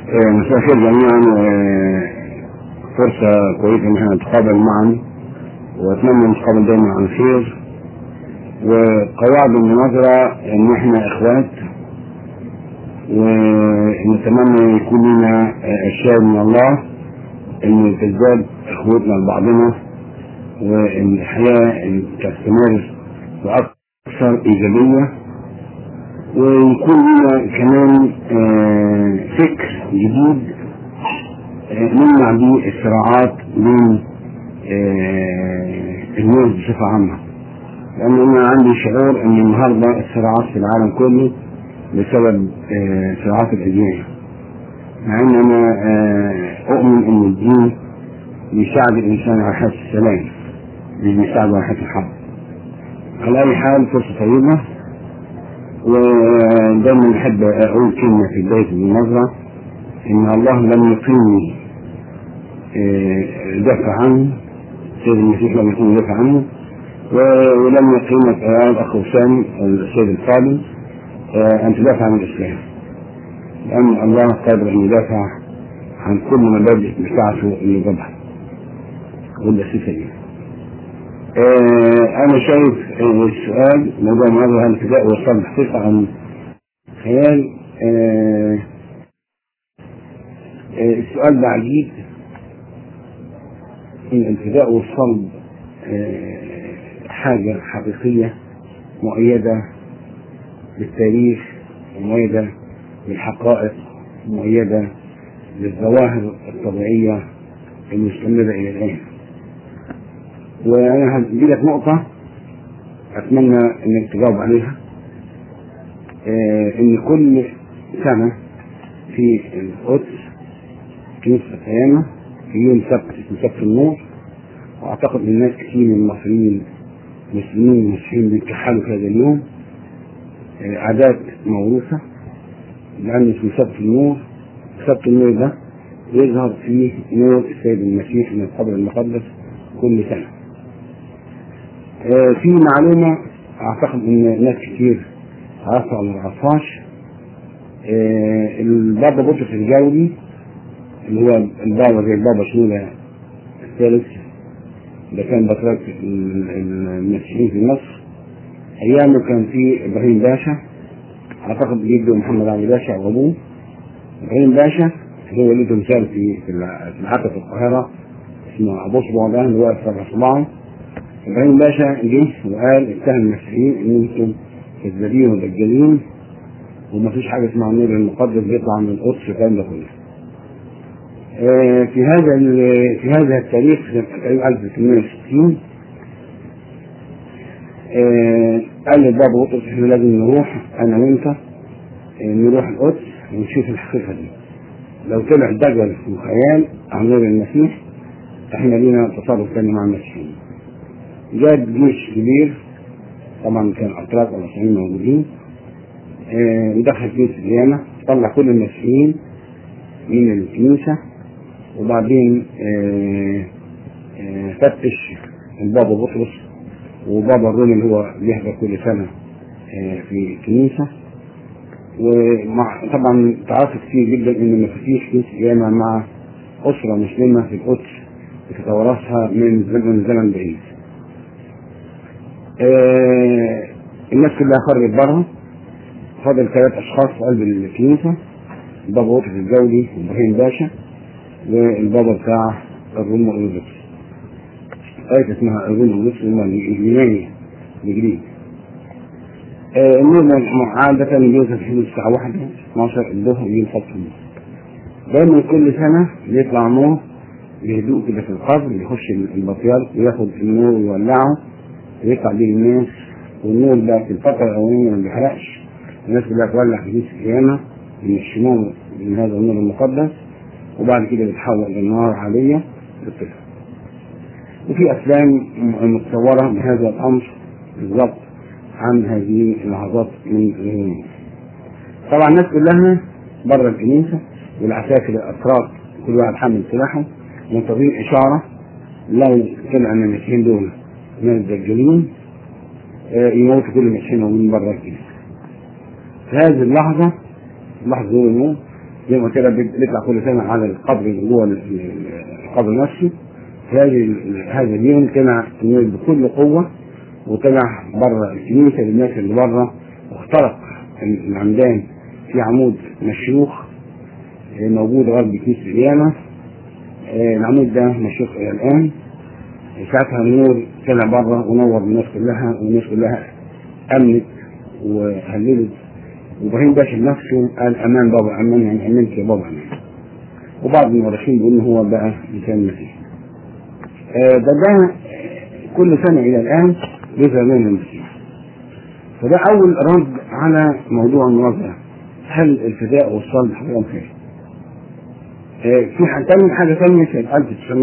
مساء الخير جميعا فرصة كويسة ان احنا نتقابل معا واتمنى نتقابل دايما عن خير وقواعد المناظرة ان احنا اخوات ونتمنى يكون لنا اشياء من الله ان تزداد اخوتنا لبعضنا وان الحياة تستمر باكثر ايجابية ويكون لنا كمان فكر جديد نمنع به الصراعات بين الناس بصفة عامة لأن أنا عندي شعور أن النهاردة الصراعات في العالم كله بسبب صراعات الأديان مع أن أنا أؤمن أن الدين بيساعد الإنسان على حياة السلام مش بيساعده على حياة الحرب على أي حال فرصة طيبة ودايما أحب أقول كلمة في بداية المناظرة إن الله لم يقيمني دافع عنه سيد المسيح لم يقيمني دافع عنه ولم يقيمك أيها الأخ وسام السيد الفاضل أن تدافع عن الإسلام لأن الله قادر أن يدافع عن كل مبادئ بتاعته اللي جابها والأساسية دي أنا شايف السؤال موضوع مناظرة هل الفداء والصلب حقيقة عن خيال السؤال ده عجيب ان الفداء والصلب حاجة حقيقية مؤيدة بالتاريخ ومؤيدة بالحقائق مؤيدة بالظواهر الطبيعية المستمرة إلى الآن وأنا هدي لك نقطة أتمنى إنك تجاوب عليها إن كل سنة في القدس كنيسة القيامة في يوم سبت اسمه سبت النور واعتقد ان ناس كثير من المصريين المسلمين المسيحيين بيتكحلوا في هذا اليوم عادات موروثة لأن اسمه سبت النور سبت النور ده يظهر فيه نور السيد المسيح من القبر المقدس كل سنة في معلومة أعتقد إن ناس كتير عرفها أو ما عرفهاش البابا بطرس الجولي اللي هو البابا زي البابا شنودة الثالث ده كان بطريرك المسيحيين في مصر أيامه كان في إبراهيم باشا أعتقد جده محمد علي باشا أو أبوه إبراهيم باشا هو له تمثال في في الحافة في القاهرة اسمه أبو صباع ده اللي واقف سبع صباعه إبراهيم باشا جه وقال اتهم المسيحيين إن أنتم كذابين ودجالين ومفيش حاجة اسمها النور المقدس بيطلع من القدس والكلام ده كله. في هذا في هذا التاريخ سنة 1860 قال للبابا بطرس احنا لازم نروح انا وانت نروح القدس ونشوف الحقيقة دي لو طلع دجل وخيال عن نور المسيح احنا لينا تصرف تاني مع المسيحيين جاب جيش كبير طبعا كان اتراك والمسيحيين موجودين ودخل كنيسة القيامة طلع كل المسيحيين من الكنيسة وبعدين آآ آآ فتش البابا بطرس وبابا الرومي اللي هو بيحضر كل سنة في الكنيسة وطبعا تعرف كتير جدا ان مفاتيح كنيسة القيامة مع أسرة مسلمة في القدس بتتوارثها من زمن زمن بعيد. الناس كلها خرجت بره فاضل ثلاث أشخاص في قلب الكنيسة البابا بطرس الجولي وإبراهيم باشا والبابا بتاع الروم أورثوذكس آية اسمها الروم أورثوذكس هم اليوناني الإنجليزي النور عادة بيوصل في حدود الساعة واحدة 12 الظهر يوم سبت النور دايما كل سنة بيطلع نور بهدوء كده في القبر يخش البطيال وياخد النور ويولعه ويطلع بيه الناس والنور ده في الفترة الأولانية ما بيحرقش الناس كلها تولع في كيس القيامة ينشموه من هذا النور المقدس وبعد كده بيتحول إلى نار عادية تطفى وفي أفلام متصورة بهذا الأمر بالضبط عن هذه اللحظات من اليوم طبعا الناس كلها بره الكنيسة والعساكر الأتراك كل واحد حامل سلاحه منتظرين إشارة لو طلع من المسيحيين دول من الدجالين يموتوا كل المسيحيين موجودين بره الكنيسة في هذه اللحظة لحظة دول الموت زي ما قلت لك بيطلع كل سنه على القبر اللي جوه القبر نفسه هذه هذا اليوم طلع بكل قوه وطلع بره الكنيسه للناس اللي بره واخترق العمدان في عمود مشروخ موجود غرب كنيسه القيامه العمود ده مشروخ الى الان ساعتها النور طلع بره ونور الناس كلها والناس كلها امنت وهللت وابراهيم باشا نفسه قال امان بابا امان يعني امنت يا بابا امان وبعض المؤرخين بيقولوا هو بقى لسان المسيح آه ده ده كل سنه الى الان بيظهر لنا المسيح فده اول رد على موضوع المناظره هل الفداء والصلب حرام خير؟ آه في تاني حاجه ثانيه سنه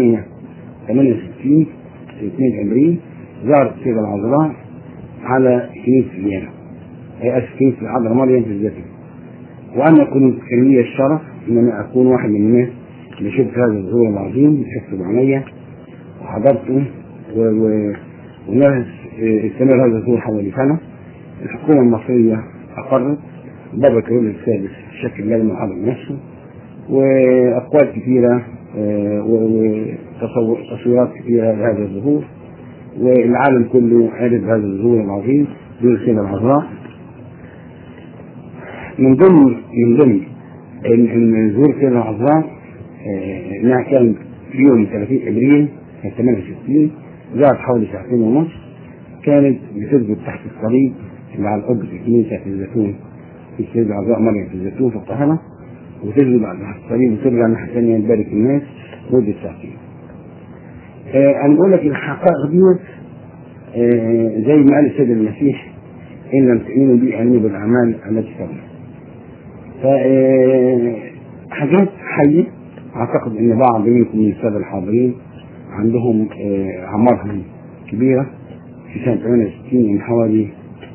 1968 2 ابريل ظهرت السيده العذراء على كنيسه فيينا هي اسف كنيسه العذراء مريم في الزيتون وانا كنت كان لي الشرف ان انا اكون واحد من الناس اللي شفت هذا الظهور العظيم شفته بعينيا وحضرته و... و... وناس استمر هذا الظهور حوالي سنه الحكومه المصريه اقرت بابا كرول السادس شكل لجنه حضر نفسه واقوال كثيره وتصويرات كثيره لهذا الظهور والعالم كله عرف هذا الظهور العظيم دون السيده العذراء من ضمن من ضمن ان ظهور السيده العذراء انها كان في يوم 30 ابريل سنه 68 ظهرت حوالي ساعتين ونص كانت بتثبت تحت الصليب اللي على قبة الكنيسة في الزيتون في السيدة العذراء مريم في الزيتون في القاهرة وتثبت على الصليب وترجع الناحية الثانية تبارك الناس مدة ساعتين. آه أنا بقول لك الحقائق ديت آه زي ما قال السيد المسيح إن لم تؤمنوا بي آمنوا بالأعمال التي تبنى. ف حاجات حية أعتقد إن بعض منكم من السادة الحاضرين عندهم آه أعمارهم كبيرة في سنة 68 من حوالي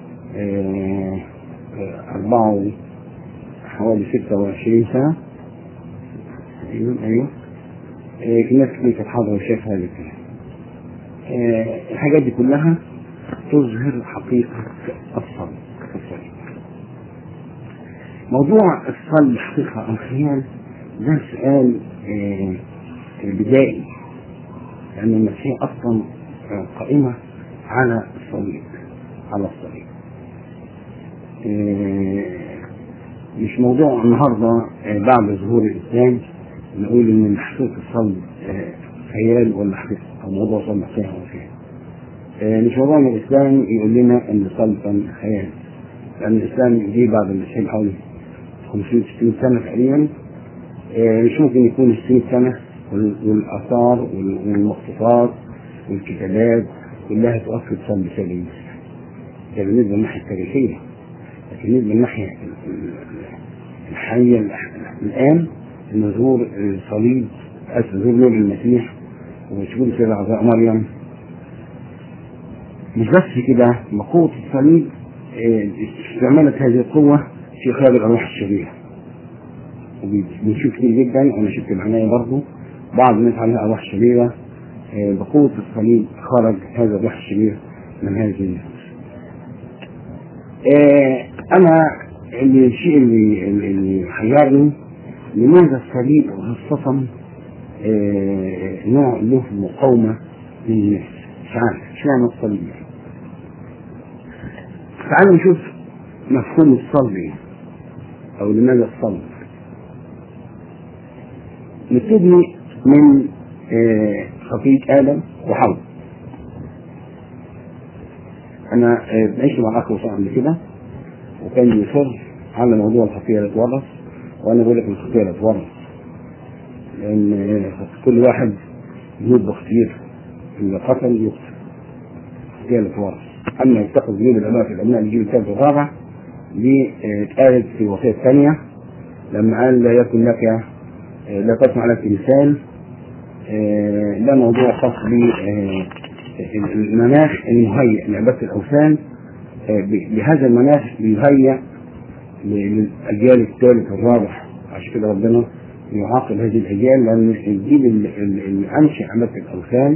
أربعة حوالي ستة وعشرين سنة أيوه أيوه في ناس كتير كانت حاضرة وشايفة هذا الكلام الحاجات دي كلها تظهر حقيقة الصلب الصليب موضوع الصلب حقيقة أم خيال ده سؤال بدائي لأن المسيح أصلا قائمة على الصليب على الصليب مش موضوع النهارده بعد ظهور الاسلام نقول ان حقيقه الصلب خيال ولا حقيقه او موضوع صلب خيال ولا خيال مش موضوع ان الاسلام يقول لنا ان الصلب كان خيال لان الاسلام جه بعد المسيح حوالي 500 60 سنه تقريبا مش ممكن يكون 60 سنه والاثار والمخطوطات والكتابات كلها تؤكد صلب سيد المسيح ده بالنسبه للناحيه التاريخيه لكن بالنسبه للناحيه الحيه الان ان ظهور الصليب ظهور نور المسيح وظهور السيده العذراء مريم مش بس كده بقوة الصليب استعملت هذه القوة في خارج الأرواح الشريرة وبنشوف كتير جدا أنا شفت بعناية برضه بعض الناس عليها أرواح شريرة بقوة الصليب خرج هذا الروح الشرير من هذه النفوس. أنا اللي الشيء اللي اللي حيرني لماذا الصليب خاصة نوع له مقاومة من الناس مش عارف اشمعنى الصليب يعني. تعالوا نشوف مفهوم الصلب ايه او لماذا الصلب نبتدي من خطية آدم وحواء أنا عشت مع أخ وصاحب قبل كده وكان يصر على موضوع الخطية اللي اتورث وأنا بقول لك الخطية اللي اتورث لأن كل واحد يموت باختيار إذا قتل يقتل الخطية اللي اتورث أما يتخذ ذنوب الأبناء في الأبناء الجيل الثالث والرابع دي اتقالت في الوصية الثانية لما قال لا يكن لك لا تصنع على التمثال ده موضوع خاص بالمناخ المهيئ لعبادة الأوثان بهذا المناخ بيهيئ للأجيال الثالث والرابع عشان كده ربنا يعاقب هذه الأجيال لأن الجيل اللي أنشأ عبادة الأوثان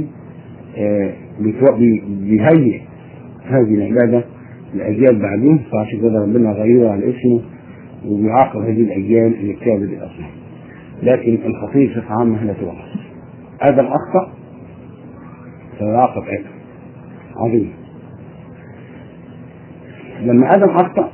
بيهيئ هذه العبادة لأجيال بعدين فعشان كده ربنا غيره على اسمه وبيعاقب هذه الأجيال اللي بتعبد الأصنام لكن الخطية بصفة عامة لا تورث آدم أخطأ فيعاقب آدم عظيم لما آدم أخطأ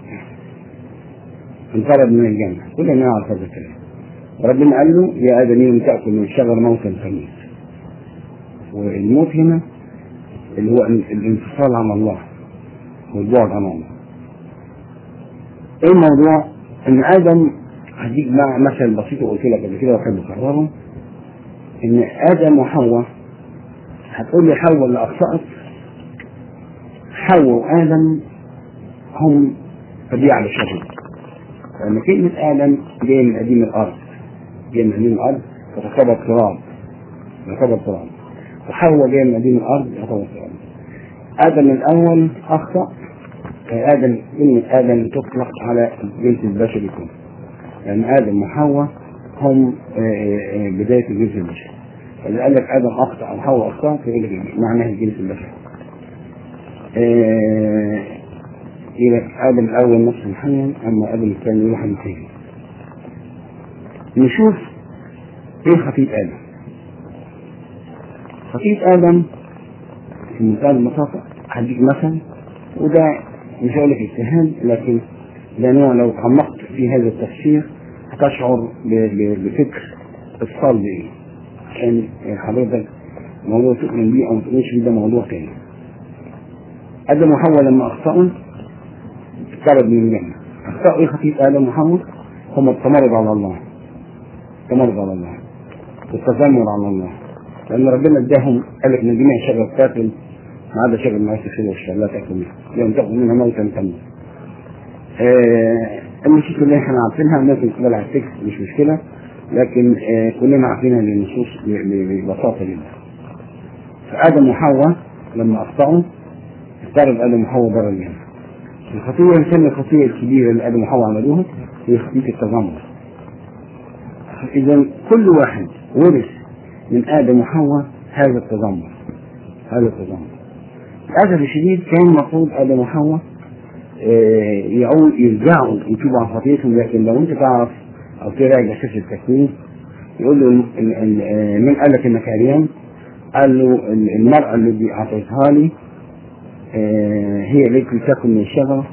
انطرد من الجنة كلنا نعرف هذا الكلام وربنا قال له يا آدم إن تأكل من الشجر موتا تموت والموت هنا اللي هو الانفصال عن الله والبعد عن الله ايه الموضوع ان ادم هديك مع مثل بسيط وقلت لك قبل كده وكان بكرره ان ادم وحواء هتقول لي حواء اللي اخطات حواء وادم هم طبيعه للشر لان كلمه ادم جايه من قديم الارض جايه من قديم الارض فتعتبر تراب تعتبر تراب وحواء جايه من قديم الارض تعتبر تراب ادم الاول اخطا آدم كلمة آدم تطلق على الجنس البشري كله لأن آدم وحواء هم بداية الجنس البشري فإذا قال لك آدم أخطأ أو حواء أخطأ فيقول لك معناه الجنس البشري يبقى آدم الأول نفسه حيا أما آدم الثاني روحا تاني نشوف إيه خطيئة آدم خطيئة آدم في منتهى البساطة هديك مثل وده مش هقول لك اجتهاد لكن ده نوع لو تعمقت في هذا التفسير هتشعر بفكر الصلب ايه عشان حضرتك موضوع تؤمن بيه او ما تؤمنش بيه ده موضوع تاني ادم وحواء لما اخطاوا اقترب من الجنه اخطاوا ايه خطيئه ادم وحواء هم التمرد على الله التمرد على الله والتذمر على الله لان ربنا اداهم قال لك من جميع شجر تاكل ما عدا شجر المعيش الخير والشر لا تاكل منها يوم تاكل منها موتا تموت. آه المشكلة اللي احنا عارفينها ممكن تقبل على التكست مش مشكلة لكن آه كلنا عارفينها للنصوص ببساطة جدا. فآدم وحواء لما أخطأوا اضطرب آدم وحواء بره الجنة. الخطية نسمي الخطية الكبيرة اللي آدم وحواء عملوها هي خطية التذمر. إذا كل واحد ورث من آدم وحواء هذا التذمر. هذا التذمر. للأسف الشديد كان المفروض آدم وحواء يعود يرجعوا يتوبوا عن خطيئتهم لكن لو أنت تعرف أو تراجع سفر التكوين يقول له من قال لك إنك عريان؟ قال له المرأة اللي أعطيتها لي هي التي تكن من الشجرة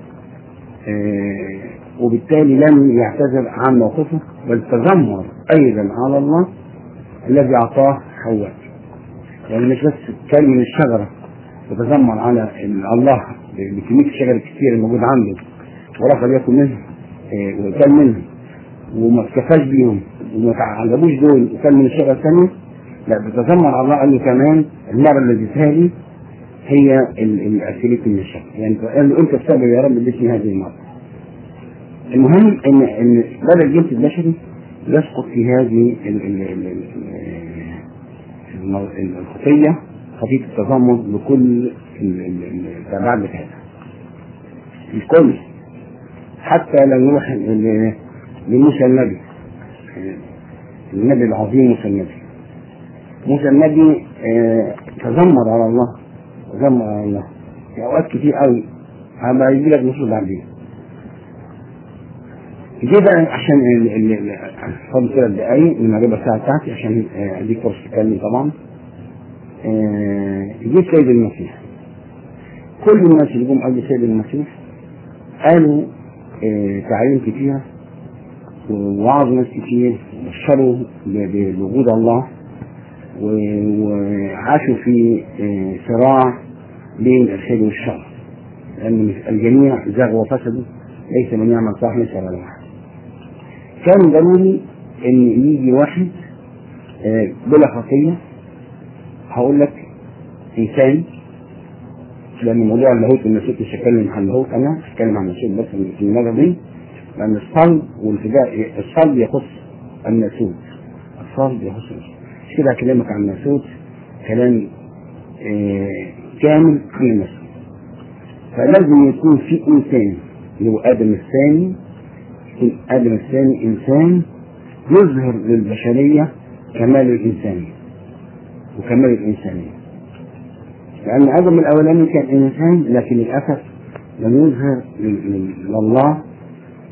وبالتالي لم يعتذر عن موقفه بل تذمر أيضا على الله الذي أعطاه حواء يعني مش بس كان من الشجرة وتذمر على الله بكمية الشجر الكثير الموجود عنده ورفض ياكل منها وكان منها وما اكتفاش بيهم وما عجبوش دول وكان من الشجرة الثانية لا بتذمر على الله قال له كمان المرة اللي اديتها لي هي اللي اكلت من الشجرة يعني قال له انت السبب يا رب اديتني هذه المرة المهم ان ان بدل الجنس البشري يسقط في هذه الخطيه خطية التذمر بكل التبعات بتاعتها الكل حتى لو نروح لموسى النبي النبي العظيم موسى النبي موسى النبي تذمر على الله تذمر على الله في اوقات كتير قوي هبقى يجي لك نصوص بعدين جه بقى عشان فاضل ثلاث دقايق من الربع ساعة بتاعتي عشان اديك فرصة تتكلم طبعا جه سيد المسيح كل الناس اللي جم قبل سيد المسيح قالوا تعاليم كتيرة ووعظوا ناس كتير بشروا بوجود الله وعاشوا في صراع بين الخير والشر لأن الجميع زاغوا وفسدوا ليس من يعمل صالح ليس ولا واحد كان ضروري ان يجي واحد بلا خطيه هقول لك انسان لان موضوع اللاهوت والناسوت مش هتكلم عن اللاهوت انا هتكلم عن الناسوت بس في المره دي لان الصلب والفداء الصلب يخص الناسوت الصلب يخص الناسوت مش كده هكلمك عن الناسوت كلام كامل عن الناسوت فلازم يكون في انسان اللي هو ادم الثاني يكون ادم الثاني انسان يظهر للبشريه كمال الانسانيه وكمال الإنسانية لأن آدم الأولاني كان إنسان لكن للأسف لم يظهر لله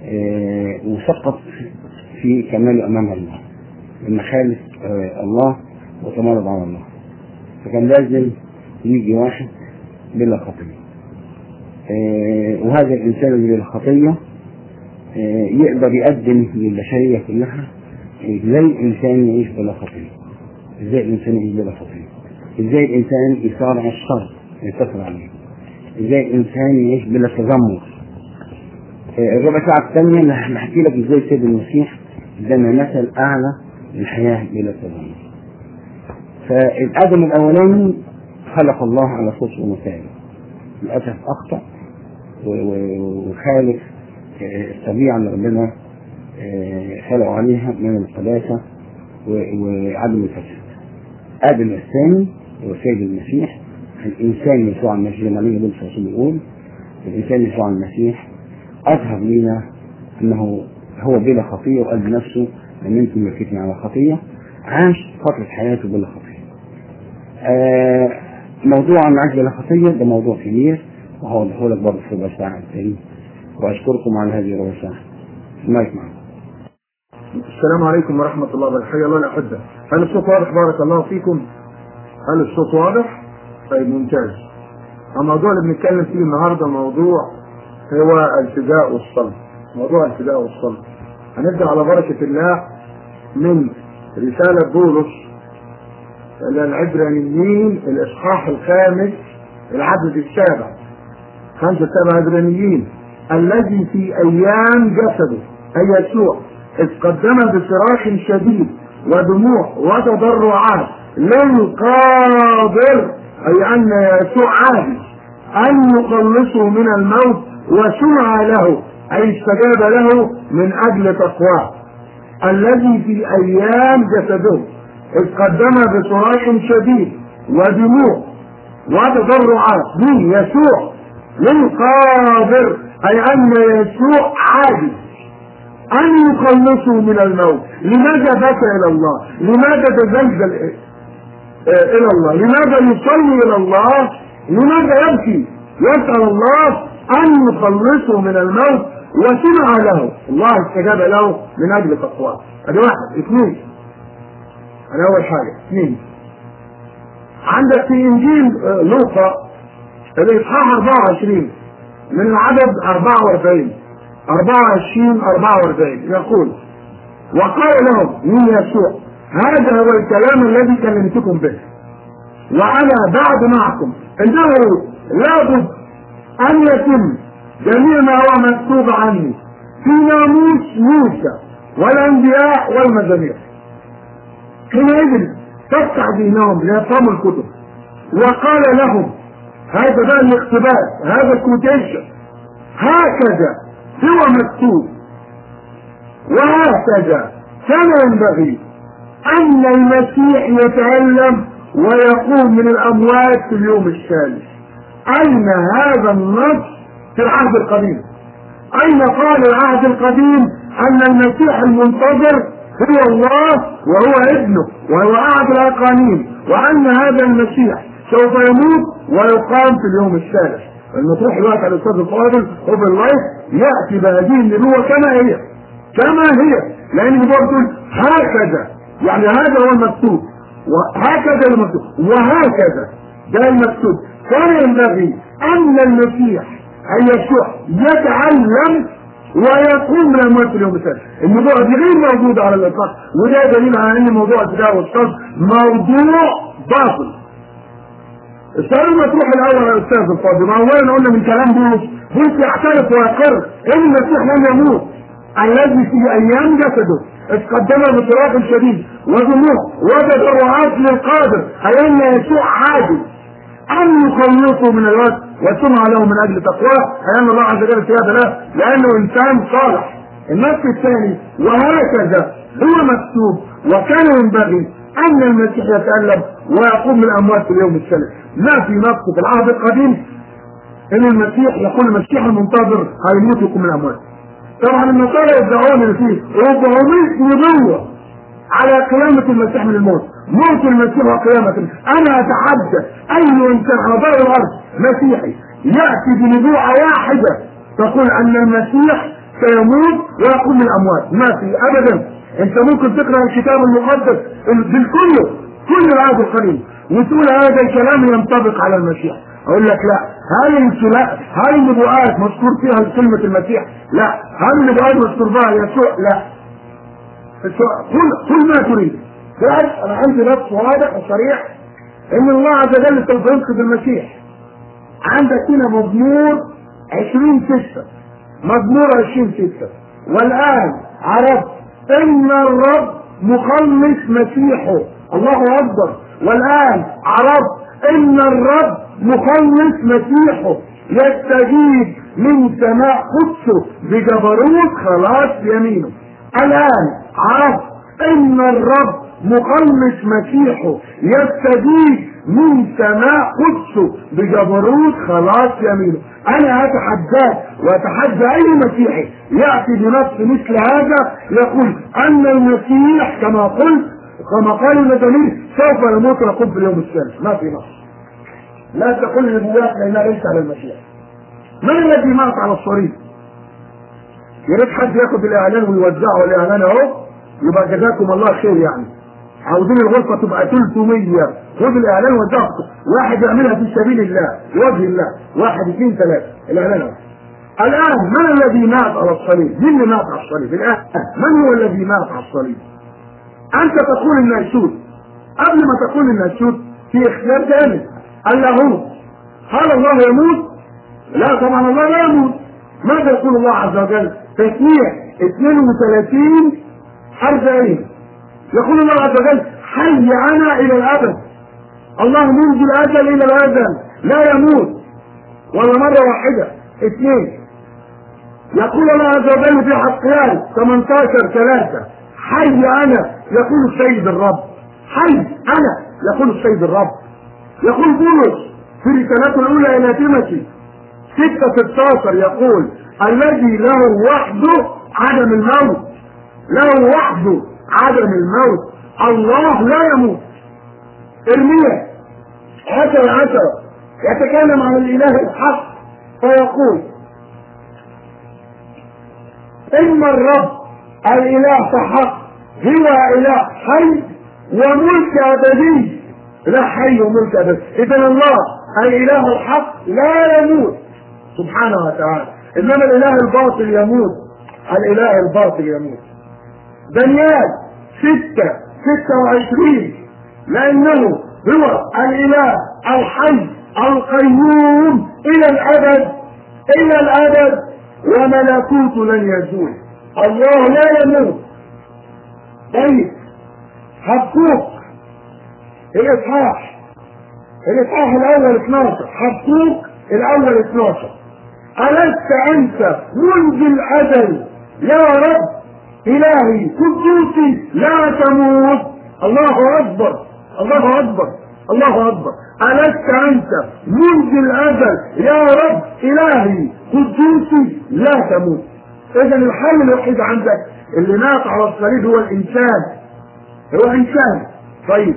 آه، وسقط في كماله امام الله لما خالف آه، الله وتمرد على الله فكان لازم يجي واحد بلا خطيه آه، وهذا الانسان اللي بلا خطيه آه، يقدر يقدم للبشريه كلها ازاي الانسان يعيش بلا خطيه ازاي الانسان يعيش بلا خطيه ازاي الانسان يصارع الشر ينتصر عليه ازاي الانسان يعيش بلا تذمر آه، الربع ساعة الثانية اللي هحكي لك ازاي سيد المسيح ادانا مثل اعلى للحياة بلا تذمر فالادم الاولاني خلق الله على صوت ومثال للاسف اخطا و- و- وخالف آه، الطبيعه اللي ربنا آه، خلقه عليها من القداسه و- وعدم الفساد ادم الثاني هو سيد المسيح الانسان يسوع المسيح لما نيجي بولس الرسول يقول الانسان يسوع المسيح اظهر لنا انه هو بلا خطيه وقال بنفسه ان انتم ملكتني على خطيه عاش فتره حياته بلا خطيه آه، موضوع العيش بلا خطيه ده موضوع كبير وهوضحه لك برضه في ربع ساعه التاني واشكركم على هذه الربع ساعه المايك معكم السلام عليكم ورحمة الله وبركاته حيا الله الأحبة هل الصوت واضح بارك الله فيكم هل الصوت واضح طيب ممتاز الموضوع اللي بنتكلم فيه النهاردة موضوع هو الفداء والصلب موضوع الفداء والصلب هنبدأ على بركة الله من رسالة بولس إلى العبرانيين الإصحاح الخامس العدد السابع خمسة سبع عبرانيين الذي في أيام جسده أي يسوع إذ قدم بصراخ شديد ودموع وتضرعات للقادر أي أن يسوع عاجز أن يخلصه من الموت وسمع له أي استجاب له من أجل تقواه الذي في أيام جسده إذ قدم بصراخ شديد ودموع وتضرعات من يسوع للقادر أي أن يسوع عاجز أن يخلصه من الموت لماذا بكى إلى الله لماذا تزلزل آه، إلى الله لماذا يصلي إلى الله لماذا يبكي يسأل الله أن يخلصه من الموت وسمع له الله استجاب له من أجل تقواه هذه واحد اثنين هذا أول حاجة اثنين عندك في إنجيل آه، لوقا الإصحاح 24 من العدد 44 24 44 يقول وقال لهم من يسوع هذا هو الكلام الذي كلمتكم به وأنا بعد معكم إنه لابد أن يتم جميع ما هو مكتوب عني في ناموس موسى والأنبياء والمزامير حينئذ تفتح ذهنهم ليفهموا الكتب وقال لهم هذا بقى الاقتباس هذا الكوتيشن هكذا هو مكتوب وهكذا كان ينبغي أن المسيح يتألم ويقوم من الأموات في اليوم الثالث أين هذا النص في العهد القديم أين قال العهد القديم أن المسيح المنتظر هو الله وهو ابنه وهو أحد الأقانيم وأن هذا المسيح سوف يموت ويقام في اليوم الثالث لما تروح دلوقتي على الاستاذ الفاضل اوبن لايف ياتي بهذه النبوه كما هي كما هي لان النبوه بتقول هكذا يعني هذا هو المكتوب وهكذا المكتوب وهكذا ده المكتوب كان ينبغي ان المسيح ان يسوع يتعلم ويقوم من الاموات في اليوم الثالث النبوه دي غير موجوده على الاطلاق وده دليل على ان موضوع الفداء والصلب موضوع باطل السؤال المطروح الاول يا استاذ الفاضل ما اولا قلنا من كلام بولس بولس يعترف ويقر ان المسيح لم يموت الذي في ايام جسده اذ قدم بصراخ شديد ودموع وتضرعات للقادر اي ان يسوع عاجز ان يخلصه من الوقت وسمع له من اجل تقواه اي ان الله عز وجل استجاب له لانه انسان صالح النص الثاني وهكذا هو مكتوب وكان ينبغي ان المسيح يتالم ويقوم من الاموات في اليوم الثالث ما في نص في العهد القديم ان المسيح يقول المسيح المنتظر هيموت ويقوم من الاموات طبعا النصارى يدعون ان فيه 400 نبوه على قيامة المسيح من الموت موت المسيح وقيامة أنا أتحدى أي إنسان على ظهر الأرض مسيحي يأتي بنبوءة واحدة تقول أن المسيح سيموت ويقوم من الاموات ما في ابدا انت ممكن تقرا الكتاب المقدس بالكله كل العهد القديم وتقول هذا الكلام ينطبق على المسيح اقول لك لا هل الكلا هل النبوءات مذكور فيها كلمة المسيح؟ لا هل النبوءات مذكور فيها يسوع؟ لا يسوع قل قل ما تريد بس انا عندي نص واضح وصريح ان الله عز وجل سوف ينقذ المسيح عندك هنا مزمور 20 6 مزمور 20 6 والان عرفت ان الرب مخلص مسيحه الله اكبر والان عرفت ان الرب مخلص مسيحه يستجيب من سماء قدسه بجبروت خلاص يمينه الان عرفت ان الرب مخلص مسيحه يستجيب من سماء قدسه بجبروت خلاص يمينه انا اتحداك واتحدى اي مسيحي ياتي بنص مثل هذا يقول ان المسيح كما قلت كما قال المزامير سوف يموت ويقوم في اليوم الثالث ما في نص لا تقل النبوات لانها ليس على المسيح من الذي مات على الصليب؟ يا ريت حد ياخد الاعلان ويوزعه الاعلان اهو يبقى جزاكم الله خير يعني عاوزين الغرفه تبقى 300 خد الاعلان وزعه واحد يعملها في سبيل الله لوجه الله واحد اثنين ثلاثه الاعلان اهو الان من الذي مات على الصليب؟ مين اللي مات على الصليب؟ الان من هو الذي مات على الصليب؟ انت تقول النشود قبل ما تقول النشود في اختيار ثاني اللاهوت هل الله يموت؟ لا طبعا الله لا يموت ماذا يقول الله عز وجل؟ تسميع 32 40 يقول الله عز وجل حي انا الى الابد الله منذ الازل الى الازل لا يموت ولا مره واحده اثنين يقول الله عز وجل في حقيان 18 3 حي انا يقول السيد الرب حي انا يقول السيد الرب يقول بولس في رسالته الاولى الى تيموثي 6 16 يقول الذي له وحده عدم الموت له وحده عدم الموت الله لا يموت ارميا عشر عشر يتكلم عن الاله الحق فيقول ان الرب الاله فحق هو اله حي وملك ابدي لا حي وملك ابدي اذا الله الاله الحق لا يموت سبحانه وتعالى انما الاله الباطل يموت الاله الباطل يموت دانيال ستة ستة وعشرين لأنه هو الإله الحي القيوم إلى الأبد إلى الأبد وملكوت لن يزول الله لا يموت طيب حبوك الإصحاح الإصحاح الأول 12 حبوك الأول 12 ألست أنت منذ الأزل يا رب إلهي قدوسي لا تموت الله أكبر الله أكبر الله أكبر ألست أنت منذ الأزل يا رب إلهي قدوسي لا تموت إذا الحل الوحيد عندك اللي مات على الصليب هو الإنسان هو إنسان طيب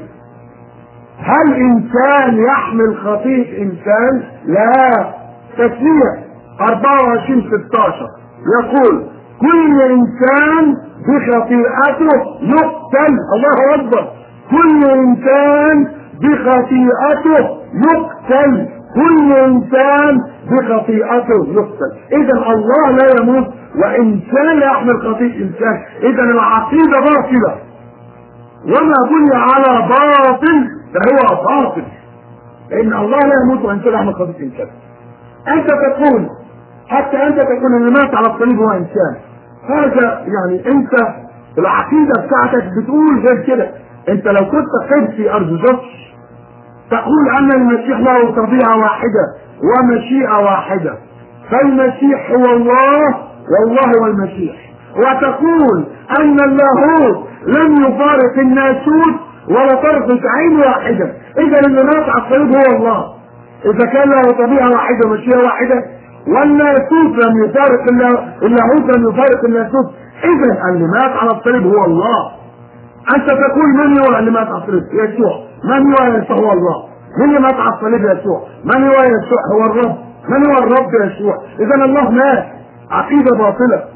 هل إنسان يحمل خطيئة إنسان؟ لا تسمية 24 16 يقول كل انسان بخطيئته يقتل الله اكبر كل انسان بخطيئته يقتل كل انسان بخطيئته يقتل اذا الله لا يموت وانسان لا يحمل خطيئه انسان اذا العقيده باطله وما بني على باطل فهو باطل لان الله لا يموت وانسان لا يحمل خطيئه انسان انت تقول حتى انت تكون اللي مات على الصليب هو انسان هذا يعني انت العقيده بتاعتك بتقول غير كده انت لو كنت قبطي ارثوذكس تقول ان المسيح له طبيعه واحده ومشيئه واحده فالمسيح هو الله والله هو المسيح وتقول ان اللاهوت لم يفارق الناسوت ولا طرفة عين واحدة إذا اللي مات على الصليب هو الله إذا كان له طبيعة واحدة ومشيئة واحدة والناسوت لم يفارق اللاهوت لم يفارق الناسوت اذا اللي مات على الصليب هو الله انت تقول من هو اللي مات على الصليب يسوع من هو يسوع هو الله من اللي مات على الصليب يسوع من هو يسوع هو الرب من هو الرب يسوع اذا الله مات عقيده باطله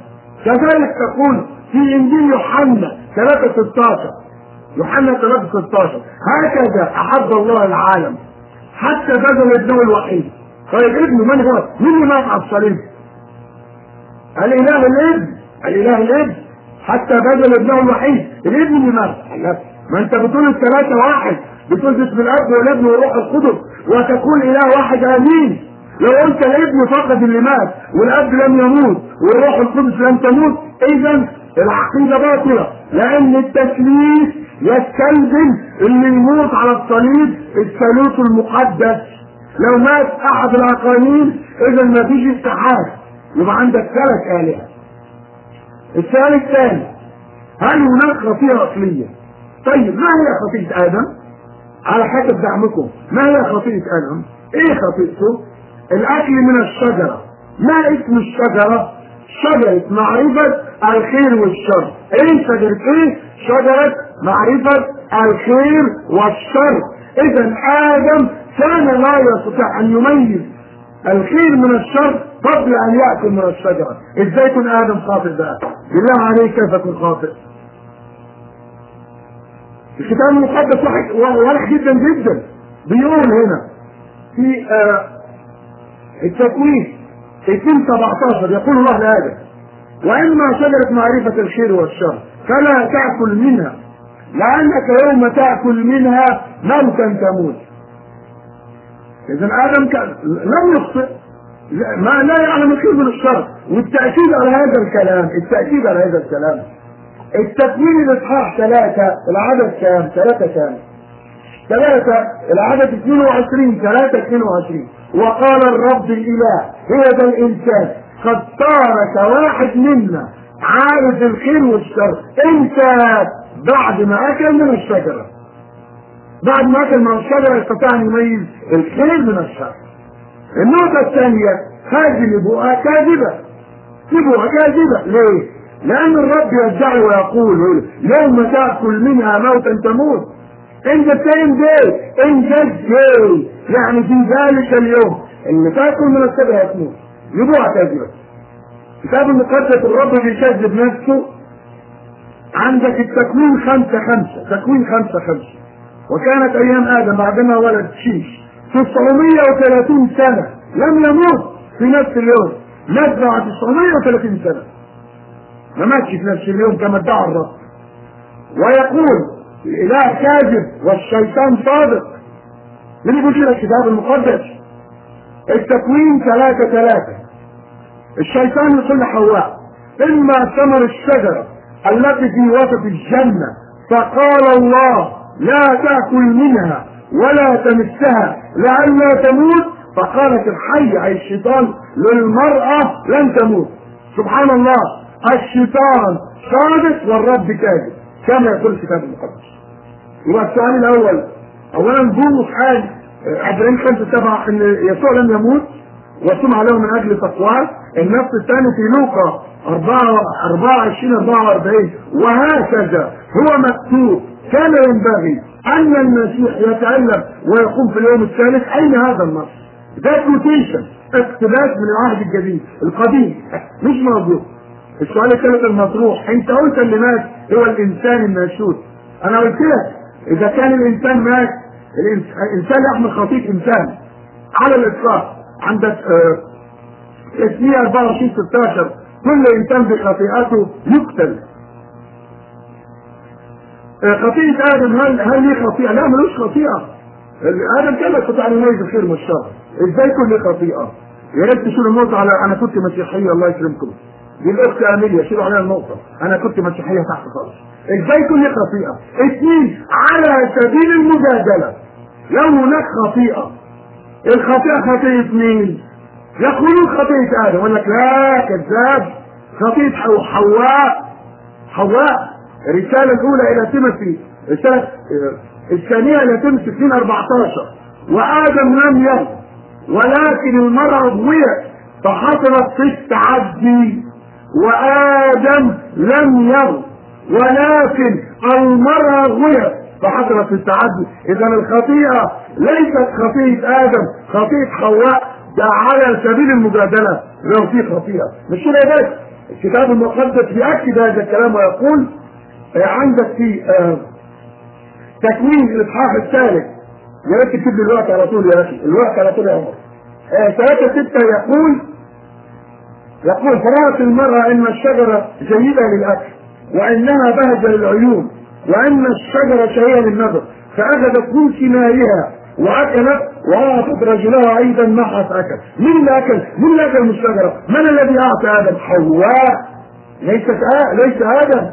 كذلك تقول في انجيل يوحنا 3 16 يوحنا 3 16 هكذا احب الله العالم حتى بذل ابنه الوحيد طيب ابنه من هو؟ مين اللي مات على الصليب؟ الاله الابن الاله الابن حتى بذل ابنه الوحيد الابن اللي مات ما انت بتقول الثلاثه واحد بتقول باسم الاب والابن والروح القدس وتقول اله واحد امين لو قلت الابن فقط اللي مات والاب لم يموت والروح القدس لم تموت اذا العقيده باطله لان التثليث يستلزم ان يموت على الصليب الثالوث المقدس لو مات احد الاقانيم اذا ما فيش اتحاد يبقى عندك ثلاث الهه السؤال الثاني هل هناك خطيئه اصليه طيب ما هي خطيئه ادم على حسب دعمكم ما هي خطيئه ادم ايه خطيئته الاكل من الشجره ما اسم الشجره شجره معرفه الخير والشر ايه شجره ايه شجره معرفه الخير والشر اذا ادم كان لا يستطيع ان يميز الخير من الشر قبل ان ياكل من الشجره ازاي يكون ادم خاطئ بقى بالله عليك كيف يكون خاطئ الكتاب المقدس واحد واضح جدا جدا بيقول هنا في آه التكوين 2 17 يقول الله لآدم وإما شجرة معرفة الخير والشر فلا تأكل منها لأنك يوم تأكل منها موتا تموت إذا آدم كان لم يخطئ ما لا يعلم الخير من الشر والتأكيد على هذا الكلام التأكيد على هذا الكلام التكوين الإصحاح ثلاثة العدد كام؟ ثلاثة كام؟ ثلاثة العدد 22 ثلاثة 22 وقال الرب الإله هو ذا الإنسان قد صار كواحد منا عارف الخير والشر انت بعد ما اكل من الشجره بعد ما اكل من الشجره يستطيع ان يميز الخير من الشر النقطه الثانيه هذه نبوءه كاذبه نبوءه كاذبه ليه؟ لان الرب يدعي ويقول يوم تاكل منها موتا تموت in the same day in that day يعني في ذلك اليوم اللي تاكل من الشجره هتموت نبوءه كاذبه الكتاب المقدس الرب بيكذب نفسه عندك التكوين خمسة خمسة تكوين خمسة خمسة وكانت أيام آدم بعدما ولد شيش 930 سنة لم يموت في نفس اليوم مات بعد 930 سنة ما ماتش في نفس اليوم كما ادعى الرب ويقول الإله كاذب والشيطان صادق من يقول كده الكتاب المقدس التكوين ثلاثة ثلاثة الشيطان يقول لحواء إما ثمر الشجرة التي في وسط الجنة فقال الله لا تأكل منها ولا تمسها لئلا تموت فقالت الحية أي الشيطان للمرأة لن تموت سبحان الله الشيطان صادق والرب كاذب كما يقول الكتاب المقدس يبقى السؤال الأول أولا بولس قال عبرين خمسة سبعة إن يسوع لم يموت وسمع له من أجل تقواه النص الثاني في لوقا 24 44 وهكذا هو مكتوب كان ينبغي أن المسيح يتألم ويقوم في اليوم الثالث أين هذا النص؟ ده كوتيشن اقتباس من العهد الجديد القديم مش موجود السؤال الثالث المطروح انت قلت اللي مات هو الانسان المشهود انا قلت لك اذا كان الانسان مات الانسان يحمل خطيئه انسان على الاطلاق عندك اه 224 16 كل انسان بخطيئته يقتل خطيئة آدم هل هل ليه خطيئة؟ لا ملوش خطيئة. آدم كان يستطيع أن يميز الخير من الشر. إزاي يكون ليه خطيئة؟ يا ريت تشيلوا النقطة على أنا كنت مسيحية الله يكرمكم. دي الأخت أميليا شيلوا عليها النقطة. أنا كنت مسيحية تحت خالص. إزاي يكون ليه خطيئة؟ اثنين على سبيل المجادلة. لو هناك خطيئة الخطيئة خطيئة مين؟ يقولون خطيئة آدم يقول لك لا كذاب خطيئة حواء حواء الرسالة الأولى إلى تيموثي الرسالة الثانية إلى تيموثي 2 14 وآدم لم يغ ولكن المرأة أغويت فحصلت في التعدي وآدم لم يغ ولكن المرأة أغويت فحصلت في التعدي إذا الخطيئة ليست خطيئة آدم خطيئة حواء ده على سبيل المجادلة لو في خطيئة مش كده بس الكتاب المقدس بيأكد هذا الكلام ويقول آه، عندك في آه، تكوين الاصحاح الثالث يا ريت تكتب لي الوقت على طول يا اخي الوقت على طول يا عمر آه، ثلاثة ستة يقول يقول فرأت المرأة إن الشجرة جيدة للأكل وإنها بهجة للعيون وإن الشجرة شهية للنظر فأخذت من ثمارها وأكلت وأعطت رجلها أيضا معها فأكل مين اللي أكل؟ مين اللي أكل من الشجرة؟ من الذي أعطى آدم؟ حواء ليست آه ليس آدم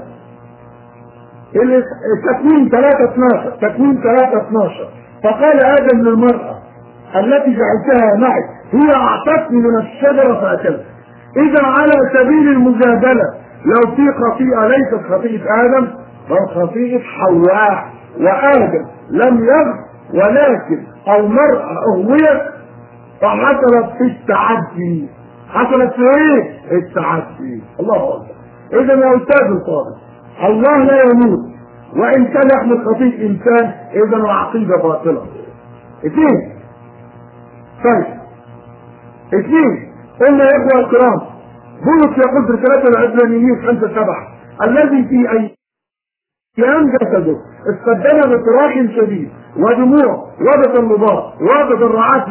التكوين 3 12 تكوين 3 12 فقال آدم للمرأة التي جعلتها معي هي أعطتني من الشجرة فأكلت إذا على سبيل المجادلة لو في خطيئة ليست خطيئة آدم بل خطيئة حواء وآدم لم يغ ولكن المرأة أهويت فحصلت في التعدي حصلت في ايه؟ التعدي الله أكبر إذا يا أستاذ الفاضل الله لا يموت وإن كان يحمل خطيئة إنسان إذا العقيدة باطلة اثنين طيب اثنين قلنا يا اخوة الكرام بولس يقول في رسالة العبرانيين خمسة سبعة الذي في أيام جسده استبدل بصراخ شديد ودموع وبتنبضات وبتضرعات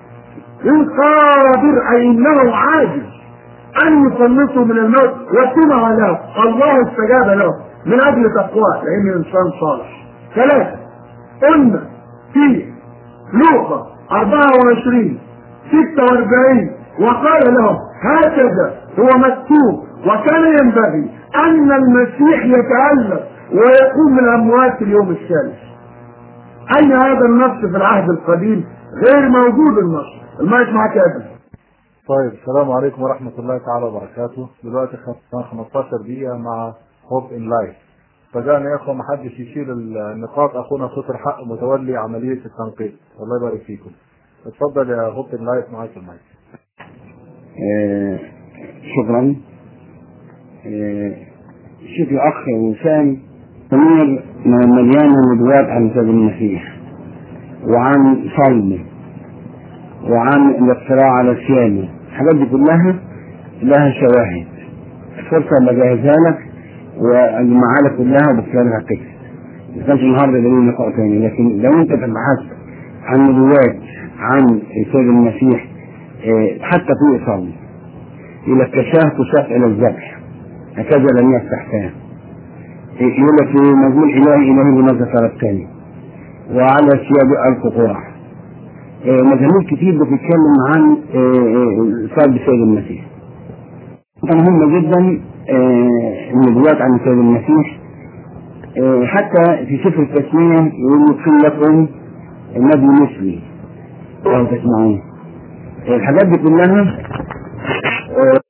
القادر أي إنه عاجز أن يخلصه من الموت وسمع له الله استجاب له من أجل تقواه لأنه إنسان صالح ثلاثة قلنا في لوقا 24 46 وقال لهم هكذا هو مكتوب وكان ينبغي أن المسيح يتألم ويقوم من الأموات في اليوم الثالث أين هذا النص في العهد القديم غير موجود النص المايك معك يا ابني طيب السلام عليكم ورحمة الله تعالى وبركاته دلوقتي خم- 15 دقيقة مع هوب ان لايف فجأنا يا اخوة محدش يشيل النقاط اخونا صوت الحق متولي عملية التنقيط الله يبارك فيكم اتفضل يا هوب ان لايف معاك المايك آه، شكرا آه، شوف يا اخ وسام ضمير مليانه ندوات عن سيد المسيح وعن صلبه وعن الاقتراع على الصيام الحاجات دي كلها لها شواهد فرصه بجهزها لك واجمعها لك كلها وبكتبها على التكست ما كانش النهارده دليل لقاء تاني لكن لو انت بحثت عن ندوات عن السيد المسيح آه، حتى في إصابة إلى الكشاف تشاف إلى الذبح هكذا لم يفتح فاه يقول لك إيه، مقول إلهي إلهي بماذا تركتني وعلى ثياب ألف قرع آه، مزامير كتير بتتكلم عن آه، آه، صلب السيد المسيح مهمة جدا آه، النبوات عن السيد المسيح آه، حتى في سفر التسمية يقول يقول لكم النبي مثلي لو تسمعون الحاجات دي كلها آه،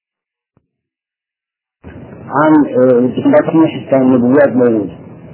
عن آه، التصنيف بتاع النبوات موجود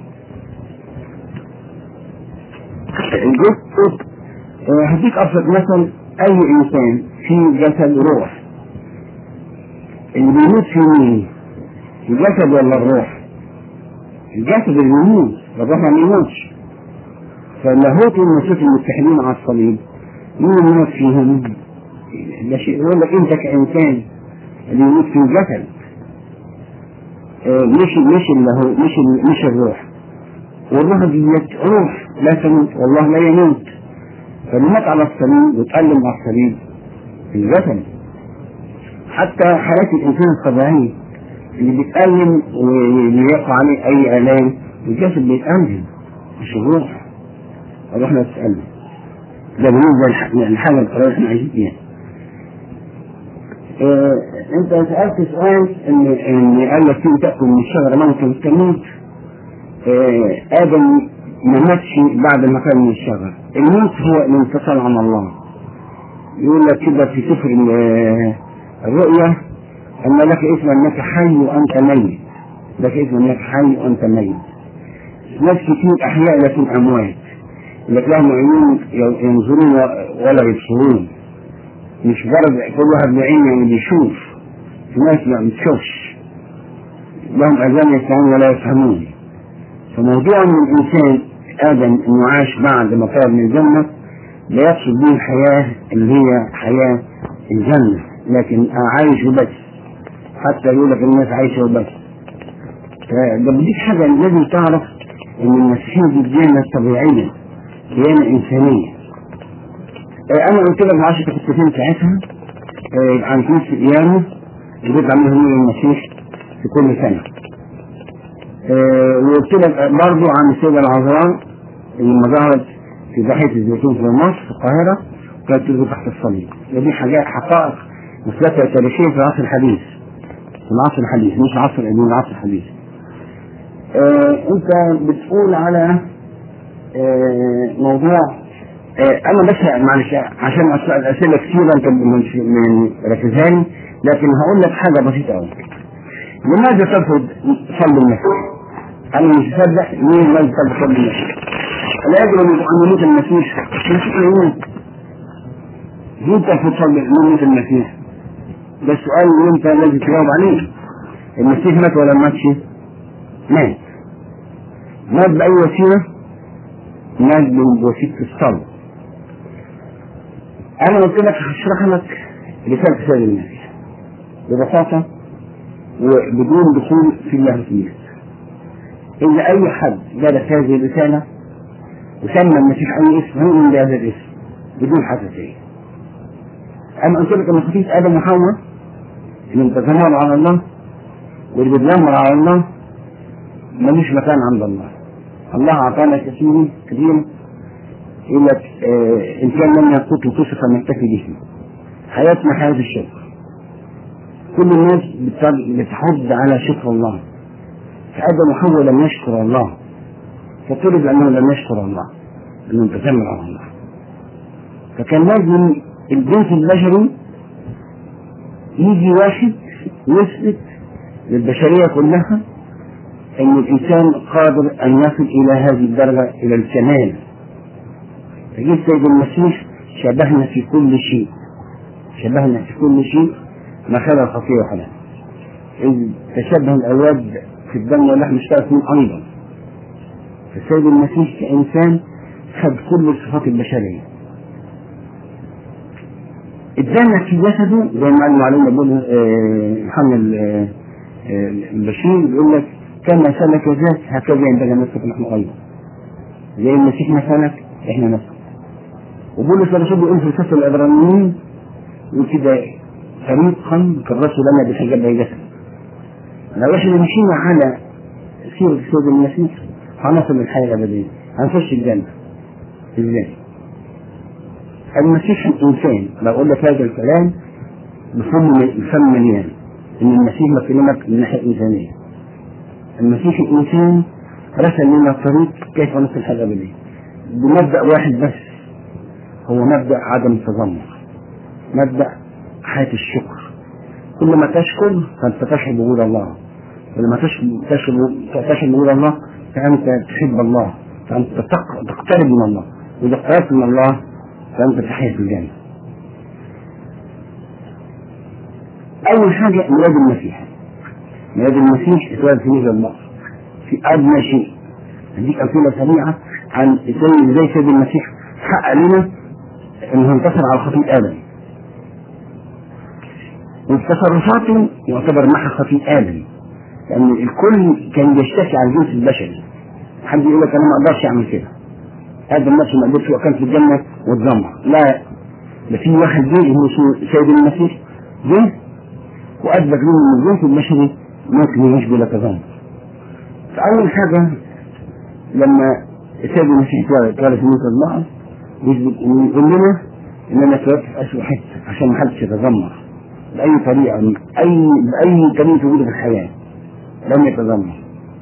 الجسد آه، هديك ابسط مثل اي انسان في جسد روح اللي بيموت في مين؟ الجسد ولا الروح؟ الجسد اللي بيموت الروح ما بيموتش فاللاهوت والنصوص المتحدين على الصليب مين يموت فيهم؟ ده شيء يقول لك انت كانسان اللي يموت في الجسد آه، مش مش اللي هو مش ال- مش الروح والروح ديت روح لا تموت والله لا يموت فالموت على الصليب وتألم على الصليب في الجسد حتى حالات الإنسان الطبيعية اللي بيتألم ويقع عليه أي آلام الجسد بيتألم مش الروح الروح لا تتألم ده بالنسبة للح- للحاجة القرار احنا عايشين فيها آه، انت سألت سؤال ان ان قال لك تيجي تاكل من الشجرة ممكن تموت آه، ادم ما ماتش بعد ما كان من الشجرة الموت هو الانفصال عن الله يقول لك كده في سفر ال- الرؤيا ان لك اسم انك حي وانت ميت لك اسم انك حي وانت ميت ناس كتير احياء لكن اموات لك لهم عيون ينظرون ولا يبصرون مش برد كل واحد بعين يعني بيشوف في ناس ما بتشوفش لهم اذان يسمعون ولا يفهمون فموضوع ان الانسان ادم انه عاش بعد ما طلب من الجنه لا يقصد به الحياه اللي هي حياه الجنه لكن عايش بس حتى يقول لك الناس عايشه وبس ده بديك حاجه لازم تعرف ان المسيحيه دي ديانه طبيعيه ديانه انسانيه آه، انا قلت لك 10 كنت فين ساعتها آه، عن كنيسه القيامه اللي بيطلع منها نور المسيح في كل سنه آه، وقلت لك برضه عن السيده العذراء اللي لما ظهرت في ضاحيه الزيتون في مصر في القاهره كانت تنزل تحت الصليب ودي حاجات حقائق مثبته تاريخيه في العصر الحديث في العصر الحديث مش العصر القديم العصر الحديث آه انت بتقول على آه موضوع آه انا بس معلش عشان اسال اسئله كثيره انت مش من ركزها لي لكن هقول لك حاجه بسيطه قوي لماذا ترفض صلب المسيح؟ انا مش مصدق مين لماذا ترفض صلب المسيح؟ لا يجب ان يموت المسيح المسيح يموت ليه ترفض صلب يموت المسيح؟ ده السؤال اللي انت لازم تجاوب عليه المسيح مات ولا ما ماتش؟ مات مات بأي وسيلة؟ مات بوسيلة الصلب أنا قلت لك هشرح لك رسالة سيد المسيح ببساطة وبدون دخول في اللاهوتيات إذا أي حد جالك هذه الرسالة وسمى المسيح أي اسم هو بهذا الاسم بدون حساسية أنا قلت لك أن خطية آدم وحواء اللي بتتمر على الله واللي بتنمر على الله ملوش مكان عند الله الله أعطانا كثير كثير يقول لك آه إن كان لم يقوت وصف نكتفي به حياتنا حياة الشكر كل الناس بتحض على شكر الله فآدم وحواء لم يشكر الله فطلب أنه لم يشكر الله أنه متذمر على الله فكان لازم الجنس البشري يجي واحد يثبت للبشرية كلها أن الإنسان قادر أن يصل إلى هذه الدرجة إلى الكمال فجيت سيد المسيح شبهنا في كل شيء شبهنا في كل شيء ما خلا الخطية وحلا إذ تشبه الأولاد في الدم واللحم اشتركوا أيضا فالسيد المسيح كإنسان خد كل الصفات البشرية اتجنى في جسده زي ما قال معلم بيقول محمد البشير بيقول لك كما سلك ذات هكذا ينبغي ان نسلك نحن ايضا زي المسيح ما سلك احنا نسلك وبولس الرسول بيقول في سفر العبرانيين يقول كده طريقا كالرسل لنا بحجاب جسد لو احنا مشينا على سيرة السيد المسيح هنصل للحياة الأبدية هنخش الجنة ازاي؟ المسيح الإنسان لو أقول لك هذا الكلام بفم بفم مليان إن المسيح بكلمك من ناحية إنسانية المسيح الإنسان رسل لنا الطريق كيف نصل الحياة الأبدية بمبدأ واحد بس هو مبدأ عدم التذمر مبدأ حياة الشكر كل ما تشكر فأنت تشعر بوجود الله ولما تشعر بوجود الله فأنت تحب الله فأنت تقترب من الله وإذا اقتربت من الله فأنت تحيا في الجنة. أول حاجة ميلاد المسيح. ميلاد المسيح اتولد في نزل الله. في أدنى شيء. أديك أمثلة سريعة عن إزاي إزاي سيد المسيح حقق لنا إنه انتصر على خطيئة آدم. وفي تصرفاته يعتبر محى خطيئة آدم. لأن الكل كان بيشتكي على الجنس البشري. حد يقول لك أنا ما أقدرش أعمل كده. ادم نفسه ما قدرش وكان في الجنه واتذمر لا ده في واحد جه هو سيد المسيح جه واثبت له ان الجنس البشري ممكن يعيش بلا تذمر فاول حاجه لما السيد المسيح اتولد اتولد في موت الله يقول لنا ان انا اتولدت في اسوء حته عشان ما حدش يتذمر باي طريقه اي باي طريقه وجوده في الحياه لم يتذمر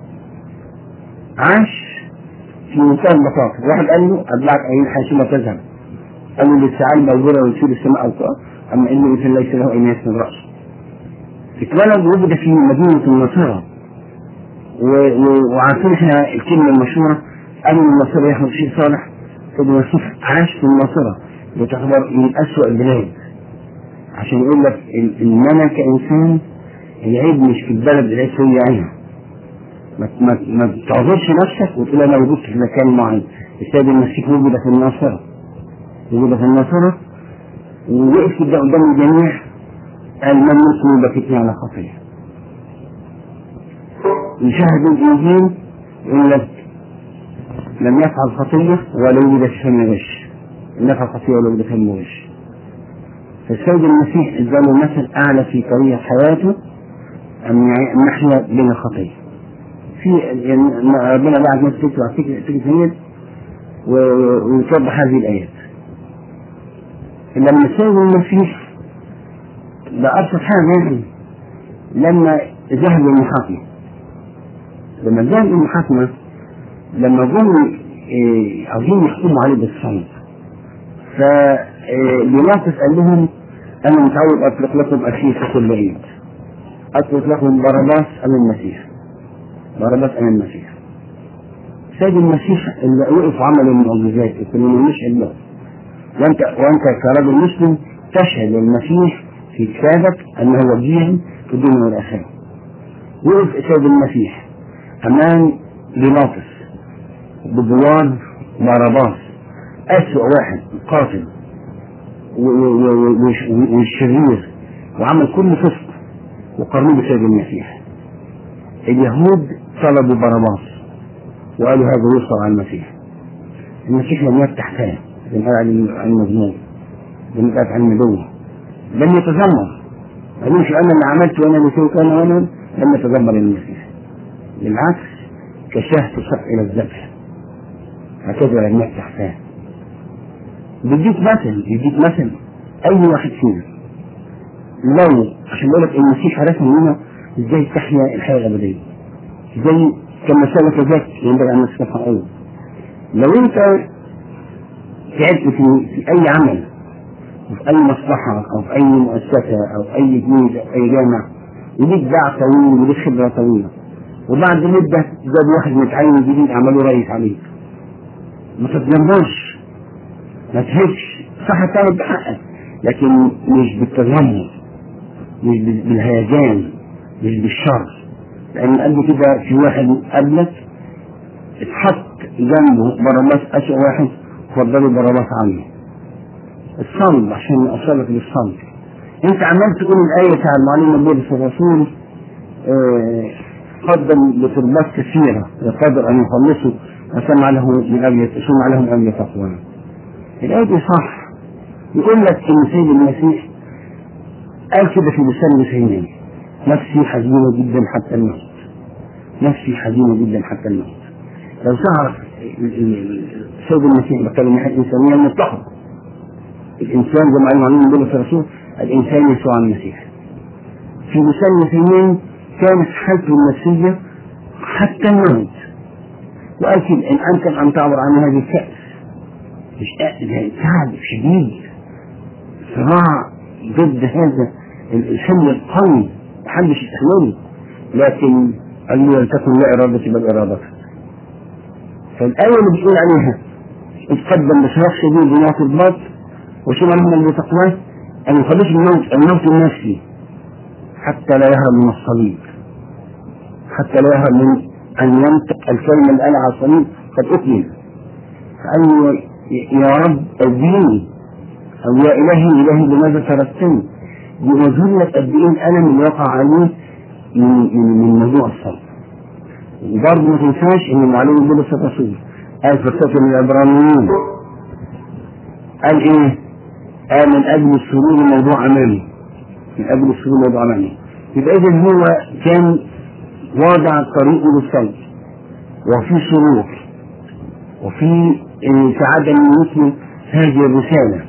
عاش في منتهى البساطة واحد قال له أبلعك أين حيثما تذهب قال له للسعال موجودة ويسير السماء أو الأرض أما إنه مثل ليس له أين يسند رأسه اتولد وولد في مدينة الناصرة وعارفين احنا الكلمة المشهورة أن الناصرة يحمد شيء صالح ابن يوسف عاش في الناصرة وتعتبر من أسوأ البلاد عشان يقول لك إن أنا كإنسان العيب مش في البلد العيب هي عينها ما ما ما تعذرش نفسك وتقول انا وجدت في مكان معين السيد المسيح وجد في الناصره وجد في الناصره ووقف كده قدام الجميع قال من منكم بكتني على خطيه يشاهد الإنجيل يقول لك لم يفعل خطية ولا يوجد في فم غش لم يفعل خطية ولا يوجد في فم غش فالسيد المسيح اداله مثل أعلى في طريق حياته أن نحيا بلا خطية في يعني ربنا بعد ناس تكتب تكتب ويوضح هذه الآيات لما السيد المسيح ده أبسط حاجة يعني لما ذهب للمحاكمة لما ذهب للمحاكمة لما جم إيه، عاوزين يحكموا عليه بالصمت فبيلاطس قال لهم أنا متعود أطلق لكم أخي في كل عيد أطلق لكم باراباس أم المسيح باراباس أم المسيح سيد المسيح اللي وقف عمل المعجزات يقول مش الله وانت وانت كرجل مسلم تشهد للمسيح في كتابك انه وجيه في الدنيا والاخره. وقف سيد المسيح امام بيلاطس بدوار باراباس اسوأ واحد قاتل والشرير وعمل كل فسق وقارنوه بسيد المسيح. اليهود طلبوا باراباس وقالوا هذا يوصل على المسيح. المسيح لم يفتح فاه بنقال عن المظلوم بنقال عن النبوة لم يتذمر قالوش انا اللي عملت وانا اللي سويت انا وانا لم يتذمر المسيح بالعكس كشاه تصح الى الذبح هكذا لم يفتح فاه بيديك مثل يديك مثل اي واحد فينا لو عشان يقول لك المسيح رسم لنا ازاي تحيا الحياه الابديه زي كما سلك ذاك ينبغي ان نسلكها ايضا لو انت تعبت في, في اي عمل وفي اي مصلحه او في اي مؤسسه او اي جيل او اي جامع وليك باع طويل وليك خبره طويله وبعد مده جاب واحد متعين جديد عملوه رئيس عليك ما تتذمرش ما تهبش صح تعمل بحقك لكن مش بالتذمر مش بالهيجان مش بالشر لان قبل كده في واحد قبلك اتحط جنبه برامات أسوأ واحد فضلوا برامات عنه الصمت عشان أوصلك للصمت أنت عمال تقول الآية بتاع المعلم بولس الرسول آه قدم لطلبات كثيرة يقدر أن يخلصوا وسمع له من أجل سمع لهم من أجل تقوى الآية دي صح يقول لك إن سيد المسيح قال كده في لسان مسيحين نفسي حزينة جدا حتى الموت نفسي حزينة جدا حتى الموت لو تعرف سيد المسيح بكلمة الناحية الإنسانية المتحد الإنسان زي ما قال معلوم بولس الرسول الإنسان يسوع المسيح في لسان المسيحيين كانت حالته النفسية حتى الموت ولكن إن أمكن أن تعبر عن هذه الكأس مش تعب شديد صراع ضد هذا الحمل القوي محدش يستحمله لكن قال له تكن لا إرادتي بل إرادتك فالآية اللي بتقول عليها اتقدم بصراخ شديد بناط الباط وشمع لهم اللي تقواه أن يخلص الموت الموت النفسي حتى لا يهرب من الصليب حتى لا يهرب من أن ينطق الكلمة اللي قالها على الصليب قد أكمل فقال يا رب اديني أو يا إلهي إلهي لماذا تركتني يظهر لك قد إيه الألم اللي وقع عليه من من من موضوع الصلب وبرضه ما تنساش ان المعلم بولس الرسول قال في الكتاب العبرانيين قال ايه؟ قال من اجل السرور موضوع امامي من اجل السرور موضوع امامي يبقى اذا هو كان واضع طريقه للصلب وفي سرور وفي سعادة من مثل هذه الرسالة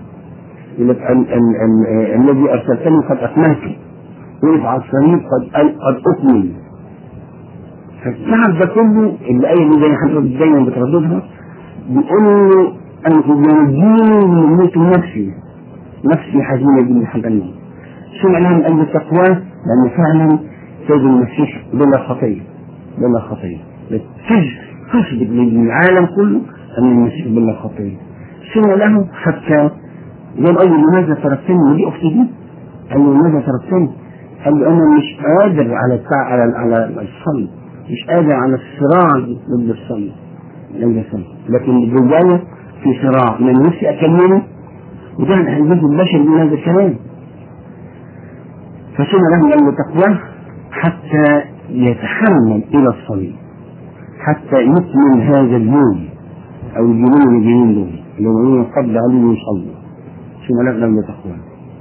الذي أرسلتني قد أكملته وقف على الصليب قد قد أكمل فالتعب ده كله الآية دي زي حضرتك دايما بترددها بيقول له أنا ينجيني من موت نفسي نفسي حزينة جدا حتى الموت سمع لها من أجل التقوى لأن فعلا سيد المسيح بلا خطية بلا خطية تثبت للعالم كله أن المسيح بلا خطية سمع له حتى قال أي لماذا تركتني ودي أختي دي قال له لماذا تركتني؟ قال له أنا مش قادر على التع... على على الصلب مش قادر على الصراع ضد الصلب ضد الصلب لكن جوايا في صراع من نفسي أكمله وده الجزء البشري من هذا الكلام فسمع له قال له تقواه حتى يتحمل إلى الصليب حتى يكمل هذا اليوم أو اليومين اللي جايين دول اللي هم يوم قبل عليه يصلوا شو ملكنا من تقوى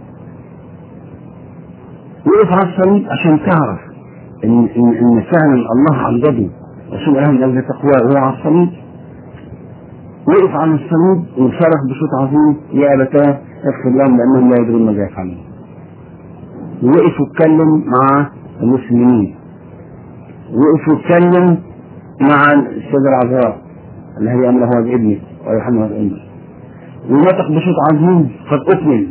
وقف على الصليب عشان تعرف إن, إن, إن فعلا الله عذبه رسول الله من أجل تقواه وهو على الصليب وقف على الصليب وصرخ بصوت عظيم يا أبتاه اغفر لهم لأنهم لا يدرون ماذا يفعلون وقف واتكلم مع المسلمين وقف واتكلم مع السيدة العذراء اللي هي أمره هو بابنك ويوحنا هو بابنك ونطق بصوت عظيم قد أكمل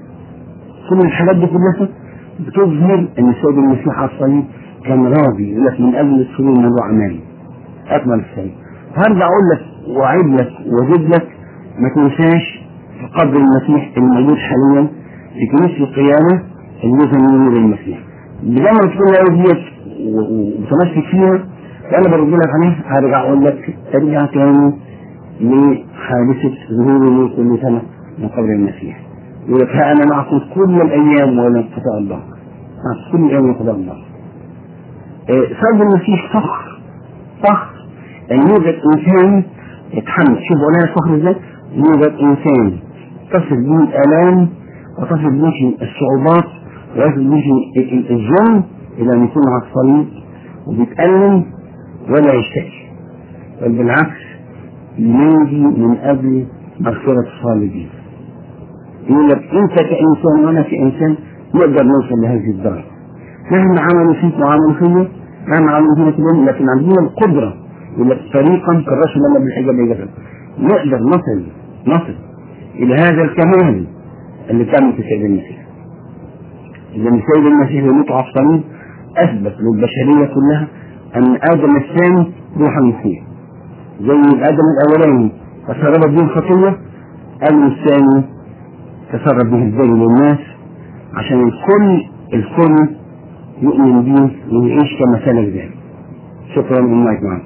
كل الحاجات دي كلها بتظهر ان السيد المسيح على الصليب كان راضي يقول لك من اجل السرور من اعمالي اكمل الصليب هرجع اقول لك واعيد لك واجيب لك ما تنساش في قبر المسيح الموجود حاليا في كنيسه القيامه اللي من نور المسيح بدل ما تكون الايه ديت ومتمسك فيها انا برد لك عليه هرجع اقول لك ارجع تاني لحادثه ظهور النور كل سنه من قبر المسيح يقول لك ها انا معكم كل الايام ولا انقطاع الله معكم كل الايام ولا انقطاع الله صلب المسيح فخر فخر ان يوجد انسان يتحمل شوف ولا فخر ازاي يوجد انسان تصل به الالام وتصل به الصعوبات ويصل به الظلم الى ان يكون على الصليب وبيتألم ولا يشتكي بل بالعكس ينجي من اجل مغفرة الصالحين يقول لك انت كانسان وانا كانسان نقدر نوصل لهذه الدرجه مهما عملوا فيك وعملوا فيا مهما عملوا فينا كلهم لكن عندنا القدره يقول لك طريقا كالرسول لما بالحجاب يجرب نقدر نصل نصل الى هذا الكمال اللي كان في سيد المسيح اذا سيد المسيح يموت على الصليب اثبت للبشريه كلها ان ادم الثاني روح المسيح زي ادم الاولاني فسرب به الخطيه ادم الثاني تسرب به البر للناس عشان الكل الكل يؤمن به ويعيش كما كان ذلك شكرا المايك معك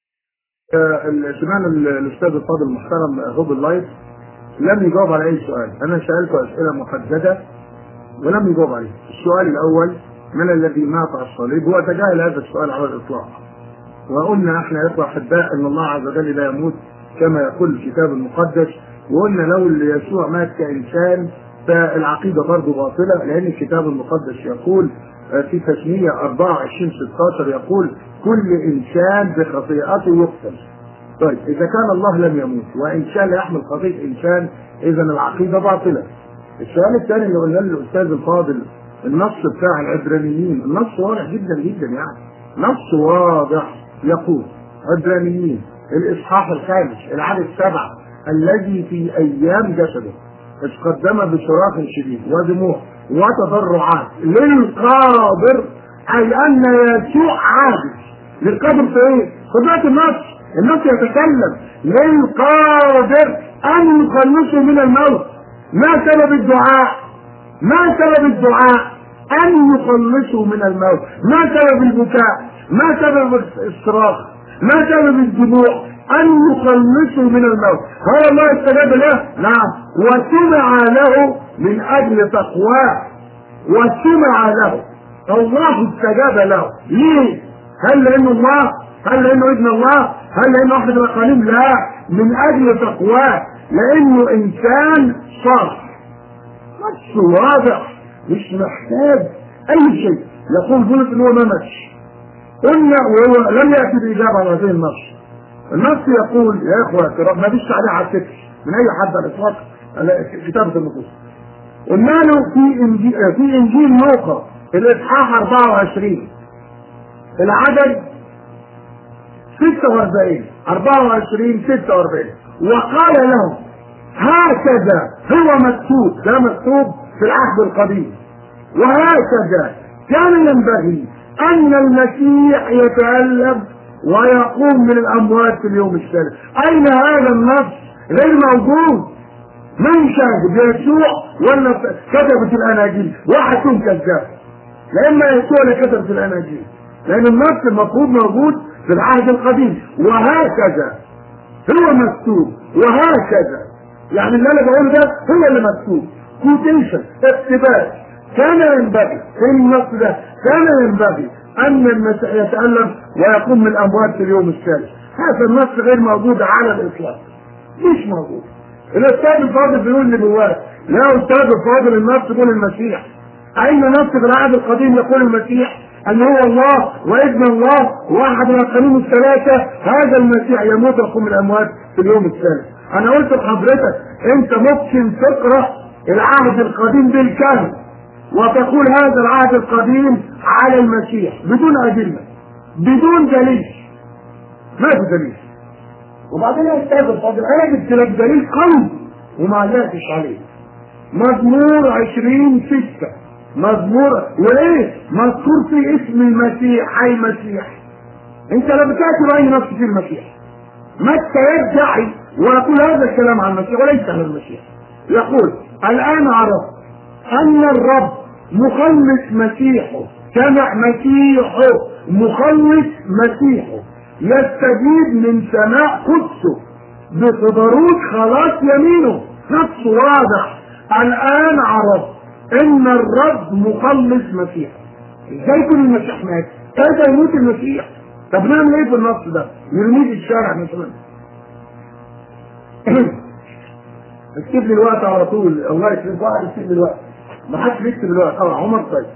سمعنا الاستاذ الفاضل المحترم هوب اللايف لم يجاوب على اي سؤال انا سالته اسئله محدده ولم يجاوب عليه السؤال الاول من الذي مات على الصليب هو تجاهل هذا السؤال على الاطلاق وقلنا احنا يا احباء ان الله عز وجل لا يموت كما يقول الكتاب المقدس وقلنا لو يسوع مات كإنسان فالعقيدة برضه باطلة لأن الكتاب المقدس يقول في تسمية 24 16 يقول كل إنسان بخطيئته يقتل. طيب إذا كان الله لم يموت وإنسان لا يحمل خطيئة إنسان إذا العقيدة باطلة. السؤال الثاني اللي قلنا للأستاذ الفاضل النص بتاع العبرانيين النص واضح جدا جدا يعني نص واضح يقول عبرانيين الإصحاح الخامس العدد سبعة الذي في ايام جسده اذ قدم بصراخ شديد ودموع وتضرعات للقادر اي ان يسوع عاجز للقادر في ايه؟ خدمات النص النص يتكلم للقادر ان يخلصه من الموت ما سبب الدعاء؟ ما سبب الدعاء؟ ان يخلصه من الموت ما سبب البكاء؟ ما سبب الصراخ؟ ما سبب الدموع؟ أن يخلصه من الموت هل الله استجاب له؟ نعم وسمع له من أجل تقواه وسمع له الله استجاب له ليه؟ هل لأنه الله؟ هل لأنه ابن الله؟ هل لأنه أحد الأقاليم؟ لا من أجل تقواه لأنه إنسان صالح نص واضح مش محتاج أي شيء يقول بولس إن هو ما ماتش قلنا وهو لم يأتي بإجابة على هذه النص النص يقول يا اخوة الكرام ما فيش عليه على الفكر من اي حد على الاطلاق كتابة النصوص قلنا له في انجيل في انجيل لوقا الاصحاح 24 العدد 46 24 46 وقال لهم هكذا هو مكتوب ده مكتوب في العهد القديم وهكذا كان ينبغي ان المسيح يتألم ويقوم من الاموات في اليوم الثالث اين هذا النص غير موجود من شاهد يسوع ولا كتبت الاناجيل واحد فيهم كذاب لا اما يسوع اللي كتبت الاناجيل لان النص المفروض موجود في العهد القديم وهكذا هو مكتوب وهكذا يعني اللي انا بقوله ده هو اللي مكتوب كوتيشن اقتباس كان ينبغي في النص ده كان ينبغي ان المسيح يتالم ويقوم من الاموات في اليوم الثالث هذا النص غير موجود على الاطلاق مش موجود الاستاذ الفاضل بيقول نبوات لا استاذ الفاضل النص يقول المسيح اين نص في العهد القديم يقول المسيح ان هو الله وابن الله واحد من القانون الثلاثه هذا المسيح يموت ويقوم من الاموات في اليوم الثالث انا قلت لحضرتك انت ممكن تقرا العهد القديم بالكامل وتقول هذا العهد القديم على المسيح بدون ادله بدون دليل ما في دليل وبعدين يا استاذ الفاضل انا جبت لك دليل قوي وما علقتش عليه مزمور عشرين ستة مزمور وايه مذكور في اسم المسيح اي مسيح انت لا بتاتي باي نص في المسيح متى يدعي ويقول هذا الكلام عن المسيح وليس عن المسيح يقول الان عرفت ان الرب مخلص مسيحه سمع مسيحه مخلص مسيحه يستجيب من سماء قدسه بصدروت خلاص يمينه نص واضح الان عرفت ان الرب مخلص مسيحه ازاي يكون المسيح مات؟ كيف يموت المسيح؟ طب نعمل ايه في النص ده؟ نرميه في الشارع مثلا اكتب لي الوقت على طول الله يكرمك واحد يكتب لي الوقت ما حدش بيكتب الوقت اه عمر طيب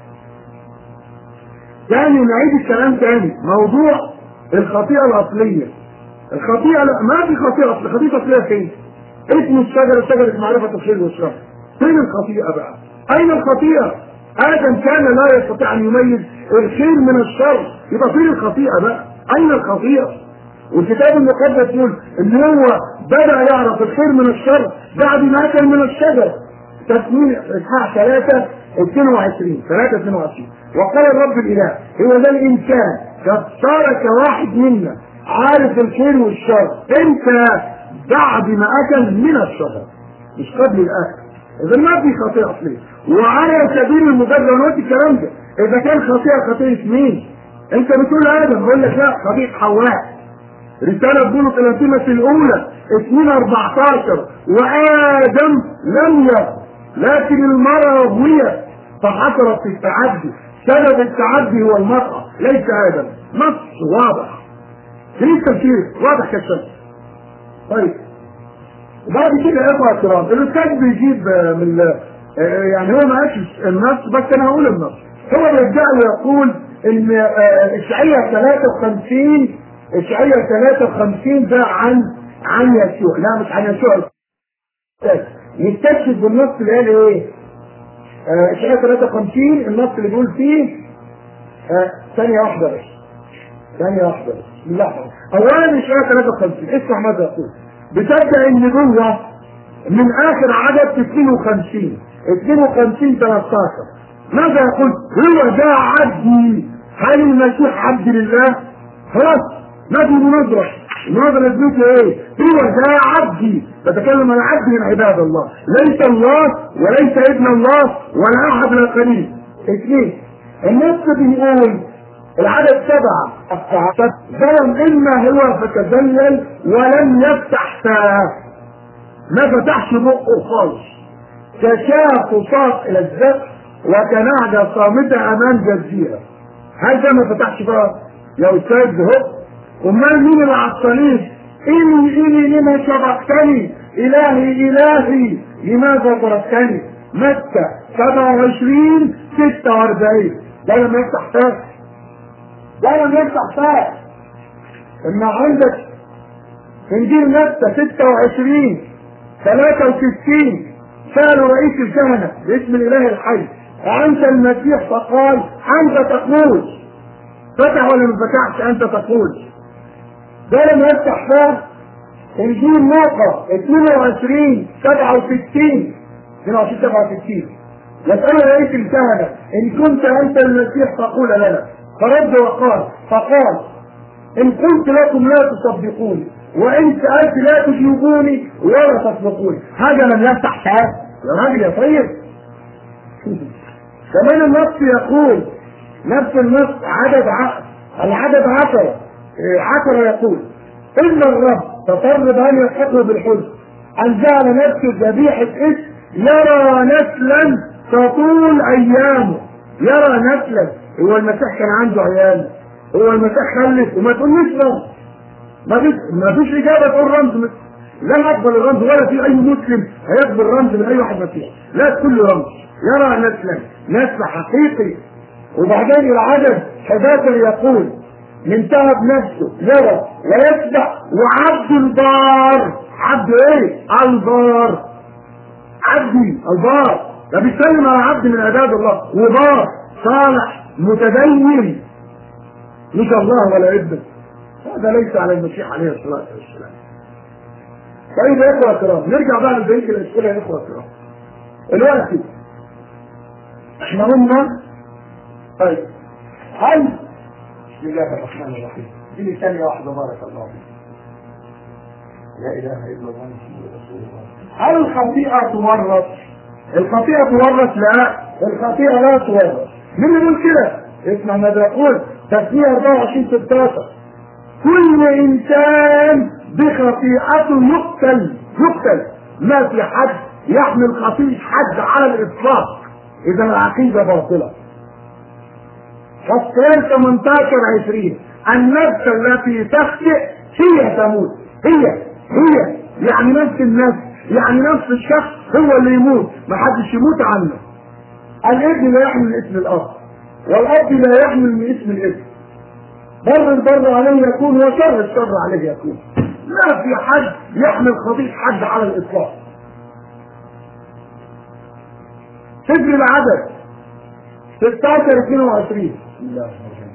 تاني نعيد الكلام تاني موضوع الخطيئة الأصلية الخطيئة لا ما في خطيئة أصلية الخطيئة الأصلية فين؟ اسم الشجرة شجرة معرفة الخير والشر فين الخطيئة بقى؟ أين الخطيئة؟ آدم كان لا يستطيع أن يميز الخير من الشر يبقى فين الخطيئة بقى؟ أين الخطيئة؟ والكتاب المقدس يقول ان هو بدا يعرف الخير من الشر بعد ما اكل من الشجر تكوين اصحاح 3 22 3 22 وقال الرب الاله هو ذا الانسان قد صار كواحد منا عارف الخير والشر انت بعد ما اكل من الشجر مش قبل الاكل اذا ما في خطيئه اصليه وعلى سبيل المجادله انا قلت الكلام ده اذا كان خطيئه خطيئه مين؟ انت بتقول ادم بقول لك لا خطيئه حواء رسالة بولس إلى تيموثي الأولى 2 14 وآدم لم يكن لكن المرأة أغوية فحصلت في التعدي سبب التعدي هو المرأة ليس آدم نص واضح في تفسير واضح كالشمس طيب وبعد كده يا اخوة الكرام الأستاذ بيجيب من يعني هو ما قالش النص بس أنا هقول النص هو بيرجع ويقول إن إشعياء 53 إشعياء 53 ده عن عن يسوع لا مش عن يسوع نستشهد بالنص اللي قال ايه؟ آه، إشعياء 53 النص اللي بيقول فيه آه، ثانية واحدة بس ثانية واحدة بس بسم الله الرحمن أولا إشعياء 53 اسمع ماذا يقول بتبدأ النبوة من آخر عدد 52 52 13 ماذا يقول؟ هو ده عبدي هل المسيح عبد لله؟ خلاص ما في مناظرة المناظرة تقول ايه؟ هو ده عبدي بتكلم عن عبد من عباد الله ليس الله وليس ابن الله ولا احد من القليل اثنين النص بيقول العدد سبعة ظلم إما هو فتذلل ولم يفتح فاه ما فتحش بقه خالص كشاة تصاق إلى الذبح وكنعجة صامتة أمام جزيرة هل ده ما فتحش فاه يا أستاذ هو امال مين اللي على الصليب اني اني لما سبقتني الهي الهي لماذا تركتني متى 27 46 ده لما يفتح فاه ده لما يفتح فاه ان عندك انجيل متى 26 63 سألوا رئيس الكهنة باسم الاله الحي أنت المسيح فقال أنت تقول فتح ولا ما فتحش أنت تقول ده لما يفتح فاه انجيل موقع 22 67 22 67 يسأل رئيس الكهنة إن كنت أنت المسيح فقول لنا فرد وقال فقال إن قلت لكم لا تصدقوني وإن سألت لا تجيبوني ولا تصدقوني هذا لم يفتح فاه يا راجل يا طيب كمان النص يقول نفس النص عدد عقل العدد عشرة عشرة يقول إن الرب تطرب أن يلحقه بالحزن أن جعل نفسه ذبيحة اسم يرى نسلا تطول أيامه يرى نسلا هو المسيح كان عنده عيال هو المسيح خلف وما تقوليش رمز ما فيش ما فيش اجابه تقول رمز لا يقبل الرمز ولا في اي مسلم هيقبل رمز من اي واحد مسيحي لا كل رمز يرى نسلا نسل حقيقي وبعدين العدد 11 يقول من تعب نفسه يرى ويسبح وعبد البار عبد ايه؟ البار عبدي البار ده بيتكلم على عبد من عباد الله وبار صالح متدين مش الله ولا ابنه هذا ليس على المسيح عليه الصلاه والسلام طيب يا اخوه الكرام نرجع بقى لبقيه الاسئله يا اخوه الكرام دلوقتي احنا قلنا طيب هل بسم الله الرحمن الرحيم دي ثانية واحدة بارك الله فيك لا إله إلا الله محمد رسول الله هل الخطيئة تورث؟ الخطيئة تورث؟ لا الخطيئة لا تورث مين اللي يقول كده؟ اسمع ماذا يقول تسمية 24 16 كل إنسان بخطيئته يقتل يقتل ما في حد يحمل خطيئة حد على الإطلاق إذا العقيدة باطلة فالصيام 18 20 النفس التي تخطئ هي تموت هي هي يعني نفس النفس يعني نفس الشخص هو اللي يموت ما حدش يموت عنه الابن لا يحمل اسم الاب والاب لا يحمل من اسم الابن بر البر عليه يكون وشر الشر عليه يكون لا في حد يحمل خطيئة حد على الاطلاق سجل العدد 16 22 بسم الله الرحمن الرحيم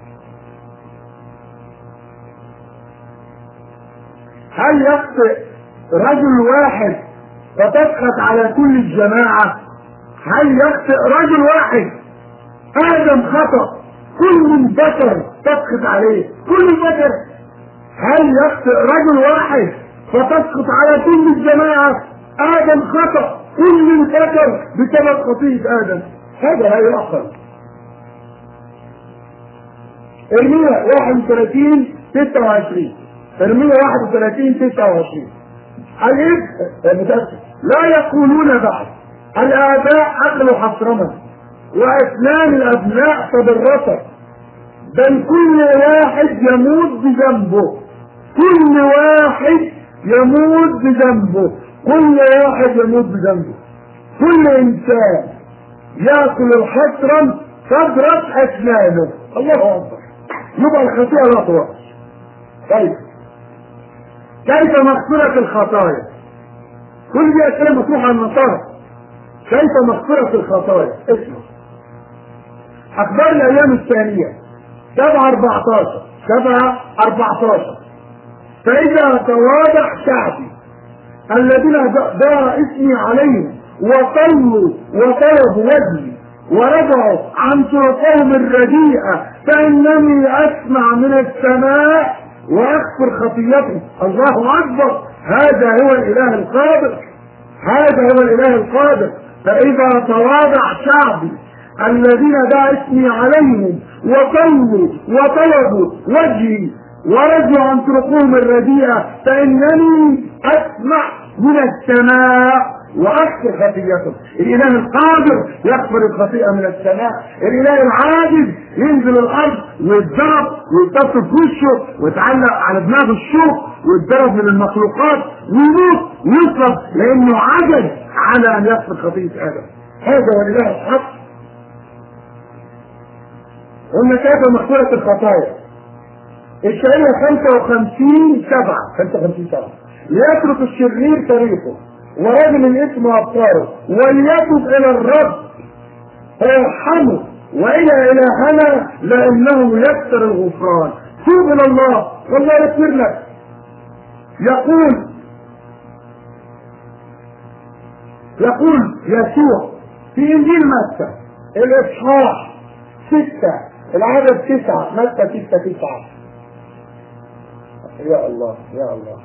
هل يخطئ رجل واحد فتسقط على كل الجماعة هل يخطئ رجل واحد آدم خطأ كل البشر تسقط عليه كل البشر هل يخطئ رجل واحد فتسقط على كل الجماعة آدم خطأ كل البشر بسبب خطيئة آدم هذا لا يعقل ارمية 31 26 ارمية 31 29 الابن لا يقولون بعد الآباء أكلوا حصرما وأسنان الأبناء تضرست بل كل واحد يموت بذنبه كل واحد يموت بذنبه كل واحد يموت بذنبه كل إنسان يأكل الحصرا تضرب أسنانه الله أكبر يبقى الخطيئة لا تورث طيب كيف مغفرة الخطايا كل دي أسئلة مطروحة على النصارى كيف مغفرة الخطايا اسمع أخبار الأيام الثانية سبعة 14 سبعة 14 فإذا تواضع شعبي الذين دار اسمي عليهم وصلوا وطلبوا وجهي ورجعوا عن طرقهم الرديئة فإنني أسمع من السماء وأغفر خطيتهم الله أكبر هذا هو الإله القادر هذا هو الإله القادر فإذا تواضع شعبي الذين دعا اسمي عليهم وصلوا وطلبوا وجهي ورجعوا عن طرقهم الرديئة فإنني أسمع من السماء واغفر خطيئتهم الاله القادر يغفر الخطيئه من السماء الاله العاجز ينزل الارض ويتضرب ويتصل في وشه ويتعلق على دماغ الشوك ويتضرب من المخلوقات ويموت ويصلب لانه عجز على ان يغفر خطيئه ادم هذا هو الاله الحق قلنا كيف مغفرة الخطايا الشريعة 55 سبعة 55 سبعة ليترك الشرير طريقه ورجل الاسم أبصاره وليتب إلى الرب فيرحمه وإلى إلهنا لأنه يكثر الغفران توب إلى الله والله يغفر لك يقول يقول يسوع في إنجيل متى الإصحاح ستة العدد تسعة متى ستة تسعة يا الله يا الله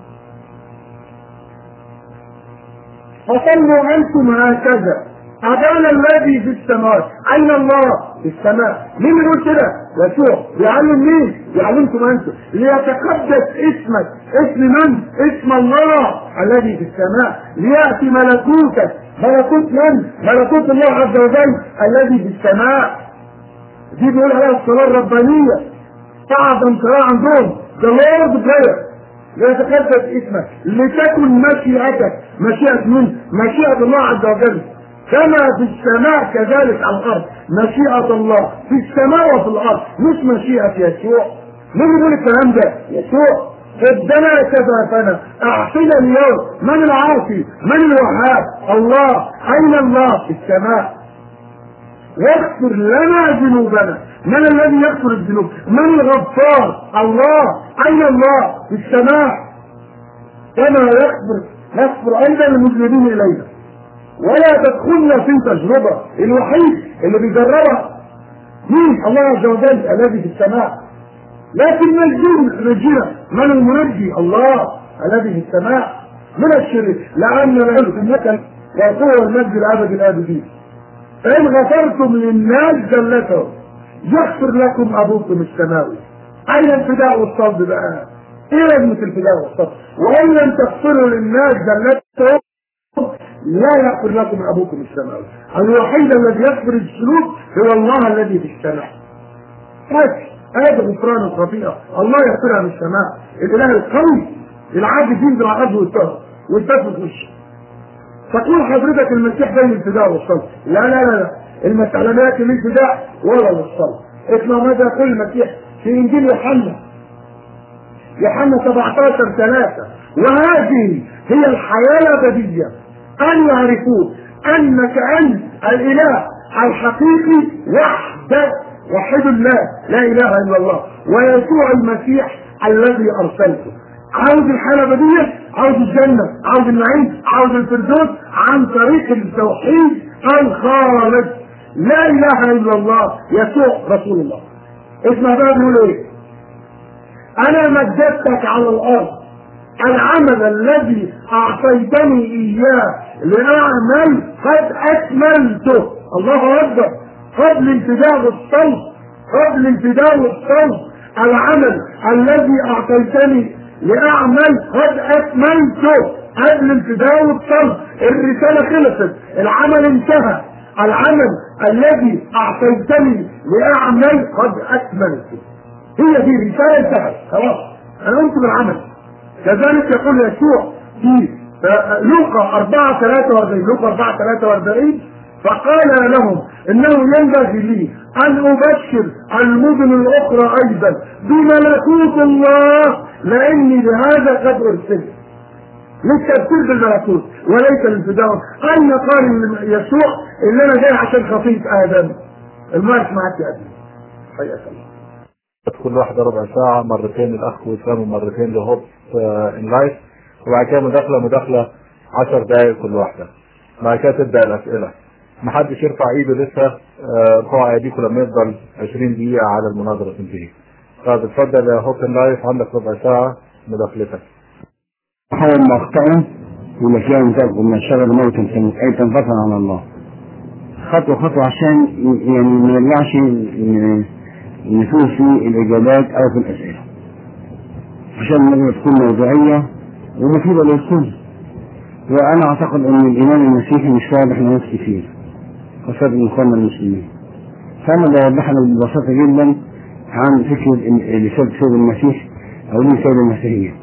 فصلوا أنتم هكذا أبانا الذي في السماء أين الله في السماء مين يقول كده يسوع بيعلم مين يعلمكم أنتم ليتقدس اسمك اسم من اسم الله الذي في السماء ليأتي ملكوتك ملكوت من ملكوت الله عز وجل الذي في السماء دي بيقول عليها الصلاة الربانية أعظم صلاة عندهم The Lord Prayer يتقدس اسمك لتكن مشيئتك مشيئة من مشيئة الله عز وجل كما في السماء كذلك على الأرض مشيئة الله في السماء وفي الأرض مش مشيئة يسوع مين يقول الكلام ده يسوع قدنا كفافنا اعطنا اليوم من العاصي من الوهاب الله اين الله في السماء واغفر لنا ذنوبنا من الذي يغفر الذنوب من الغفار الله اين الله في السماء كما يغفر يغفر ايضا المذنبين الينا ولا تدخلنا في تجربه الوحيد اللي بيجربها مين الله عز وجل الذي في السماء لكن نجينا نجينا من المنجي الله الذي في السماء من الشرك لأن العلم إنك وقوة المجد الأبد الآبدين فإن غفرتم للناس جلتهم يغفر لكم أبوكم السماوي أين الفداء والصلب بقى؟ إيه لازمة الفداء والصلب؟ وإن لم تغفروا للناس جلتهم لا يغفر لكم أبوكم السماوي الوحيد الذي يغفر الذنوب هو الله الذي في السماء بس هذا غفران الخطيئة الله يغفرها من السماء الإله القوي العاجز ينزل على الأرض ويتفق ويتفق وشه تقول حضرتك المسيح زي الفداء والصلب لا لا لا لا المسألة لا يأتي للفداء ولا للصلب اسمع ماذا يقول المسيح في إنجيل يوحنا يوحنا 17 3 وهذه هي الحياة الأبدية أن يعرفوا أنك أنت الإله الحقيقي وحدك وحد الله لا اله الا الله ويسوع المسيح الذي ارسلته عاوز الحالة الأبدية عاوز الجنة عاوز النعيم عاوز الفردوس عن طريق التوحيد الخالص لا إله إلا الله يسوع رسول الله اسمع بقى بيقول إيه أنا مجدتك على الأرض العمل الذي أعطيتني إياه لأعمل قد أكملته الله أكبر قبل انتداء الصوت قبل انتداء الصوت العمل الذي اعطيتني لاعمل قد اكملته قبل انتداء الصوت الرساله خلصت العمل انتهى العمل الذي اعطيتني لاعمل قد اكملته هي دي رساله انتهت خلاص انا قمت بالعمل كذلك يقول يسوع في لوقا 4 43 لوقا 4 43 فقال لهم انه ينبغي لي ان ابشر المدن الاخرى ايضا بملكوت الله لاني بهذا قد ارسلت للتبشير بالملكوت وليس للفداء اين قال يسوع ان انا جاي عشان خطيئه ادم المارك معاك يا ادم حياك الله كل واحدة ربع ساعة مرتين الأخ وسام ومرتين لهوب إن لايف وبعد كده مداخلة مداخلة 10 دقايق كل واحدة بعد كده تبدأ الأسئلة محدش يرفع ايده لسه ارفعوا ايديكم لما يفضل 20 دقيقة على المناظرة تنتهي. طب اتفضل يا هوب إن لايف عندك ربع ساعة مداخلتك. حول ما اخطأوا والاشياء تكون من الشر موتا اي تنفصل عن الله. خطوة خطوة عشان يعني ما نرجعش نشوف في الاجابات او في الاسئلة. عشان النبي تكون موضوعية ومفيدة للكل. وانا اعتقد ان الايمان المسيحي مش واضح لناس كتير. خاصة من اخواننا المسلمين. فانا بوضح لك ببساطة جدا عن فكرة رسالة سيد المسيح او رسالة المسيحية.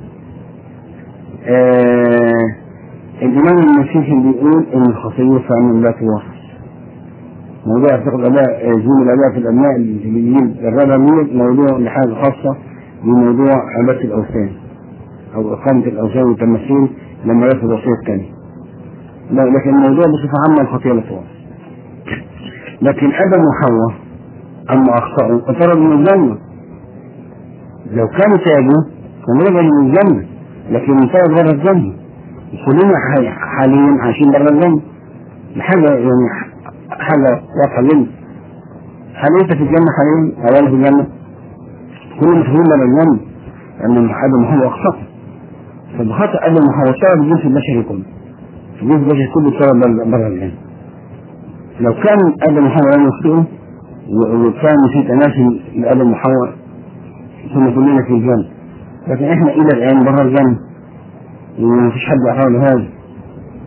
آه الإمام المسيحي بيقول إن الخطية فعلا لا توافق. موضوع اعتقد أداء زوم الأداء في الأبناء الإنجليزيين الربانيين موضوع لحاجة خاصة بموضوع عبادة الأوثان أو إقامة الأوثان والتماثيل لما ياخد وصية الثاني. لكن الموضوع بصفة عامة الخطية لا توافق. لكن آدم وحواء أما أخطأوا اطردوا من الجنة. لو كانوا تابوا كانوا رجعوا من الجنة. لكن انتهى بره الجنة كلنا حاليا عايشين بره الجنة حاجة يعني حاجة واضحة لنا هل انت في الجنة حاليا او انا في الجنة؟ كلنا مشغولين بره الجنة لان ادم وحواء اخطأ فبخطأ ادم وحواء سبب الجنس البشري كله الجنس البشري كله سبب بره الجنة لو كان ادم وحواء لم يخطئوا وكان في تناسل لادم وحواء كنا كلنا في الجنة لكن احنا الى الان بره الجنة ومفيش حد يعتبر هذا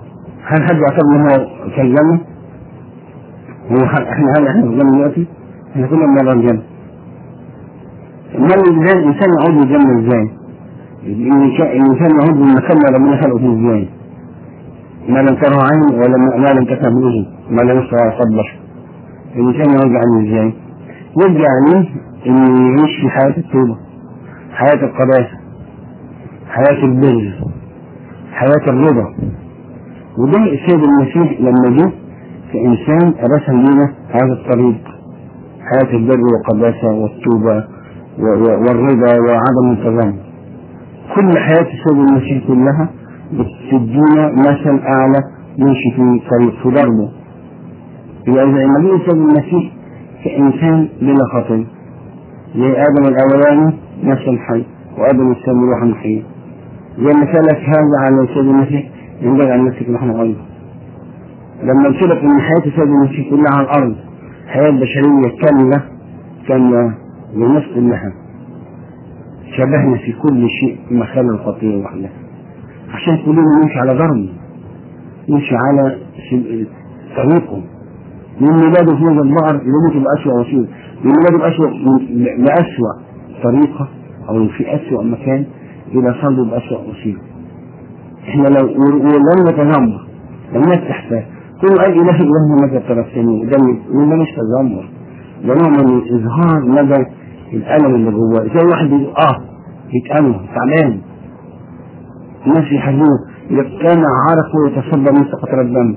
هل حد يعتبر ان هو في الجنة؟ هو احنا هل احنا في الجنة دلوقتي؟ احنا كنا بنرى الجنة امال الانسان الانسان يعود الجنة ازاي؟ الانسان يعود للمكان اللي ربنا خلقه فيه ازاي؟ ما لم تره عين ولا ما لم تفهم اذن ما لم يسمع على قلب بشر الانسان يرجع عنه ازاي؟ يرجع عنه انه يعيش في حياة التوبة حياة القداسة حياة البر حياة الرضا وده السيد المسيح لما جه كإنسان رسم لنا هذا الطريق حياة البر والقداسة والتوبة والرضا وعدم التذمر كل حياة السيد المسيح كلها بتدينا مثل أعلى يمشي في طريق في دربه يبقى إذا لما جه السيد المسيح كإنسان بلا خطية زي آدم الأولاني نفس الحي وآدم الثاني روح حي زي ما سألك هذا على السيد المسيح ينبغي عن نفسك نحن أيضا لما قلت لك ان حياه السيد المسيح كلها على الارض حياه بشريه كامله كامله بنصف اللحم شبهنا في كل شيء مخال الخطيه وحدها عشان كلنا نمشي على ضرب نمشي على طريقه من ميلاده في هذا البحر يموت بأسوأ وسيلة من ميلاده بأسوأ بأسوأ طريقة أو في أسوأ مكان إلى صلبه بأسوأ وسيلة احنا لو لم نتذمر لم نفتح فيه كل أي إله إله مدى ترسمي ده وده مش تذمر ده نوع من إظهار مدى الألم اللي جواه زي واحد يقول آه يتألم تعبان الناس يحزنوا إذا كان عرفوا يتصدى من قطرة الدم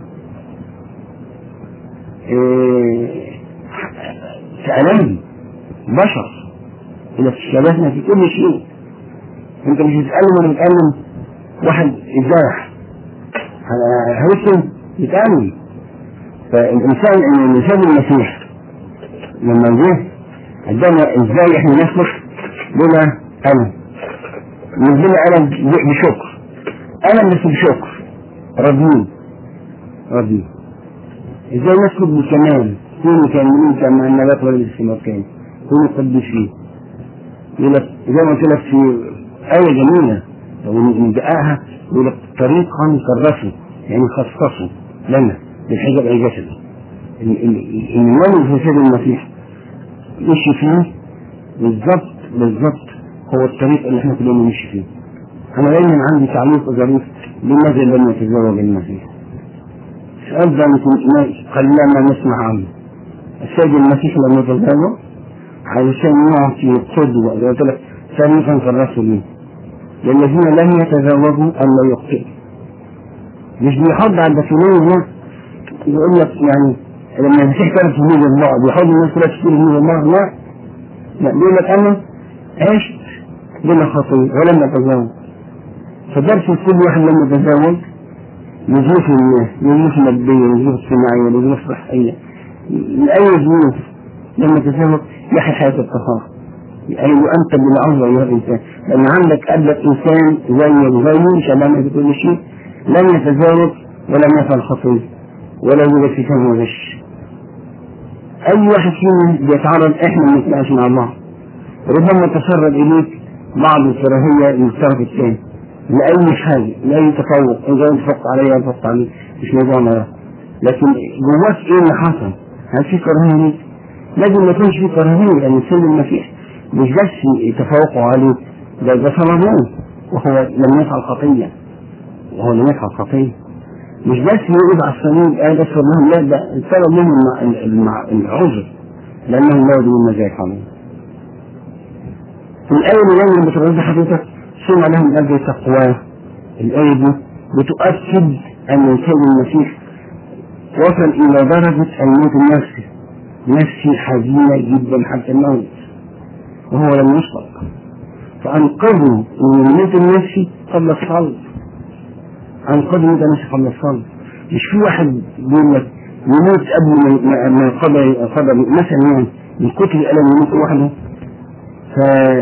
إيه تألم بشر إذا تشابهنا في كل شيء أنت مش بتتألم ولا بتألم واحد إزاح هيسلم يتأمل فالإنسان الإنسان المسيح لما جه عندنا إزاي إحنا نسلك بلا ألم مش بلا ألم بشكر ألم بس بشكر راضيين راضيين إزاي نسلك بكمال كونوا كاملين كما أن لا تولد في مكان كونوا قديسين يقول لك زي ما قلت لك في آية جميلة وندقاها يقول لك طريقا كرسوا يعني خصصوا لنا بالحجاب أي جسد الإيمان في سيد المسيح مشي فيه بالضبط بالضبط هو الطريق اللي احنا كلنا نمشي فيه أنا دايما عندي تعليق ظريف لماذا لم يتزوج المسيح؟ السؤال ده يمكن قلما نسمع عنه السيد المسيح لم يتزوج علشان يعطي قدوة زي قلت لك ثانيا في الرسول للذين لم يتزوجوا أن لا يخطئوا مش بيحض على البكالوريا يقول لك يعني لما المسيح كان في ميز الله بيحض الناس كلها تشتري ميز الله لا لا بيقول لك انا عشت بلا خطيه ولم اتزوج فدرس كل واحد لما يتزوج لظروف الناس لظروف مادية لظروف اجتماعية لظروف صحية لأي ظروف لما تتزوج يحيى حياة الطهارة يعني وأنت بالعظة أيها الإنسان لأن عندك قبلك إنسان زي زيه شبابنا في كل شيء لم يتزوج ولم يفعل خطية ولا يوجد في فمه غش أي واحد فينا بيتعرض إحنا ما نسمعش مع الله ربما تسرب إليك بعض الكراهية من الطرف الثاني لأي حاجة لأي تفوق إن جاي تفوق عليا تفوق عليك مش موضوعنا ده لكن جواك إيه اللي حصل؟ هل في كراهية ليك؟ لازم ما يكونش في كراهية لأن سن المسيح مش بس يتفوقوا عليه ده ده صلبوه وهو لم يفعل خطية وهو لم يفعل خطية مش بس يقول على الصليب قال اغفر لهم لا ده السبب منهم العذر لأنهم لا يدرون ماذا يفعلون في الآية اللي دايما بتردد حضرتك سمع لهم من أجل تقواه الآية دي بتؤكد أن السيد المسيح وصل إلى درجة الموت النفسي نفسي حزينة جدا حتى الموت وهو لم يصلب فأنقذوا من الموت النفسي قبل الصلب أنقذوا الموت النفسي قبل الصلب مش في واحد بيقول لك يموت قبل ما ما قضى قضى مثلا يعني من كتر الألم يموت لوحده ف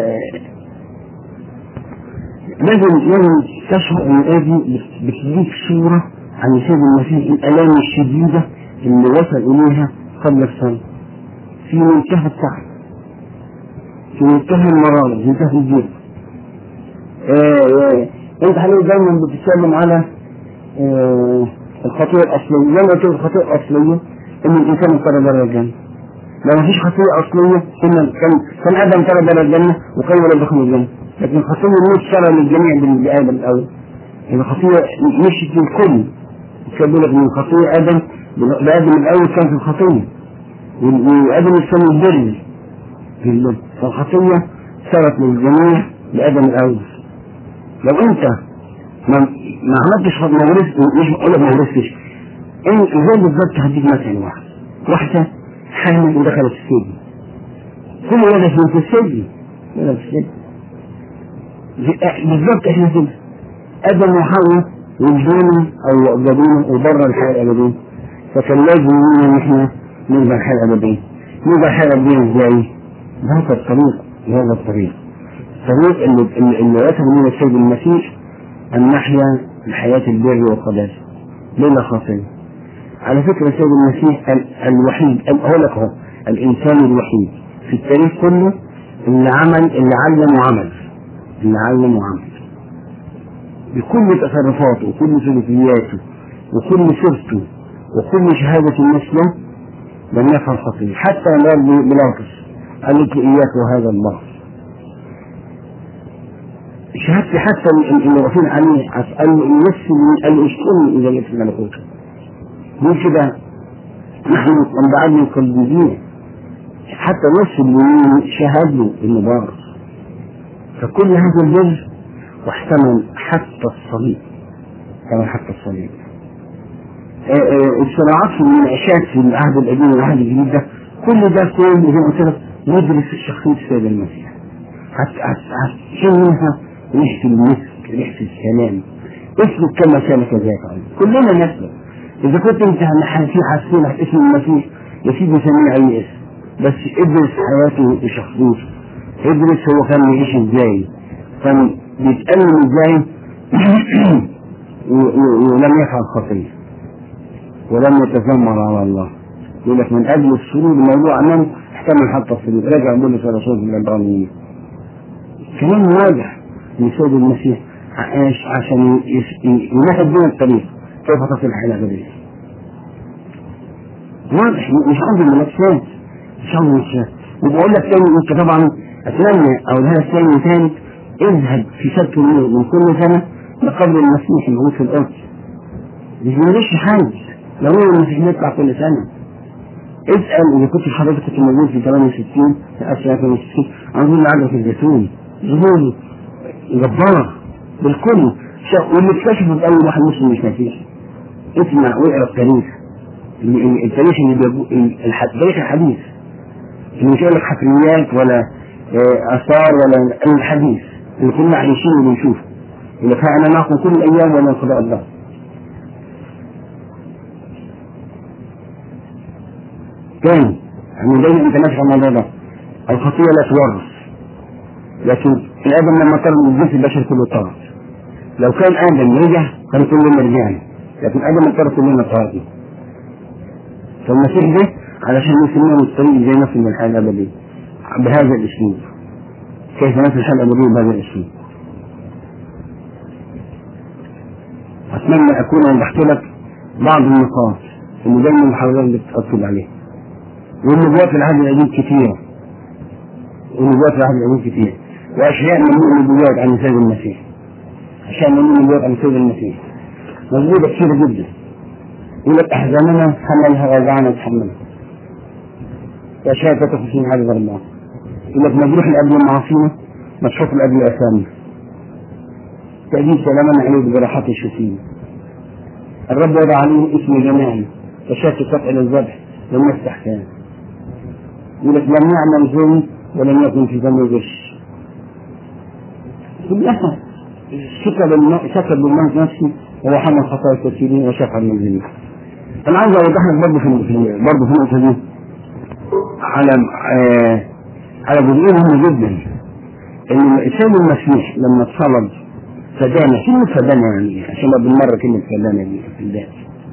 لازم لازم تشعر ان هذه بتديك صورة عن سيد المسيح الآلام الشديدة اللي وصل إليها قبل الصلاة في منتهى التعب في منتهى المرارة في منتهى الجهد انت حضرتك دايما بتتكلم على آه الخطيئة الأصلية لما قلت الخطيئة الأصلية إن الإنسان اضطر بره الجنة لو مفيش خطية أصلية كنا كان كان آدم ترى دار الجنة وكان ولا دخل الجنة لكن الخطية مش شرع للجميع بآدم الأول الخطية مشت للكل كان بيقول لك من خطية آدم لآدم الأول كان في الخطية وآدم الثاني البر في البر فالخطية صارت للجميع لآدم الأول لو أنت ما ما عملتش ما ورثت مش بقول لك ما ورثتش انت زي بالظبط هديك مثلا واحد واحدة حامل ودخلت السجن كل ولد في السجن ولد في السجن بالظبط احنا كده ادم وحواء وجدونا او يقبضونا وبره الحياه الابديه فكان لازم لنا ان احنا نرجع الحياه الابديه نرجع الحياه الابديه ازاي؟ بهذا الطريق بهذا الطريق الطريق اللي اللي, اللي رسم لنا السيد المسيح ان نحيا الحياه البر والقداسه بلا خطيه على فكره السيد المسيح ال- الوحيد اقول لك هو الانسان الوحيد في التاريخ كله اللي عمل اللي علم وعمل اللي علم وعمل بكل تصرفاته وكل سلوكياته وكل سيرته وكل شهادة الناس له لم يفعل خطية حتى قال بلاطس قال لك إياك وهذا الله شهادتي حتى اللي واقفين عليه قال له النفس قال له اشكرني إذا جئت ملكوته مو كده نحن انبعاد من قلبيين حتى النفس اللي شهد له انه بار فكل هذا البر واحتمل حتى الصليب كما حتى الصليب الصراعات في المناقشات في العهد القديم والعهد الجديد ده كل ده كله زي ما قلت لك ندرس شخصية السيد المسيح عشان منها ريحة المسك ريحة السلام اسلك كما كان كذلك كلنا نسلك إذا كنت أنت في حاسين اسم المسيح يا سيدي سميه أي اسم بس ادرس حياته وشخصيته ادرس هو كان يعيش ازاي كان بيتألم ازاي ولم يفعل خطية ولم يتذمر على الله يقول لك من أجل السرور الموضوع أمامه احتمل حتى السرور رجع بولس الرسول في العبرانيين كلام واضح من سيد المسيح عاش عشان يمهد بنا الطريق كيف تصل الحياة الأبدية واضح مش عندي منافسات مش عندي منافسات وبقول لك تاني انت طبعا اتمنى او لها ثاني وثالث اذهب في سبت النور من كل سنه لقبر المسيح الموجود في الارض مش بنغش حد لو هو المسيح يطلع كل سنه اسال اذا كنت حضرتك كنت موجود في 68 في 1968 عن ظهور عجله الزيتون ظهور جبار بالكل واللي اكتشفوا اول واحد مسلم مش مسيحي اسمع واقرا التاريخ التاريخ اللي بيبو... التاريخ الحديث مش يقول لك حفريات ولا اثار ولا الحديث اللي كنا عايشين وبنشوفه يقول لك انا معكم كل الايام ولا انقضاء الله تاني يعني دايما انت ماشي على الموضوع ده الخطيه لا تورث لكن الادم لما طرد من الجنس البشري كله طرد لو كان ادم رجع كان كلنا رجعنا لكن ادم طرد كلنا طردنا فالمسيح ده علشان يسلمنا الطريق زي نفس من الحياه الابديه بهذا الاسلوب كيف نفس الحياه الابديه بهذا الاسلوب اتمنى اكون وضحت لك بعض النقاط اللي دايما الحضارات بتأكد عليها والنبوات في العهد القديم كثيرة والنبوات في العهد القديم كثيرة وأشياء من النبوات عن سيد المسيح أشياء من النبوات عن سيد المسيح موجودة كثيرة جدا يقول لك أحزاننا حملها ووضعنا تحملها وأشياء تتخصين هذا الله يقول لك مجروح الأب معاصينا مشحوط الأب أثامنا تأديب سلامنا عليه بجراحات الشفين الرب وضع عليه اسم جماعي فشاك قطع الذبح لم يفتح كان يقول لك لم يعمل ظلم ولم يكن في ذنب غش كلها شكر بالله شكر بالله نفسه وهو حمل خطايا كثيرين وشفع من ذنبه انا عايز اوضح لك برضه في برضه في النقطه دي على آه على جزئيه مهمه جدا ان الانسان المسيح لما اتصلب فدانا كلمة فدانا يعني عشان بالمرة كلمة فدانا دي في الباب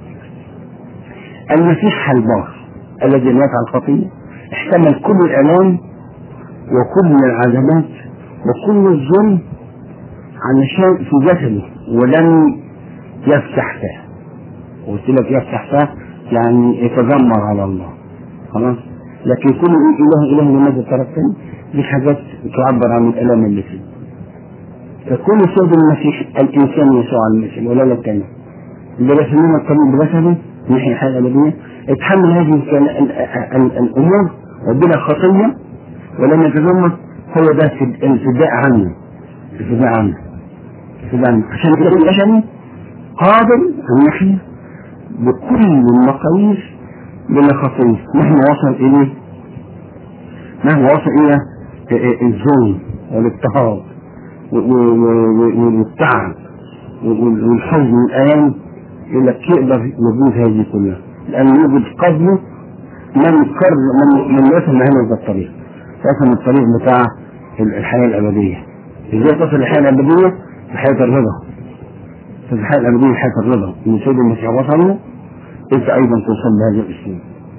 المسيح البار الذي لا يفعل خطية احتمل كل الآلام وكل العذابات وكل الظلم علشان في جسده ولم يفتح فاه قلت لك يفتح فاه يعني يتذمر على الله خلاص لكن كل اله اله لماذا تركتني دي حاجات تعبر عن الالام اللي فيه فكل سيد المسيح الانسان يسوع المسيح ولا لا الثاني اللي رسمنا الطريق بجسده من ناحيه الحياه الابديه اتحمل هذه ال- ال- ال- الامور وبلا خطيه ولم يتذمر هو ده في- الفداء عنه الفداء عنه الفداء عنه عشان كده البشري قادر ان يحيي بكل المقاييس بلا خطيه مهما وصل اليه مهما وصل الى الظلم والاضطهاد و- و- و- والتعب وال- والحزن والآلام يقول لك يقدر يجوز هذه كلها لأن يوجد قبله من كر من من رسم هذا الطريق رسم الطريق بتاع الحياة الأبدية إزاي تصل الحياة الأبدية بحياة الرضا في الحياة الأبدية حياة الرضا إن سيد المسيح وصل له أنت أيضا توصل بهذا الأسلوب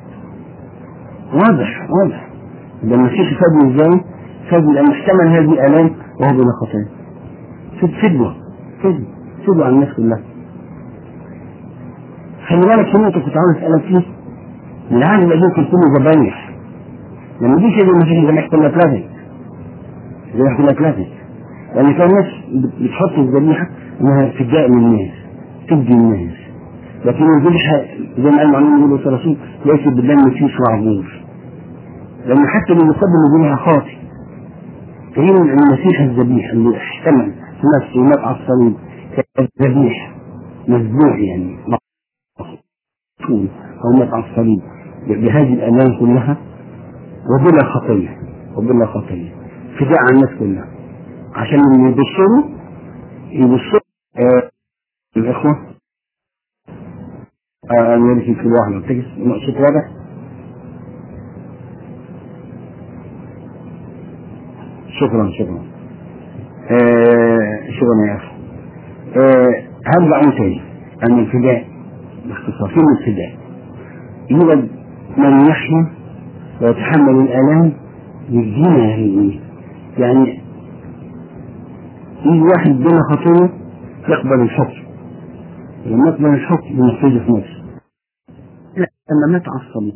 واضح واضح ده المسيح فادني إزاي؟ فادني لأن احتمل هذه الآلام وهو بلا خطية فد فدوة فدوة فدوة عن الناس كلها خلي بالك في نقطة كنت عاوز أسألك فيه العالم الذي ممكن يكون ذبايح لما دي شيء المسيح الذبائح كلها اتلغت الذبائح كلها اتلغت لأن كان الناس بتحط الذبيحة إنها فداء للناس تدي الناس لكن الذبيحة زي ما قال معلوم يقول الرسول ليس بالدم فيش وعبور لأن حتى اللي يقدم الذبيحة خاطئ كريم المسيح الذبيح اللي احتمل نفسه ومات على الصليب كذبيح مذبوح يعني مقتول أو مات على الصليب بهذه الآلام كلها وبلا خطية وبلا خطية فداء عن الناس كلها عشان اللي يبصروا يبصروا آه الإخوة آه أنا في كل واحدة تجلس صوت واضح شكرا شكرا آه شكرا يا اخي آه هرجع اقول تاني ان الفداء باختصار كلمة الفداء يوجد من يحيا ويتحمل الالام يدينا يعني يعني يجي واحد بلا خطية يقبل الحكم لما يقبل الحكم ينفذه في نفسه لا لما مات على الصليب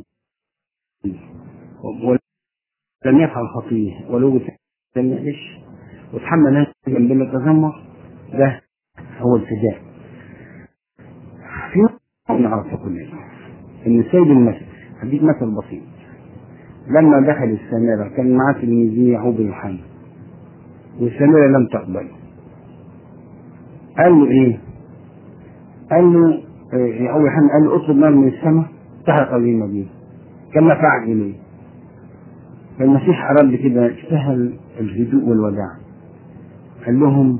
لم يفعل خطية ولو لم يعيش وتحمل هذا بلا تذمر ده هو الفداء في نقطة نعرفها كلنا ان السيد المسيح هديك مثل بسيط لما دخل السامرة كان معاه تلميذين يعقوب الحمد والسامرة لم تقبله قال له ايه؟ قال له إيه أول حاجة قال له اطلب نار من السماء تحرق هذه المدينة كما فعل إليه فالمسيح أراد كده سهل الهدوء والوداع قال لهم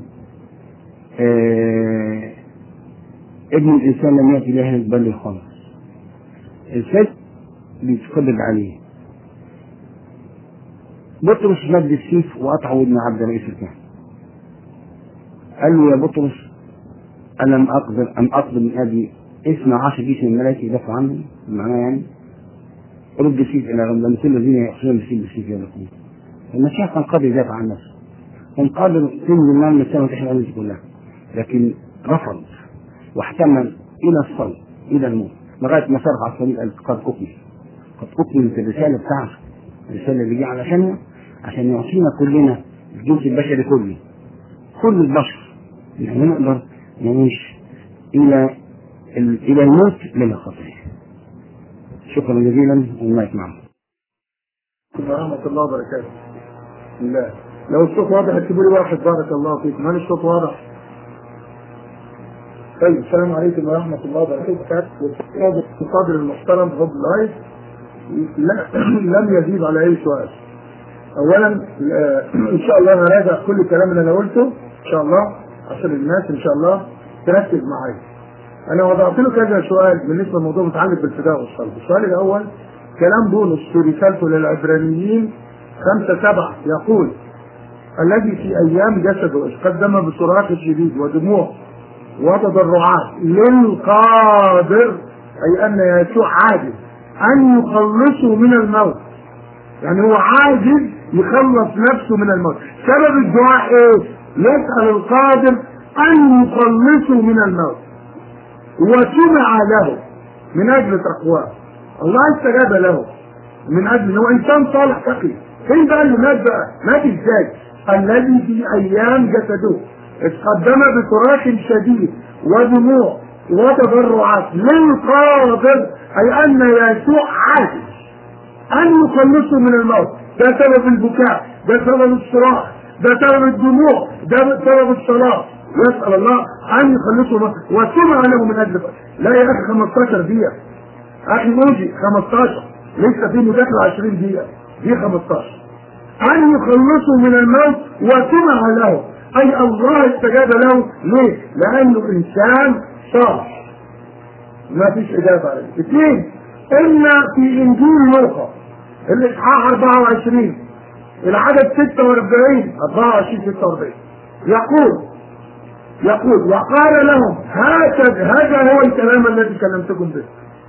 آه ابن الإنسان لم يأتي له بل الخلاص الفجر بيتقدر عليه بطرس مد السيف وقطع ودن عبد رئيس الكهنة قال له يا بطرس ألم أقدر أم أقدر من أبي اثنى عشر جيش من الملائكة يدافع عني معناه يعني رد السيف إلى غمد لأن كل الذين يقصدون السيف بالسيف يلقون المسيح كان قادر يدافع عن نفسه كان قادر تنزل النار من السماء وتحرق الناس كلها لكن رفض واحتمل إلى الصلب إلى الموت لغاية ما صرخ على الصليب قال قد أكمل قد أكملت الرسالة بتاعته الرسالة اللي جه علشاننا عشان يعطينا كلنا الجنس البشري كله كل البشر يعني نقدر نعيش إلى إلى الموت بلا خطية شكرا جزيلا والمايك معكم ورحمة الله وبركاته بسم الله لو الصوت واضح اكتبوا لي واحد بارك الله فيكم هل الصوت واضح؟ طيب السلام عليكم ورحمة الله وبركاته القادر المحترم هوب لايف لا لم يزيد على أي سؤال أولا إن شاء الله هراجع كل الكلام اللي أنا قلته إن شاء الله عشان الناس إن شاء الله تركز معايا أنا وضعت له كذا سؤال بالنسبة للموضوع متعلق بالفداء والصلب السؤال الأول كلام بولس في رسالته للعبرانيين خمسة سبعة يقول الذي في أيام جسده إذ قدم بصراخ شديد ودموع وتضرعات للقادر أي أن يسوع عاجز أن يخلصه من الموت يعني هو عاجز يخلص نفسه من الموت سبب الدعاء ايه يسأل القادر أن يخلصه من الموت وسمع له من أجل تقواه الله استجاب له من اجل هو انسان صالح تقي فين بقى اللي مات بقى؟ مات ازاي؟ الذي في ايام جسده اتقدم بصراخ شديد ودموع وتضرعات للقادر اي ان يسوع عاجز ان يخلصه من الموت ده سبب البكاء ده سبب الصراخ ده سبب الدموع ده سبب الصلاه يسال الله ان يخلصه من وسمع له من اجل لا يا اخي 15 دقيقه اخي موجي 15 لسه في مداخله 20 دقيقه دي 15 ان يخلصه من الموت وسمع له اي الله استجاب له ليه؟ لانه انسان صالح ما فيش اجابه عليه اثنين ان في انجيل لوقا الاصحاح 24 العدد 46 24 46 يقول يقول وقال لهم هكذا هذا هو الكلام الذي كلمتكم به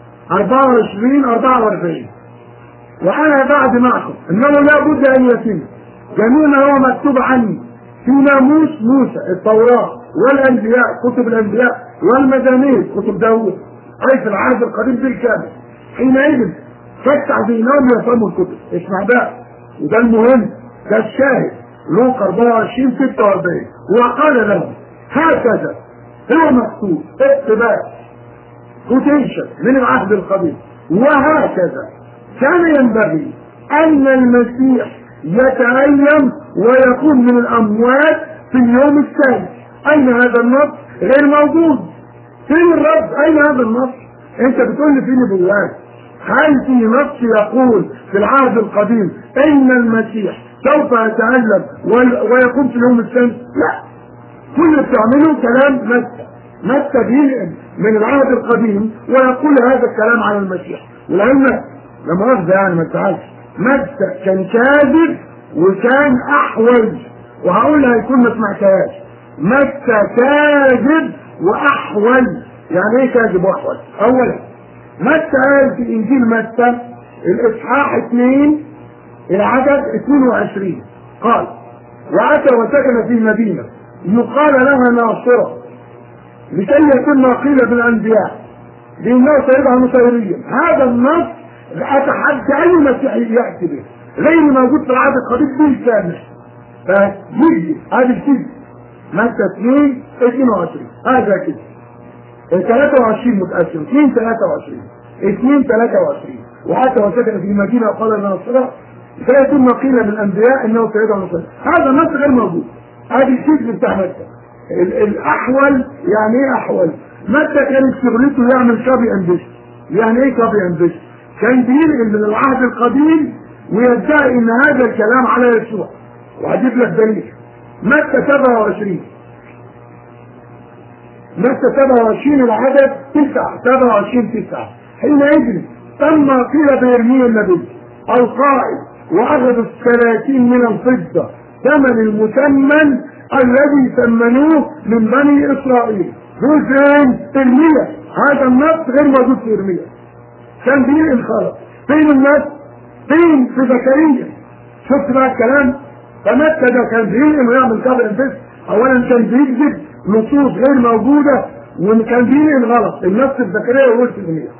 24 44 وانا بعد معكم انه لا بد ان يتم جميع ما هو مكتوب عني في ناموس موسى التوراه والانبياء كتب الانبياء والمزامير كتب داوود اي في العهد القديم بالكامل حينئذ فتح بينهم يفهموا الكتب اسمع بقى وده المهم ده الشاهد لوقا 24 46 وقال لهم هكذا هو مكتوب اقتباس كوتيشن من العهد القديم وهكذا كان ينبغي ان المسيح يتأيم ويكون من الاموات في اليوم الثالث اين هذا النص غير موجود فين الرب اين هذا النص انت بتقول لي في نبوات هل في نص يقول في العهد القديم ان المسيح سوف يتألم ويكون في اليوم الثالث لا كل اللي بتعمله كلام متى متى بينقل من العهد القديم ويقول هذا الكلام على المسيح ولان لما مؤاخذة يعني ما تزعلش متى كان كاذب وكان احوج وهقول هيكون ما سمعتهاش متى كاذب واحول يعني ايه كاذب واحول اولا متى قال في انجيل متى الاصحاح 2 العدد 22 قال واتى وسكن في مدينه يقال لها ناصره لكي يتم ما قيل بالانبياء لانه سيدها نصيريا هذا النص اتحدى اي مسيحي ياتي به غير موجود في العهد القديم بالكامل فيجي هذا الكذب متى 2 22 هذا كده 23 متقسم 2 23 2 23 وحتى وسكن في مدينه وقال الناصره فيتم ما قيل بالانبياء انه سيدها نصيريا هذا النص غير موجود هذه الكذب بتاع متى الاحول يعني ايه احول متى كانت شغلته يعمل كوبي اند بيست يعني ايه كوبي اند بيست كان بينقل من العهد القديم ويدعي ان هذا الكلام على يسوع وهجيب لك دليل متى 27 متى 27 العدد 9 27 9 حينئذ تم قيل بيرميه النبي القائد واخذ الثلاثين من الفضه ثمن المثمن الذي ثمنوه من بني اسرائيل دول فين؟ ارميا هذا النص غير موجود في ارميا كان بينقل خلق فين النص؟ فين في زكريا شفت بقى الكلام؟ فمتى ده كان بينقل ويعمل كبر بس اولا كان بيكذب نصوص غير موجوده وكان بينقل غلط النص في زكريا وقلت في ارميا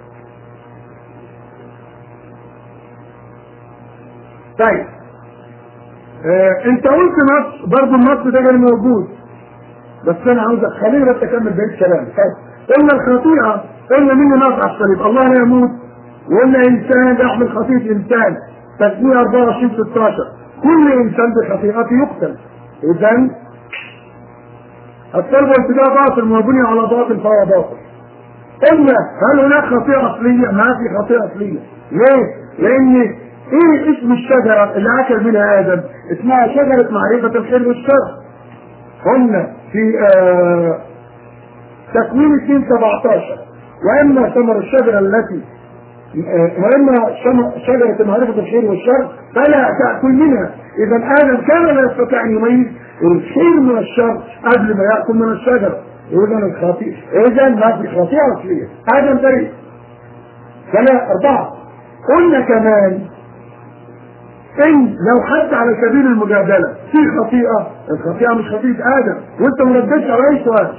طيب آه انت قلت نص برضه النص ده غير موجود بس انا عاوز خليني بس اكمل بقيه كلامي طيب قلنا الخطيئه قلنا مين نقع على الصليب الله لا يموت وقلنا انسان يحمل خطيئه انسان تسميه 24 16 كل انسان بخطيئته يقتل اذا الصلب والفداء باطل مبني على باطل فهو باطل قلنا هل هناك خطيئه اصليه؟ ما في خطيئه اصليه ليه؟ لان ايه اسم الشجرة اللي اكل منها ادم اسمها شجرة معرفة الخير والشر قلنا في آه تكوين 2 17 واما ثمر الشجرة التي آه واما شجرة معرفة الخير والشر فلا تأكل منها اذا ادم كان لا يستطيع ان يميز الخير من الشر قبل ما يأكل من الشجرة اذا الخطيئة اذا ما في خطيئة اصلية ادم بريء ثلاثة اربعة قلنا كمان ان لو حد على سبيل المجادله في خطيئه الخطيئه مش خطيئه ادم وانت ما ردتش على اي سؤال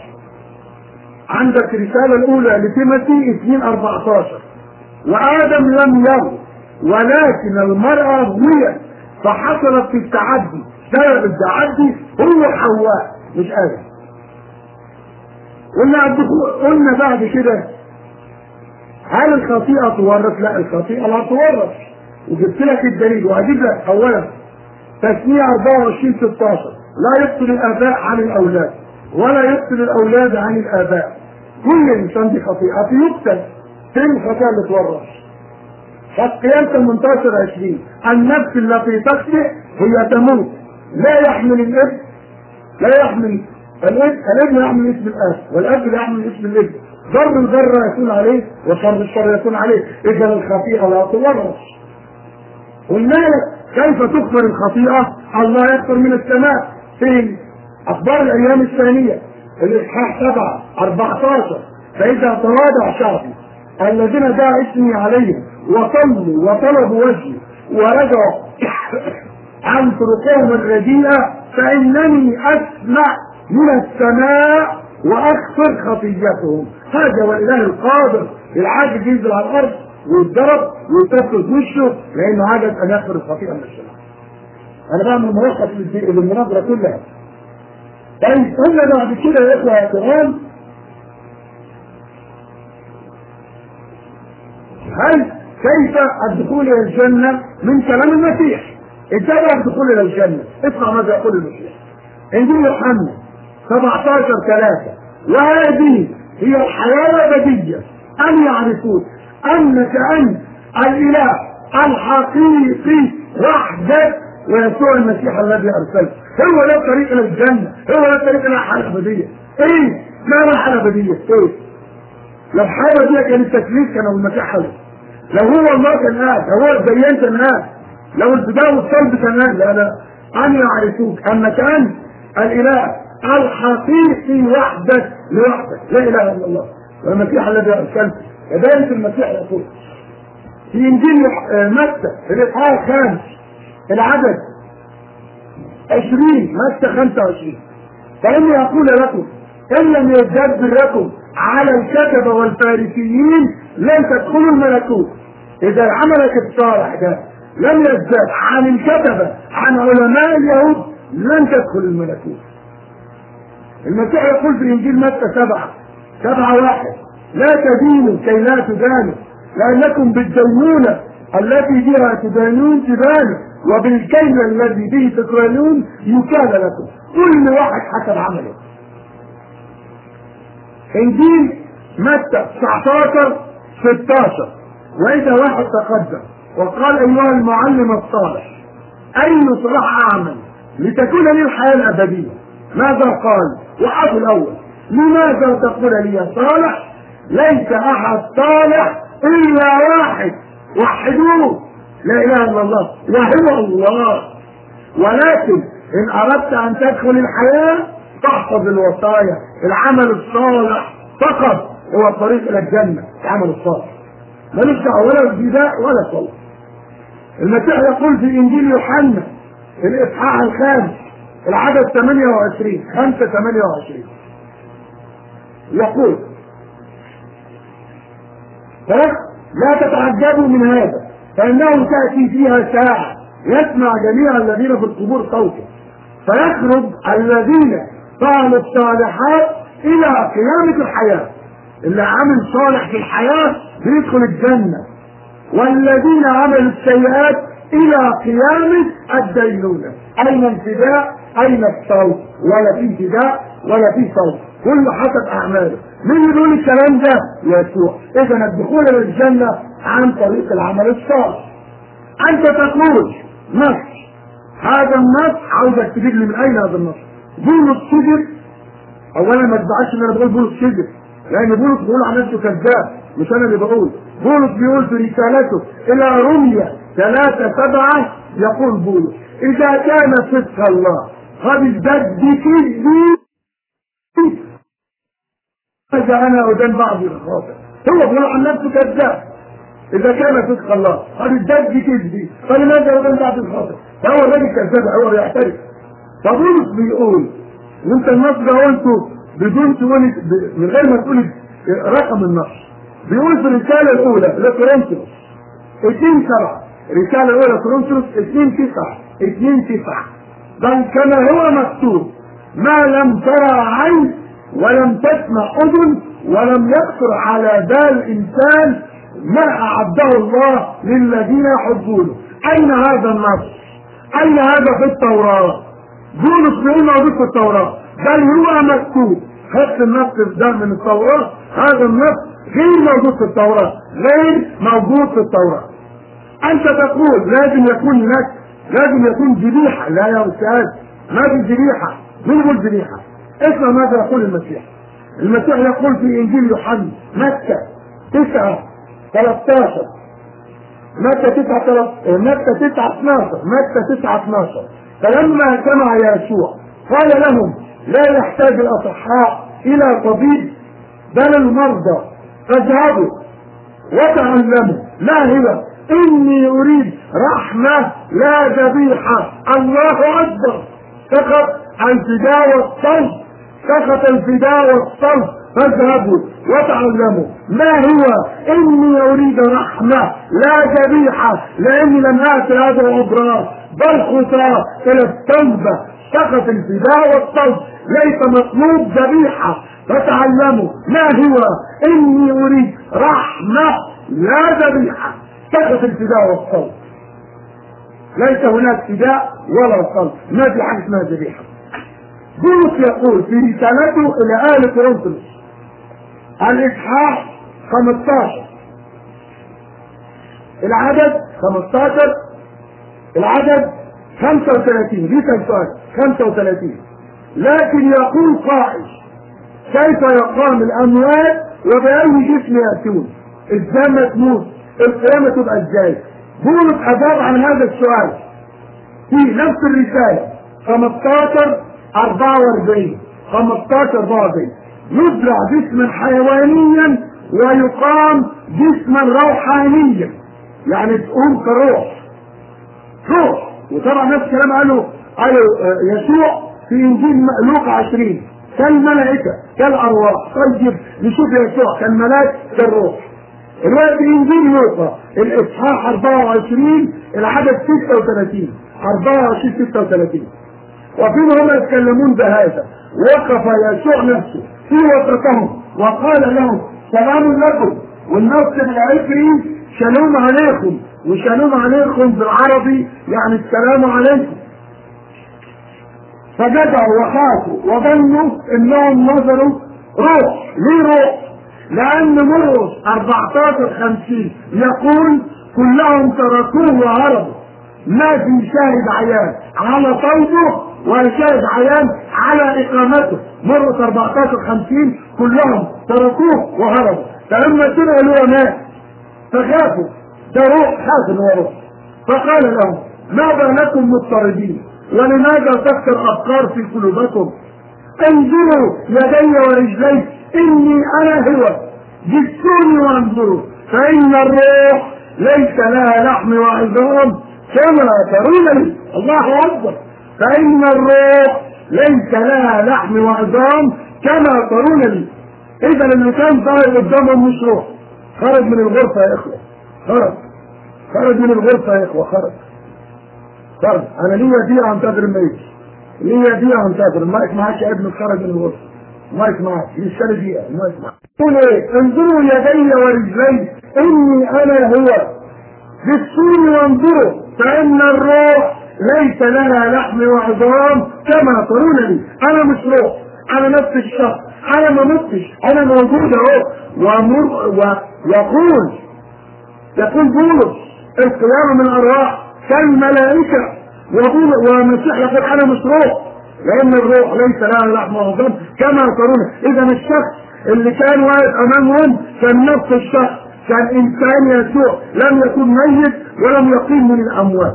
عندك الرساله الاولى لتيموثي 2 14 وادم لم يغ ولكن المرأة غويت فحصلت في التعدي سبب التعدي هو حواء مش آدم قلنا الدخول- قلنا بعد كده هل الخطيئة تورث؟ لا الخطيئة لا تورث وجبت لك الدليل وهجيب لك أولا تسمية 24 16 لا يقتل الآباء عن الأولاد ولا يقتل الأولاد عن الآباء كل إنسان بخطيئته يقتل فين الخطيئة اللي تورث؟ فالقيام 18 20 النفس التي تخطئ هي تموت لا يحمل الابن لا يحمل الابن الابن يحمل اسم الاب والاب لا يحمل اسم الابن ضرب الضر يكون عليه وشر الشر يكون عليه اذا الخطيئه لا تورث قلنا لك كيف تكفر الخطيئه الله يكفر من السماء في اخبار الايام الثانيه الاصحاح 7 14 فاذا تواضع شعبي الذين دعا اسمي عليهم وصلوا وطلبوا وجهي ورجعوا عن طرقهم الرديئة فإنني أسمع من السماء وأغفر خطيتهم هذا هو الإله القادر العاجز ينزل على الأرض ويتضرب ويتفرد وشه لأنه عاجز أن يغفر الخطيئة من السماء أنا بعمل ملخص للمناظرة كلها طيب قلنا بعد كده يا إخوة يا كرام هل كيف الدخول الى الجنه من كلام المسيح اتبع الدخول الى الجنه اسمع ماذا يقول المسيح انجيل يوحنا 17 3 وهذه هي الحياه الابديه ان يعرفوك انك انت الاله الحقيقي وحدك ويسوع المسيح الذي ارسلته هو ده الطريق الى الجنه هو ده الطريق الى الحياه الابديه ايه ما الحياه الابديه ايه لو حاجه دي كان التكليف كان المسيح حلو لو هو الله كان قاعد لو هو الديان كان قاعد لو الفداء والصلب كان قاعد لا لا ان يعرفوك انك انت الاله الحقيقي وحدك لوحدك لا اله الا الله والمسيح الذي ارسلته كذلك المسيح يقول في انجيل متى في الاصحاح الخامس العدد 20 متى 25 فاني اقول لكم ان لم يجدد لكم على الكتبة والفارسيين لن تدخلوا الملكوت اذا عملك الصالح ده لم يزداد عن الكتبة عن علماء اليهود لن تدخل الملكوت المسيح يقول في انجيل متى سبعة سبعة واحد لا تدينوا كي لا تدانوا لانكم بالدينونة التي بها تدانون تبانوا وبالكيل الذي به تكرهون يكال لكم كل واحد حسب عمله انجيل متى 19 16 واذا واحد تقدم وقال ايها المعلم الصالح اي صلاح اعمل لتكون لي الحياه الابديه ماذا قال وقف الاول لماذا تقول لي يا صالح ليس احد صالح الا واحد وحدوه لا اله الا الله وهو الله ولكن ان اردت ان تدخل الحياه تحفظ الوصايا العمل الصالح فقط هو الطريق الى الجنه العمل الصالح ملوش دعوه ولا ابتداء ولا صلاه المسيح يقول في انجيل يوحنا في الاصحاح الخامس العدد 28 5 28 يقول لا تتعجبوا من هذا فانه تاتي فيها ساعه يسمع جميع الذين في القبور صوته فيخرج الذين فعلوا الصالحات الى قيامة الحياة اللي عمل صالح في الحياة بيدخل الجنة والذين عملوا السيئات الى قيامة الدينونة اين الفداء اين الصوت ولا في فداء ولا في صوت كل حسب اعماله مين يقول الكلام ده يسوع اذا الدخول الى الجنة عن طريق العمل الصالح انت تقول نص هذا النص عاوزك تجيب لي من اين هذا النص بولس كذب اولا ما تزعلش ان انا بقول بولس كذب لان بولس بيقول عن نفسه كذاب مش انا اللي بقول بولس بيقول في رسالته الى روميا ثلاثة سبعة يقول بولس اذا كان صدق الله قد ازداد بكذبي هذا انا ادان بعض الخاطئ هو بيقول عن نفسه كذاب اذا كان صدق الله قد ازداد بكذبي فلماذا ادان بعض الخاطئ فهو الراجل كذاب هو بيعترف فبولس بيقول وانت النص ده وانتوا بدون تقول من غير ما تقول رقم النص بيقول في الرساله الاولى لكورنثوس 2 7 رسالة أولى كورنثوس 2 9 2 9 بل كما هو مكتوب ما لم ترى عين ولم تسمع أذن ولم يخطر على بال إنسان ما أعده الله للذين يحبونه أين هذا النص؟ أين هذا في التوراة؟ بولس بيقول موجود في التوراة بل هو مكتوب خدت النص ده من التوراة هذا النص غير موجود في التوراة غير موجود في التوراة أنت تقول لازم يكون لك لازم يكون ذبيحة لا يا أستاذ ما في ذبيحة مين يقول ذبيحة؟ اسمع ماذا يقول المسيح المسيح يقول في إنجيل يوحنا متى 9 13 متى 9 13 متى 9 12 متى 9 12 فلما سمع يسوع قال لهم لا يحتاج الأصحاء إلى طبيب بل المرضى فاذهبوا وتعلموا ما هو إني أريد رحمة لا ذبيحة الله أكبر سقط الفداء والصوت سقط الفداء والصوت فاذهبوا وتعلموا ما هو إني أريد رحمة لا ذبيحة لأني لم آت هذا الأبرار بل خطاة إلى التوبة سقط الفداء والصوت ليس مطلوب ذبيحة فتعلموا ما هو إني أريد رحمة لا ذبيحة سقط الفداء والصوت ليس هناك فداء ولا صوت ما في حاجة اسمها ذبيحة بولس يقول في رسالته إلى آل كورنثوس الإصحاح 15 العدد 15 العدد 35 دي كان سؤال 35 لكن يقول قائل كيف يقام الأموات وبأي جسم يأتون ازاي ما تموت القيامة تبقى ازاي بولس أجاب عن هذا السؤال في نفس الرسالة 15 44 15 44 يزرع جسما حيوانيا ويقام جسما روحانيا يعني تقوم كروح روح وطبعا نفس الكلام قاله قاله يسوع في انجيل لوقا 20 كالملائكة كالأرواح طيب نشوف يسوع كالملاك كالروح الوقت انجيل لوقا الاصحاح 24 العدد 36 24 36 وفيما هم يتكلمون بهذا وقف يسوع نفسه في وسطهم وقال لهم سلام لكم والنص بالعبري شالوم عليكم وشالوم عليكم بالعربي يعني السلام عليكم فجدعوا وخافوا وظنوا انهم نظروا روح ليه روح لان مرقس 14 50 يقول كلهم تركوه وهربوا ما في شاهد عيان على طيبه ولا شاهد عيان على اقامته مرقس 14 50 كلهم تركوه وهربوا فلما سمعوا له مات فخافوا ده روح حاسس ان هو روح فقال لهم ماذا لكم مضطربين ولماذا تفكر افكار في قلوبكم انظروا يدي ورجلي اني انا هو جسوني وانظروا فان الروح ليس لها لحم وعظام كما ترونني الله اكبر فان الروح ليس لها لحم وعظام كما ترونني اذا اللي كان ظاهر قدامهم مش روح خرج من الغرفه يا اخوه خرج خرج من الغرفه يا اخوه خرج خرج انا ليا دقيقه انتظر الميت ليا دقيقه انتظر المايك معاك يا ابني خرج من الغرفه المايك معاك لسه دقيقه المايك معاك قول ايه انظروا يدي ورجلي اني انا هو بالسون وانظروا فان الروح ليس لها لحم وعظام كما ترونني انا مش روح انا نفس الشخص انا ما متش انا موجود اهو ومر ويقول يقول بولس القيامه من الارواح كالملائكه وبول ومسيح يقول انا مش روح لان الروح ليس لها لحم وعظام كما ترون اذا الشخص اللي كان واقف امامهم كان نفس الشخص كان انسان يسوع لم يكن ميت ولم يقيم من الاموات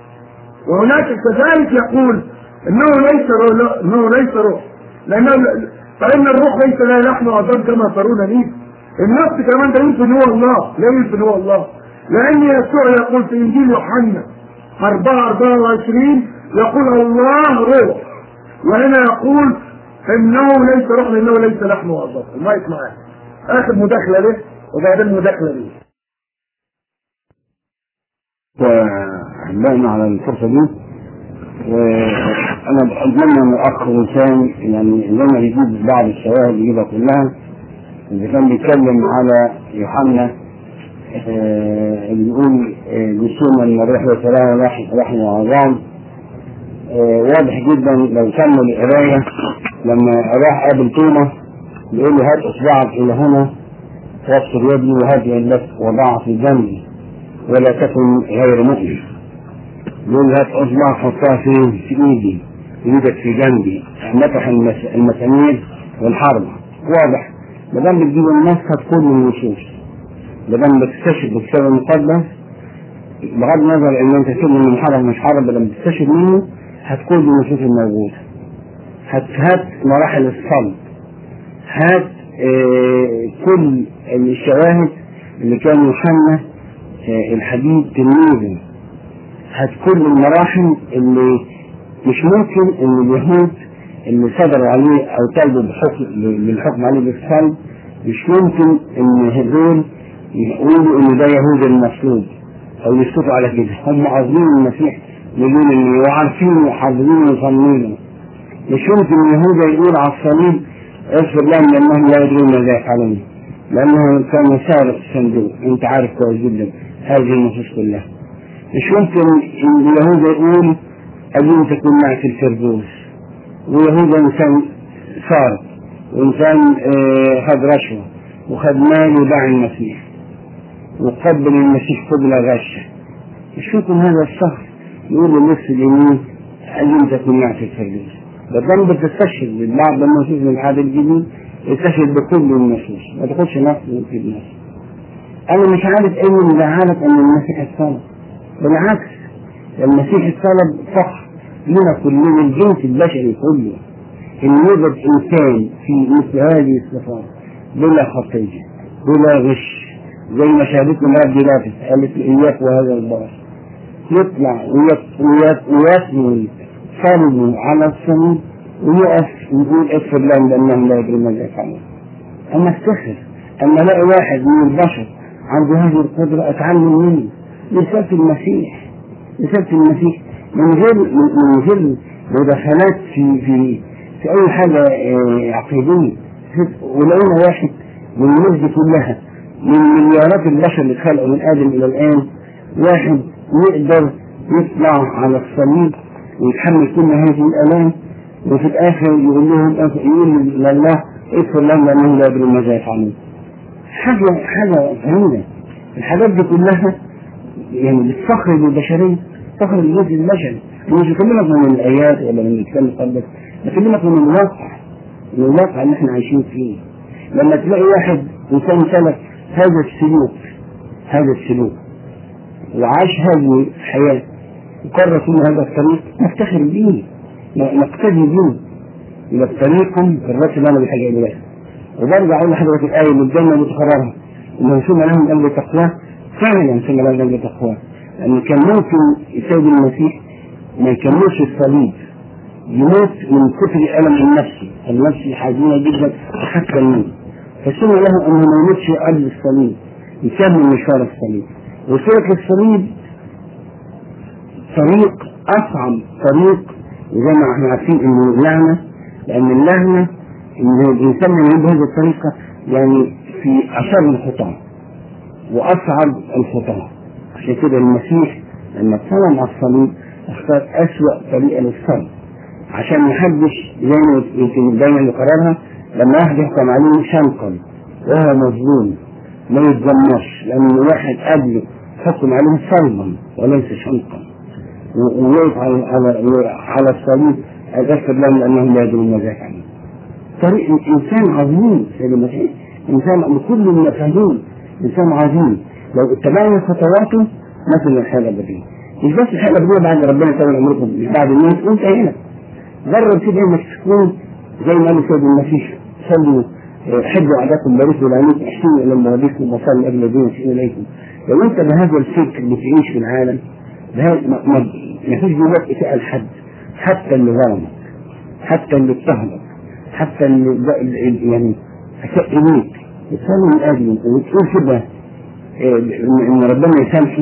وهناك كذلك يقول انه ليس روح انه ليس روح لانه فان الروح ليس لها لحم وعظام كما ترون لي النفس كمان ده يمكن هو الله لا يمكن هو الله لان يسوع يقول في انجيل يوحنا 4 24 يقول الله روح وهنا يقول انه ليس روح لانه ليس لحم وعظام المايك معاه اخر مداخله له وبعدين مداخله ليه وأحبائنا على الفرصة دي وأنا أتمنى أن الأخ وسام يعني لما يجيب بعض الشواهد يجيبها كلها إذا كان بيتكلم على يوحنا آه، اللي بيقول آه، جسوما من الرحلة ثلاثة لحم لحم وعظام آه، واضح جدا لو كمل القراية لما راح قابل توما بيقول له هات اصبعك الى هنا وابصر يدي وهات يدك وضعها في جنبي ولا تكن غير مؤمن بيقول له هات اصبعك حطها في في ايدي ايدك في جنبي نطح المس- المسامير والحرب واضح ما دام بتجيب النص هتكون النصوص ما دام بتكتشف بالكتاب المقدس بغض النظر ان انت تقول من حرب مش حرب لما تكتشف منه هتكون النصوص الموجوده هات هات مراحل الصلب هات آه كل الشواهد اللي كان يوحنا آه الحبيب تلميذه هات كل المراحل اللي مش ممكن ان اليهود اللي صدروا عليه او طلبوا بحكم بالحكم عليه بالصلب مش ممكن ان هذول يقولوا ان ده يهود المصلوب او يسكتوا على كده هم عاظمين المسيح يقولون ان وعارفين وحافظين وصلين مش يمكن اليهود يقول على الصليب اغفر لهم لانهم لا يدرون ماذا يفعلون لانه كان سارق الصندوق انت عارف كويس جدا هذه النصوص كلها مش يمكن ان اليهود يقول أجل تكون معك الفردوس ويهوذا انسان سارق وانسان آه، خد رشوه وخد مال وباع المسيح وقبل المسيح قبل غشه مش يمكن هذا الشخص يقول للنص اليمين أجل تكون معك الفردوس بالضبط بتستشهد ببعض النصوص من العهد الجديد يستشهد بكل النصوص ما تاخدش نص في النص انا مش عارف ايه اللي زعلك ان المسيح اتصلب بالعكس المسيح اتصلب فخر لنا كلنا الجنس البشري كله ان يوجد انسان في مثل هذه الصفات بلا خطيه بلا غش زي ما شهدتنا مرات بيلاطس قالت لي اياك وهذا البار يطلع ويك- ويك- ويكمل صلبه على الصليب ويقف ويقول اغفر لهم لانهم لا يدرون ماذا يفعلون اما افتخر اما الاقي واحد من البشر عنده هذه القدره اتعلم منه رساله المسيح رساله المسيح من غير من غير مداخلات في في في اي حاجه آه، عقيديه ولقينا واحد من الناس دي كلها من مليارات البشر اللي اتخلقوا من ادم الى الان واحد يقدر يطلع على الصليب ويتحمل كل هذه الالام وفي الاخر يقول لهم يقول لله اغفر لهم لانهم لا يدرون ماذا يفعلون حاجه حاجه غريبه الحاجات دي كلها يعني بتفخر بالبشريه تفخر بالجزء البشري مش بكلمك من الايات ولا من الكتاب المقدس بكلمك من الواقع من الواقع اللي احنا عايشين فيه لما تلاقي واحد انسان سلك هذا السلوك هذا السلوك وعاش هذه الحياه وقرر كل هذا الطريق نفتخر به ن- نقتدي به يبقى طريقا الرسل اللي انا بحاجه اليه وبرجع اقول لحضرتك الايه اللي قدامنا متكررها انه ثم لهم قلب تقواه فعلا ثم لهم قلب تقواه لان كان ممكن السيد المسيح ما يكملش الصليب يموت من كثر الالم النفسي النفسي حزينه جدا حتى الموت فسمع له انه ما يموتش قبل الصليب يكمل مشوار الصليب وسيره الصليب طريق اصعب طريق زي ما احنا عارفين انه لعنه لان اللعنه ان الانسان اللي يعمل بهذه الطريقه يعني في اشر الخطاه واصعب الخطاه عشان كده المسيح لما اتصلب على الصليب اختار اسوأ طريقه للصلب عشان محدش زي ما يمكن دايما يقررها لما واحد يحكم عليه شنقا وهو مظلوم ما يتذمرش لان واحد قبله حكم عليه صلبا وليس شنقا و- ووقف على على على الصليب اغفر لهم لانهم لا يدرون ماذا يفعلون. طريق انسان عظيم سيد المسيح انسان بكل المفاهيم انسان عظيم لو اتبعنا خطواته مثل الحياه الابديه مش بس الحياه الابديه بعد ربنا يطول عمركم مش بعد الموت وانت هنا جرب كده انك تكون زي ما قال سيد المسيح صلوا آه، حبوا اعداءكم باركوا لعنيكم احسنوا الى مواليكم وصلوا لاجل الذين يسيئون اليكم لو انت بهذا الفكر بتعيش في العالم بهذا ما, ما, ما فيش جواك اساءه لحد حتى اللي ظلمك حتى اللي اضطهدك حتى اللي اللي- يعني اساء اليك تصلي من اجله وتقول كده آه، ان إن ربنا يسامحه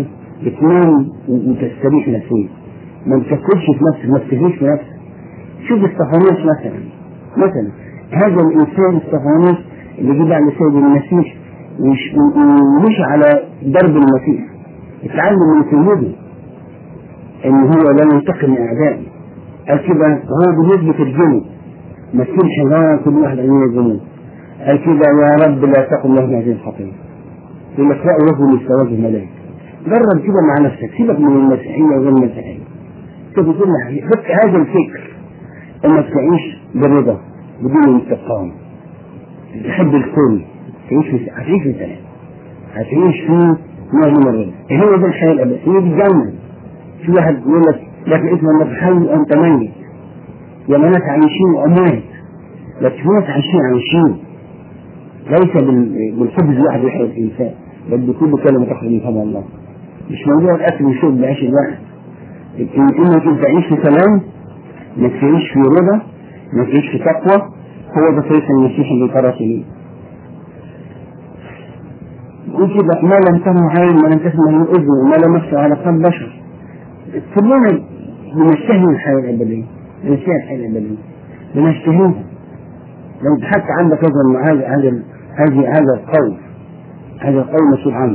بتنام وتستريح نفسيا ما تفكرش في نفسك ما تفكرش في نفسك شوف استفانوس مثلا مثلا هذا الانسان استفانوس اللي جه بعد سيد المسيح ومش ومش على درب المسيح اتعلم من سيده ان هو لا ينتقم من اعدائه قال كده هو بالنسبه للجنود ما تكونش لا كل واحد عليه الذنوب قال كده يا رب لا تقم له هذه الخطيه يقول لك لا رجل السواد الملائكه جرب كده مع نفسك سيبك من المسيحيه وغير المسيحيه تقول كل فك هذا الفكر انك تعيش برضا بدون انتقام تحب الكل تعيش في هتعيش في سلام هتعيش في نوع من الرضا هو ده الحياه الابديه هي دي الجنه في واحد يقول لك لكن اسم انك حي وانت ميت يا ناس عايشين واموات لكن في ناس عايشين عايشين ليس بال- بالخبز الواحد يحيي الانسان بل بكل كلمه تخرج من فم الله مش موضوع الاكل والشرب بعيش الواحد إن- انك انت تعيش في سلام انك تعيش في رضا انك تعيش في تقوى هو ده طريق المسيح اللي ترك ليه يقول كده ما لم تره عين ما لم تسمع من اذن وما لم يخشى على قلب بشر كلنا بنشتهي الحياه الابديه بنشتهي الحياه الابديه بنشتهيها لو حتى عندك هذا هذا هذا هذه هذا القول هذا القول مسؤول عنك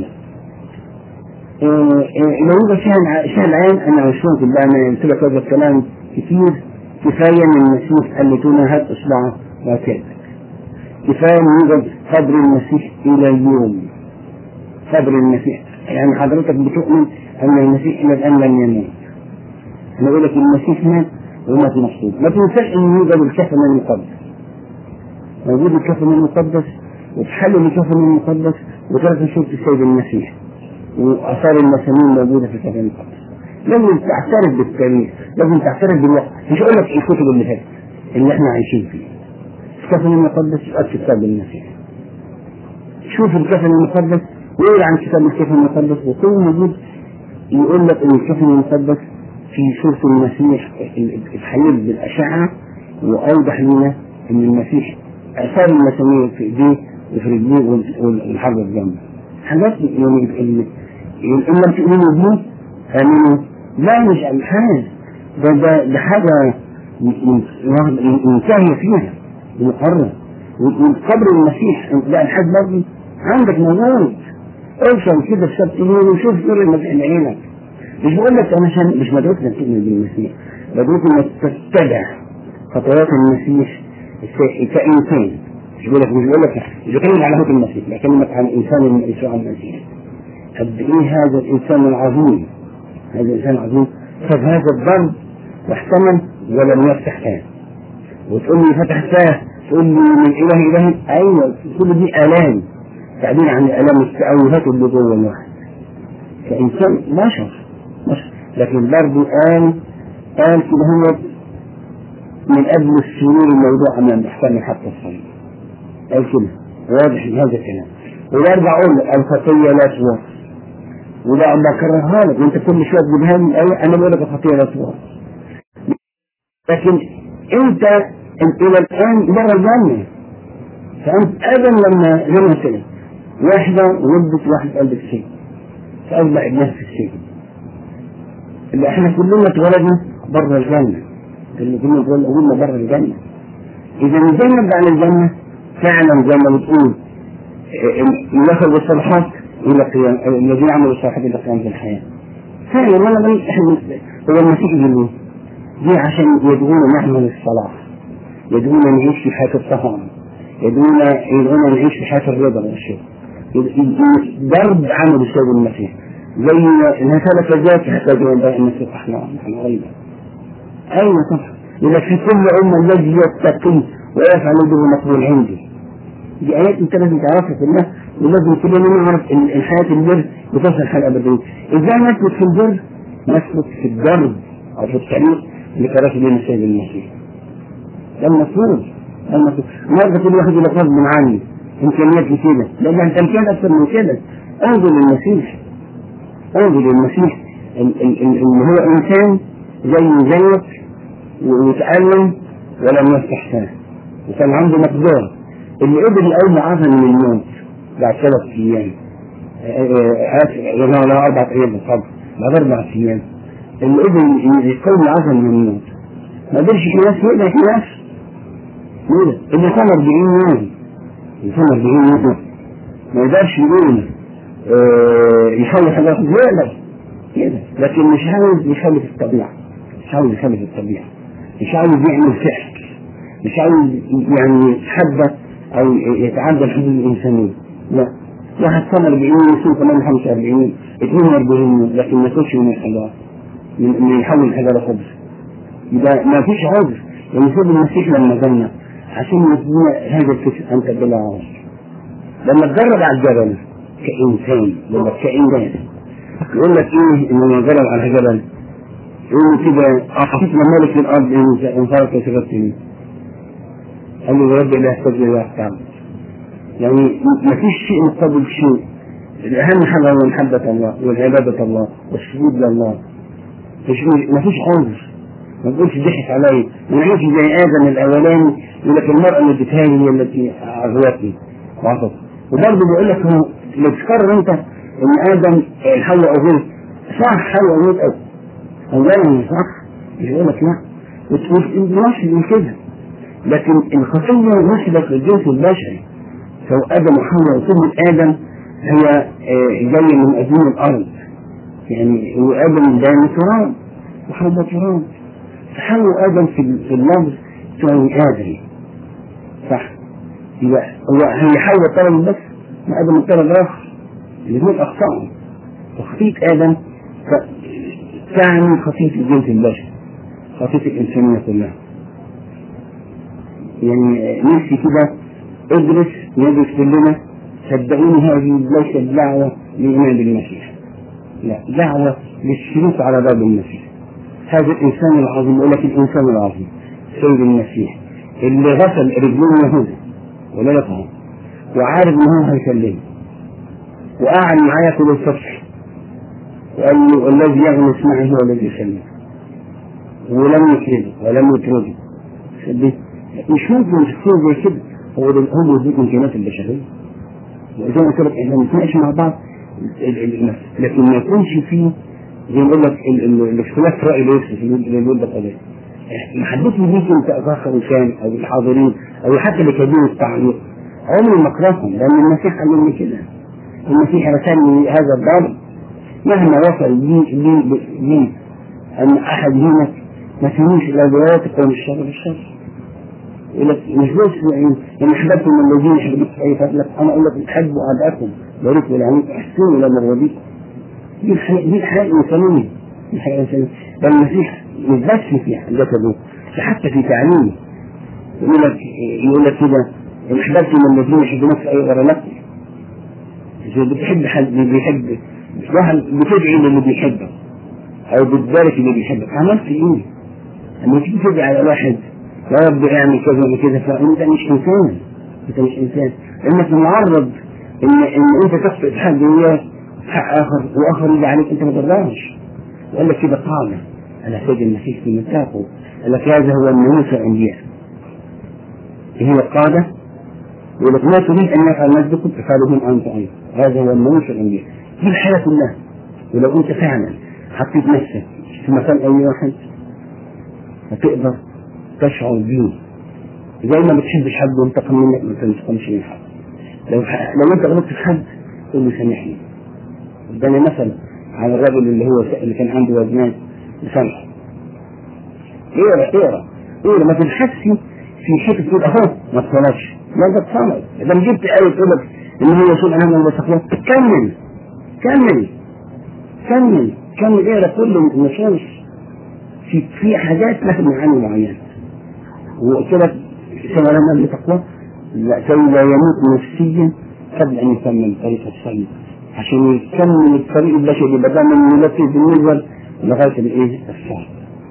إيه إيه لو يبقى شهر شهر العين انا مشهور بالله انا قلت لك هذا الكلام كثير كفايه ان المسيح قال لتونا هات اصبعه وكذا كفايه ان يوجد قبر المسيح الى اليوم قبر المسيح يعني حضرتك بتؤمن ان المسيح الى الان لم يموت انا بقول لك المسيح مات ومات مصلوب ما تنساش ان يوجد الكفن المقدس موجود الكفن المقدس وتحلل الكفن المقدس وثلاث شروط السيد المسيح واثار المسامير موجوده في الكتاب المقدس لازم تعترف بالتاريخ لازم تعترف بالوقت مش اقول لك ايه الكتب اللي فاتت اللي احنا عايشين فيه الكتاب المقدس يبقى كتاب المسيح شوف الكتاب المقدس ويقول عن كتاب الكتاب المقدس وكل موجود يقول لك ان الكتاب المقدس في صورة المسيح اتحيل بالأشعة وأوضح لنا إن المسيح آثار المسامير في إيديه وفي رجليه والحجر جنبه حاجات يعني ال- إن لم تؤمنوا به آمنوا لا مش الحاجة ده ده ده حاجة منتهية فيها مقرر وقبر المسيح ده الحاج برضه عندك موجود اوصل كده في سبت يمين وشوف نور المسيح بعينك مش بقول لك انا عشان مش مدعوك انك تؤمن بالمسيح مدعوك انك تتبع خطوات المسيح ك- كانسان مش بقول لك مش بقول لك مش بكلمك على هوت المسيح بكلمك عن انسان من يسوع المسيح قد ايه هذا الانسان العظيم هذا الانسان العظيم خد هذا الضرب واحتمل ولم يفتح فاه وتقول لي فتح فاه تقول لي من اله اله ايوه كل دي الام تعبير عن الالام التأوهات اللي جوه الواحد كإنسان بشر بشر لكن برضه قال قال كده هو من قبل السرور الموضوع أمام يحتمل حتى الصليب قال كده واضح من هذا الكلام وبرجع أقول لك الخطية لا توصف وده بكررها لك وأنت كل شوية تجيبها لي الآية أنا بقول لك الخطية لا توصف لكن أنت أنت إلى الآن بره الجنة فأنت أبدا لما زي ما قلت لك واحدة ولدت واحد قلب السجن فأصبح ابنها في السجن اللي احنا كلنا اتولدنا بره الجنة اللي كلنا اتولدنا بره الجنة إذا ازاي نرجع للجنة فعلا زي ما بتقول ياخذ الصالحات إلى قيام الذين عملوا الصالحات إلى قيام الحياة فعلا أنا بقول احنا هو المسيح جنون دي عشان يدعونا نعمل الصلاح يدعونا نعيش في حياة الطهارة يدعونا يدعونا نعيش في حياة الرضا والشكر ضرب عمل السيد المسيح زي انها سلف ذات حتى يوم بقى المسيح احنا احنا غريبة ايوه صح يقول في كل امه الذي يتقي ويفعل به مقبول عندي دي ايات انت لازم تعرفها كلها ولازم كلنا نعرف ان الحياه البر بتصل الحياه الابديه ازاي نثبت في البر؟ نثبت في الضرب او في الطريق اللي كرس بين السيد المسيح ده المفروض ده المفروض النهارده كل واحد يقول لك غصب عني امكانياتي كده لان انت امكانيات اكثر من كده انظر للمسيح انظر للمسيح اللي هو انسان زي زيك ويتألم ولم يفتح فاه وكان عنده مقدار اللي قدر يقوم معافى من الموت بعد ثلاث ايام اسف لا اربع ايام بالصبر بعد اربع ايام اللي قدر يقوم العزم من الموت ما قدرش يحمي نفسه يقدر يحمي نفسه يقدر اللي كان 40 يوم اللي كان 40 يوم ما يقدرش يقول آه، يخلي حاجه يقدر يقدر لكن مش عاوز يخلي في الطبيعه مش عاوز يخلي في الطبيعه مش عاوز يعمل سحر مش عاوز يعني يتحدى او يتعدى الحدود الانسانيه لا واحد صام 40 يصوم كمان 45 42 لكن ما ياكلش من الحجاره من من يحول الحجاره خبز يبقى ما فيش عذر يعني سيد المسيح لما جنة عشان يدينا هذا الفكر انت بلا عذر لما تجرب على الجبل كانسان ولا كانسان يقول لك ايه انه يجرب على الجبل يقول كده اعطيت مالك الارض ان صارت كسبتني قال له يا رب لا يحتاج الى تعبد يعني ما فيش شيء مقابل شيء الأهم حاجة هو محبة الله والعبادة الله والسجود لله مش ما فيش عذر ما تقولش ضحك عليا ما نعيش زي آدم الأولاني يقول لك المرأة اللي اديتها لي هي التي أغوتني وعطت وبرضه بيقول لك هو لو تقرر أنت إن آدم حواء أغوت صح حواء أغوت أو أولا صح مش بيقول لك لا وتقول من كده لكن الخطية نسبت للجنس البشري سواء آدم وحواء وكلمة آدم هي جاية من أدين الأرض يعني هو آدم ده من تراب وحواء تراب فحواء آدم في في اللفظ تساوي آدم صح يبقى هو هي حواء طرف بس ما آدم من طرف آخر الاثنين أخطأوا وخطية آدم تعني خطية الجنس البشري خطية الإنسانية كلها يعني نفسي كده ادرس ندرس كلنا صدقوني هذه ليست دعوة للإيمان بالمسيح لا دعوة للسلوك على باب المسيح هذا الإنسان العظيم يقول لك الإنسان العظيم سيد المسيح اللي غسل رجلين يهوذا ولا لكم وعارف إن هو هيكلمه وقعد معايا كل الصبح وقال له الذي يغمس معي هو الذي يسلمه ولم يكذب ولم يطرده مش ممكن تكون زي كده هو ده هم دي الامكانيات البشريه وزي ما قلت لك احنا بنتناقش مع بعض لكن ما يكونش فيه زي ما بقول لك الاختلاف راي ليس في الولد قضيه ما حدش ممكن تتاخر كان او الحاضرين او حتى اللي كاتبين التعليق عمري ما اكرههم لان المسيح علمني كده المسيح رسلني هذا الضرب مهما وصل لي لي لي ان احد هناك ما فيهوش الا بياتك ومن الشر بالشر يقول لك مش بس يعني ان احببتم الذين يحببك اي فضلك انا اقول لك احبوا اعداءكم بارك والعنيك احسنوا الى مرضيكم دي الحياه دي الحياه الانسانيه دي الحياه الانسانيه بل المسيح مش بس في جسده حتى في تعليمه يقول لك يقول لك كده ان احببتم الذين يحبونك اي غير لكم اذا بتحب حد بيحب واحد بتدعي للي بيحبك او بتبارك اللي بيحبك عملت ايه؟ لما تيجي تدعي على واحد يا رب اعمل كذا وكذا فانت مش انسان انت مش انسان لانك معرض ان ان انت تخطئ في حد وياه حق اخر واخر يجي عليك انت ما ترضاش وقال لك كده قال على سيد المسيح في متاقه قال لك هذا هو الناموس الانبياء هي القاده يقول لك ما تريد ان يفعل مجدكم افعلهم انت ايضا هذا هو الناموس الانبياء دي الحياه كلها ولو انت فعلا حطيت نفسك في مكان اي واحد هتقدر تشعر بيه زي ما بتحبش حد وانتقم منك ما تنتقمش من حد لو لو انت غلطت في حد قول له سامحني اداني مثل على الرجل اللي هو اللي كان عنده وزنات بسامحه اقرا اقرا اقرا ما تبحثش في حته تقول اهو ما تصلحش لا ده تصلح اذا جبت ايه تقول لك ان هو يصول امام الله تقوى كمل كمل كمل كمل اقرا كله النصوص في في حاجات لها معاني معينه وقلت لك كما لما لتقوى كي لا يموت نفسيا قبل ان يكمل طريق الصليب عشان يكمل الطريق البشري بدل من ينفذ بالنسبه لغايه الايه الصلب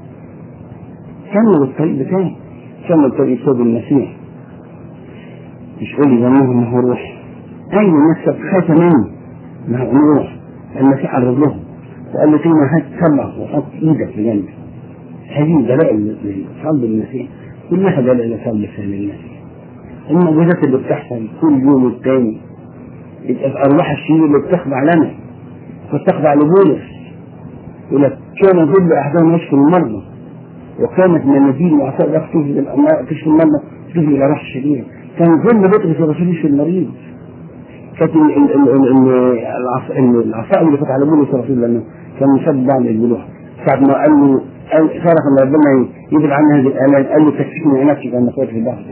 كمل الطريق بتاعي كمل طريق صوب المسيح مش قول لي ظنوه انه روح ايوه نفسك خايفه منه ما هو روح المسيح عرض له وقال له فيما هات سمع وحط ايدك في جنبك هذه دلائل لصلب المسيح كلها دلائل لصلب فهم المسيح المعجزات اللي بتحصل كل يوم والتاني ارواح الشرير اللي بتخضع لنا وتخضع لبولس يقول لك كان كل احدهم يشفي المرضى وكانت مناديل وعصائر لا تشفي الأمراض- تشفي المرضى تشفي الجراح الشديد كان كل بطرس الرسول يشفي المريض كانت ال- ال- ال- ال- العص- ال- العصائر اللي كانت على بولس الرسول لانه كان مصاب بعض الجروح ساعة ما قال له قال صرخ ان ربنا يجعل عنها هذه الالام قال له تكفيك من عينك كان اخواتي في البحر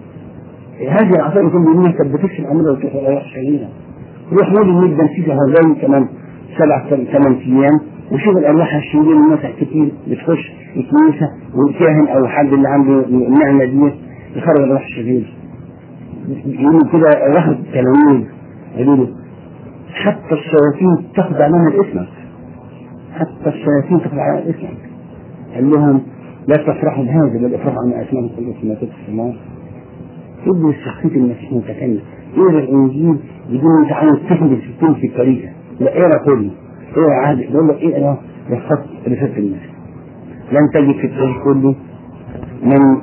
هذه العصائر يكون بيقولوا كانت بتكشف الامراض والجراح شديده روح مول الميت بنسيجة هذين كمان سبع ثمان ايام وشوف الارواح الشديدة الناس كتير بتخش الكنيسة والكاهن او حد اللي عنده النعمة دي يخرج الارواح الشديدة يقولوا كده واحد تلاميذ قالوا له حتى الشياطين تخضع لنا اسمك حتى الشياطين تخضع لنا اسمك قال لهم لا تفرحوا بهذا بل افرحوا عن اسمائكم كل في في السماء ابن شخصية المسيح متكلم اقرا الانجيل بدون انت عاوز تحدث في في الطريقه لا اقرا كله اقرا عادي بقول لك اقرا الخط رسالة المسيح لن تجد في التاريخ كله من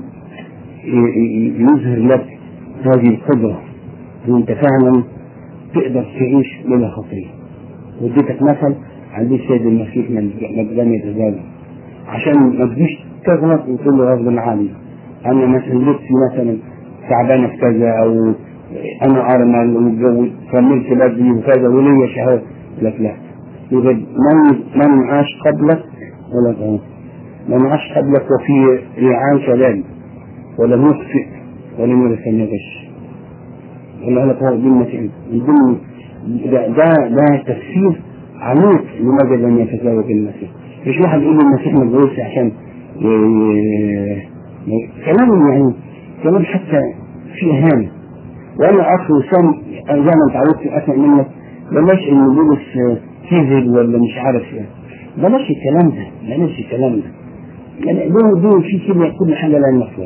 ي- ي- يظهر لك هذه القدرة وانت فعلا تقدر تعيش بلا خطية واديتك مثل عند السيد المسيح من مجدان يتزاوج عشان ما تجيش تغلط وتقول له غصب عني انا مثلا لبسي مثلا تعبانه في كذا او انا ارمل ومتجوز كملت بدري وكذا وليا شهاده لك لا يبقى من من عاش قبلك ولا غيره من عاش قبلك وفي ريعان شباب ولم يخطئ ولم يرث النجش ولا لك هو دي المسيح يدل ده ده, ده تفسير عميق لماذا لم يتزوج المسيح مش واحد يقول المسيح ما اتجوزش عشان ي- ي- ي- كلام يعني كلام حتى في اهانه وانا اخ وسام زي ما انت عودت اسمع منك بلاش ان بولس كذب ولا مش عارف ايه بلاش الكلام ده بلاش الكلام ده يعني دول دول في كده كل حاجه لها مفهوم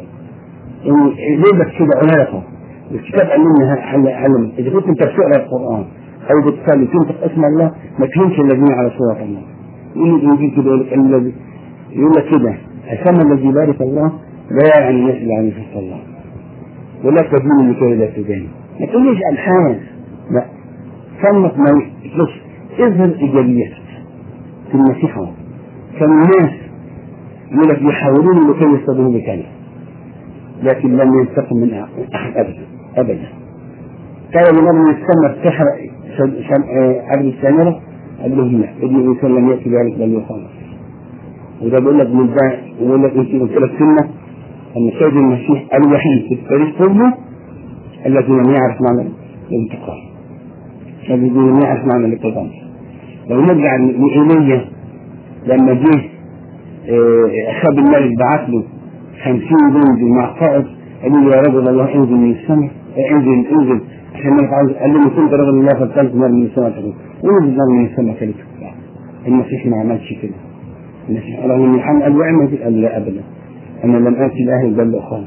يعني ليه بس كده علاقه الكتاب قال لنا حل علم اذا كنت انت بتقرا القران او بتصلي تنطق اسم الله ما تهمش الذين على صوره الله يقول الانجيل كده يقول لك الذي يقول لك كده السماء الذي بارك الله لا يعني الناس اللي عن نفس الله ولا تدين لكي لا تدين ما تقوليش الحان لا سمك ما بص اظهر ايجابيتك في المسيح هو كان الناس يقول لك يحاولون لكي يصطدموا بكلمه لكن لم ينتقم من احد ابدا ابدا كان الامر السماء تحرق ابن السامره قال لهم لا ابن الانسان لم ياتي ذلك بل يخلص وده بيقول لك من ده يقول لك انت قلت لك سنه ان السيد المسيح الوحيد في التاريخ كله الذي لم يعرف معنى الانتقام الذي لم يعرف معنى الانتقام لو نرجع لإيليا لما جه آه، أخاب الملك بعت له خمسين جندي مع قائد قالوا له يا رجل الله انزل من السماء آه، انزل انزل عشان الملك عاوز قال له كنت رجل الله فالثالث نار من السماء تقول ونزل نار من السماء ثالث المسيح ما عملش كده المسيح رغم ان الحمد قال له اعمل كده قال لا ابدا انا لم اتي لاهل بل لاخوان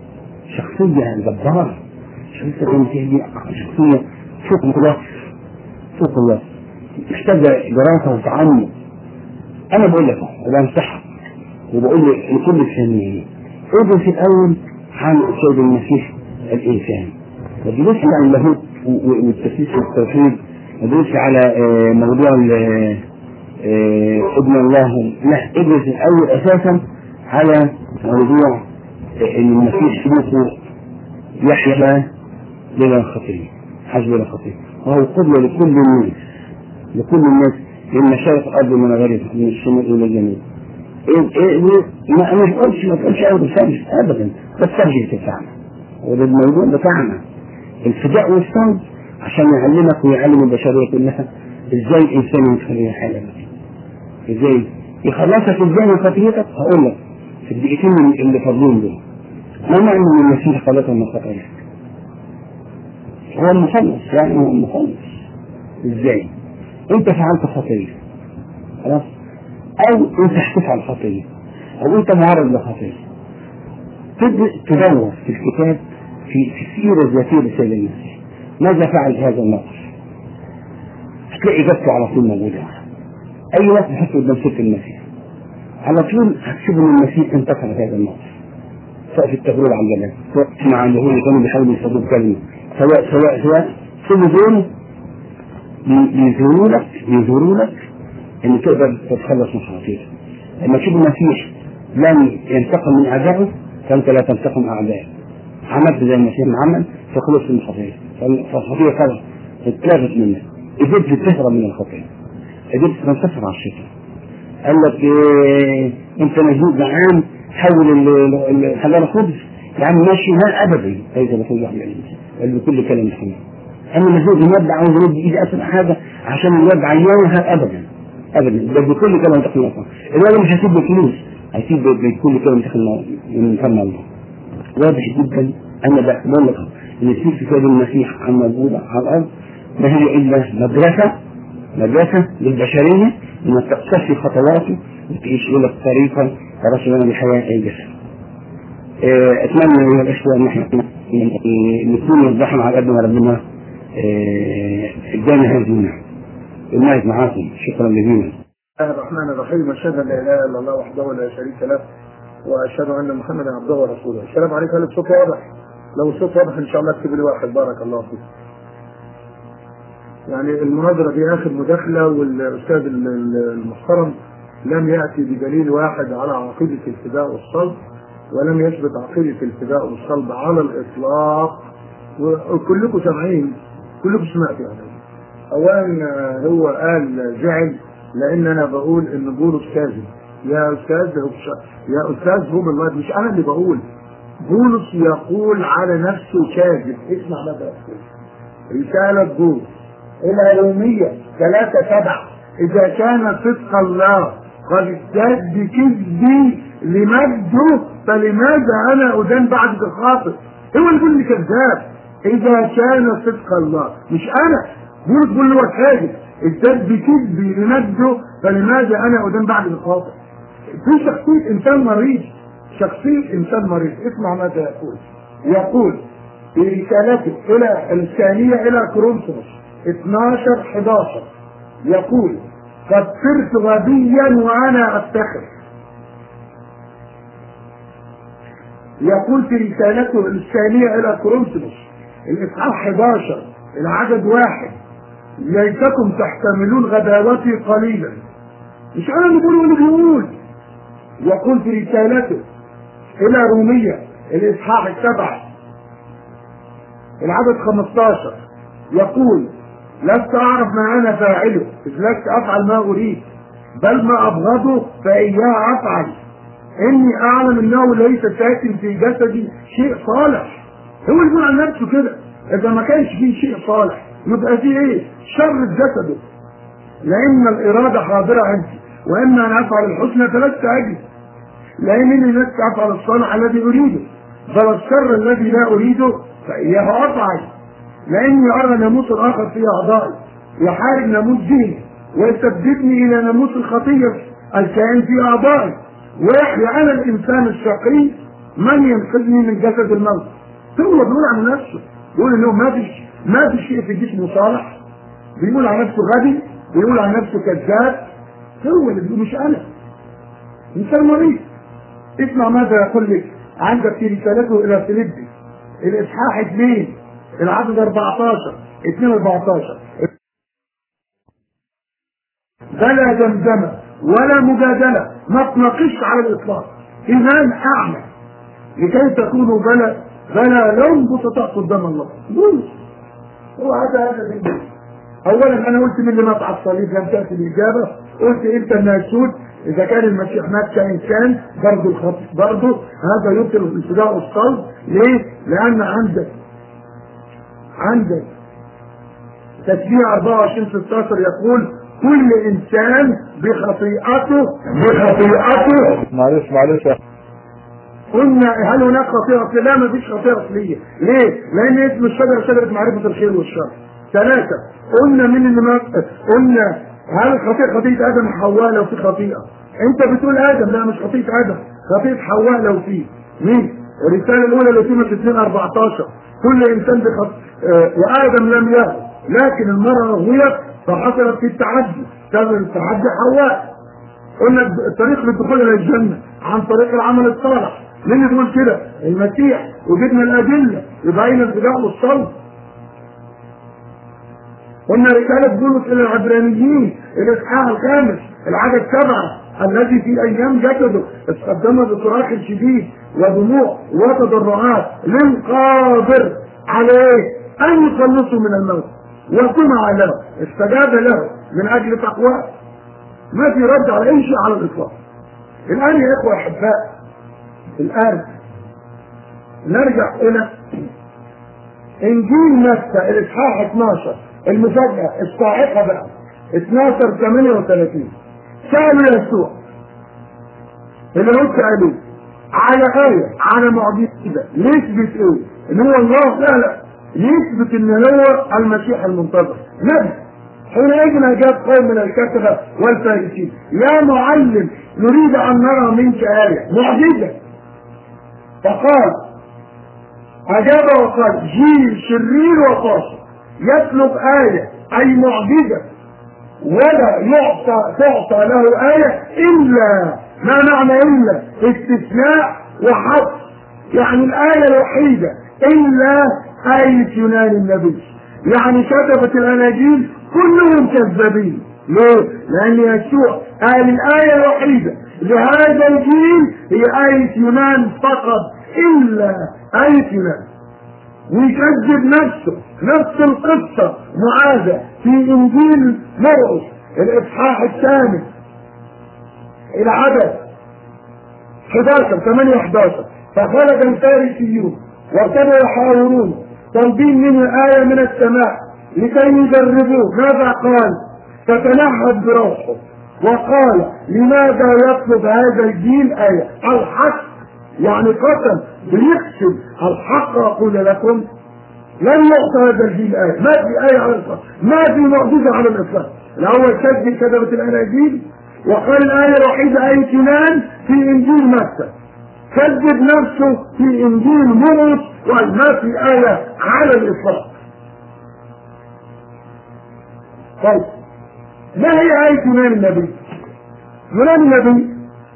شخصيه جباره شخصيه المسيح دي شخصيه فوق الوصف فوق الوصف محتاجه دراسه وتعمق انا بقول لك وبنصحك وبقول لكل الثانيين ادرس الاول عن السيد المسيح الانسان ما تدرسش عن اللاهوت والتسليس والتوحيد ما تدرسش على آه، موضوع ال- آه، ابن الله لا ادرس الاول اساسا على موضوع آه، ان المسيح سلوكه يحيى بلا خطيه حاج بلا خطيه وهو قدوه لكل الناس لكل الناس لان مشارق الارض من غير من الشمال الى الجنوب إيه إيه إيه ما أنا مش قلتش ما تقولش أبدا سامش أبدا بس سامش بتاعنا وده الموضوع بتاعنا الفداء والصمد عشان يعلمك ويعلم البشرية كلها ازاي الإنسان يدخل إلى الحالة دي ازاي يخلصك ازاي من خطيتك هقول لك في الدقيقتين اللي فاضلين دول ما معنى ان المسيح خلصك من خطاياك هو المخلص يعني هو المخلص ازاي انت فعلت خطيه خلاص او انت هتفعل خطيه او انت معرض لخطيه تبدا تدور في الكتاب في في السيره الذاتيه لسيد المسيح ماذا فعل هذا الموقف هتلاقي اجابته على طول موجوده اي وقت تحط قدام سيره المسيح على طول هتشوف ان المسيح انتصر هذا الموقف سواء في التجربه على الجبل سواء مع اليهود اللي كانوا بيحاولوا يصطادوا بكلمه سواء سواء سواء كل دول بيظهروا لك بيظهروا لك ان تقدر تتخلص من خطيئتك لما تشوف المسيح لم ينتقم من اعدائه فانت لا تنتقم من اعدائك عملت زي المسيح ما عمل فخلصت من الخطيه فالخطيه خلاص اتلغت منك قدرت تهرب من الخطيه قدرت تنتصر على الشيطان قال لك إيه انت مجنون جعان حول ال- ال- خلال خبز يا عم ماشي لا ابدا ليس بقول واحد قال له كل كلام حلو انا مجنون الواد عاوز يرد ايدي اسرع حاجه عشان الواد عيانها ابدا ابدا ده بكل كلام تقل الله الواد مش هيسيب بفلوس هيسيب بكل كلام تقل من فم الله واضح جدا انا بقول لك ان في كتاب المسيح عن موجوده على الارض ما هي الا مدرسه مدرسه للبشريه انك تقتفي خطواته وتعيش لك طريقا فرسل لنا بحياه اي جسد. آه، اتمنى من الاخوه ان احنا نكون نوضحنا على قد ما ربنا آه، ادانا هذه النعمه. المايك معاكم شكرا جزيلا. الله الرحمن الرحيم اشهد ان لا اله الا الله وحده لا شريك له واشهد ان محمدا عبده ورسوله السلام عليكم هل الصوت واضح لو الصوت واضح ان شاء الله اكتب لي واحد بارك الله فيك يعني المناظرة دي آخر مداخلة والأستاذ ال- ال- المحترم لم يأتي بدليل واحد على عقيدة الفداء والصلب ولم يثبت عقيدة الفداء والصلب على الإطلاق وكلكم سامعين كلكم سمعتوا يعني أولا آه، هو قال زعل لأن أنا بقول إن بولس كاذب يا أستاذ هو مش- يا أستاذ هو الله مش أنا اللي بقول بولس يقول على نفسه كاذب اسمع ماذا يقول رسالة بولس إلى يومية ثلاثة سبعة إذا كان صدق الله قد ازداد بكذبي لمجده فلماذا أنا أدان بعد الخاطئ هو اللي بيقول لي كذاب إذا كان صدق الله مش أنا بولس بيقول له هو كاذب ازداد بكذبي لمجده فلماذا أنا أدان بعد الخاطئ في شخصية إنسان مريض شخصية إنسان مريض اسمع ماذا يقول يقول في رسالته إلى الثانية إلى كورنثوس 12 11 يقول قد صرت غبيا وأنا أفتخر يقول في رسالته الثانية إلى كورنثوس الإصحاح 11 العدد واحد ليتكم تحتملون غباوتي قليلا مش أنا اللي بقول هو اللي بيقول يقول في رسالته إلى رومية الإصحاح السبعة العدد 15 يقول لست أعرف ما أنا فاعله إذ لست أفعل ما أريد بل ما أبغضه فإياه أفعل إني أعلم أنه ليس ساكن في جسدي شيء صالح هو اللي بيقول عن نفسه كده إذا ما كانش فيه شيء صالح يبقى فيه إيه؟ شر جسده لأن الإرادة حاضرة عندي وإما أن أفعل الحسنى فلست أجد لأنني لست أفعل الصالح الذي أريده بل الشر الذي لا أريده فإياه أفعل لأني أرى ناموس آخر في أعضائي يحارب ناموس ديني ويسببني إلى ناموس الخطية الكائن في أعضائي ويحيى أنا الإنسان الشقي من ينقذني من جسد الموت هو بيقول عن نفسه بيقول إنه ما فيش ما في شيء في جسمه صالح بيقول عن نفسه غبي بيقول عن نفسه كذاب هو اللي بيقول مش أنا إنسان مريض اسمع ماذا يقول لك عندك في رسالته إلى فيليبي الإصحاح 2 العدد 14 2 14 بلا دمدمة ولا مجادلة ما تناقش على الإطلاق إيمان أعمى لكي تكونوا بلا بلا لون بسطاء قدام الله بولس هو هذا هذا بالبولس اولا انا قلت من اللي مات على الصليب لم تاتي الاجابه قلت انت الناسوت اذا كان المسيح مات كانسان برضه الخطيب برضه هذا يبطل الابتداء والصلب ليه؟ لان عندك عندك تشريع 24 16 يقول كل انسان بخطيئته بخطيئته معلش معلش يا قلنا هل هناك خطيئة أصلية؟ لا ما فيش خطيئة أصلية، ليه؟ لأن اسم الشجرة شجرة معرفة الخير والشر. ثلاثة قلنا من اللي ما قلنا هل الخطيئة خطيئة آدم وحواء لو في خطيئة؟ أنت بتقول آدم لا مش خطيئة آدم، خطيئة حواء لو في. مين؟ الرسالة الأولى اللي في 2 14 كل إنسان بخط... آه وآدم لم يهو لكن المرأة غويت فحصلت في التعدي سبب التعدي حواء قلنا الطريق للدخول الى الجنه عن طريق العمل الصالح مين بيقول كده؟ المسيح وجدنا الادله يبين الفداء والصلب قلنا رسالة بولس إلى العبرانيين الإصحاح الخامس العدد سبعة الذي في أيام جسده استخدم بصراخ شديد ودموع وتضرعات للقادر عليه أن يخلصه من الموت وسمع له استجاب له من أجل تقواه ما في رد على أي شيء على الإطلاق الآن يا إخوة أحباء الآن نرجع إلى إنجيل متى الإصحاح 12 المفاجأة الصاعقة بقى 12 38 سألوا يسوع اللي هو سألوه على آية على معجزة يثبت إيه؟ إن هو الله لا لا يثبت إن هو المسيح المنتظر نبي حينئذ أجاب قوم من الكتبة والفارسين يا معلم نريد أن نرى منك آية معجزة فقال أجاب وقال جيل شرير وفاصل يطلب آية أي معجزة ولا يعطى تعطى له آية إلا ما معنى إلا استثناء وحصر يعني الآية الوحيدة إلا آية يونان النبي يعني كتبت الأناجيل كلهم كذابين ليه؟ لأن يسوع قال الآية الوحيدة لهذا الجيل هي آية يونان فقط إلا آية يونان ويكذب نفسه نفس القصة معاذة في إنجيل مرقس الإصحاح الثامن العدد 11 8 11 فخرج الفارسيون وابتدوا يحاورون طالبين منه آية من السماء لكي يجربوه ماذا قال؟ فتنهد بروحه وقال لماذا يطلب هذا الجيل آية؟ الحق يعني قسم بيقسم الحق أقول لكم لن يعطى هذا الجيل آية ما في آية على الإطلاق ما في معجزة على الإطلاق الأول كذب كتبت الأناجيل وقال الآية الوحيدة آية يونان في إنجيل متى كذب نفسه في إنجيل مرقس وقال ما في آية على الإطلاق طيب ما هي آية يونان النبي؟ يونان النبي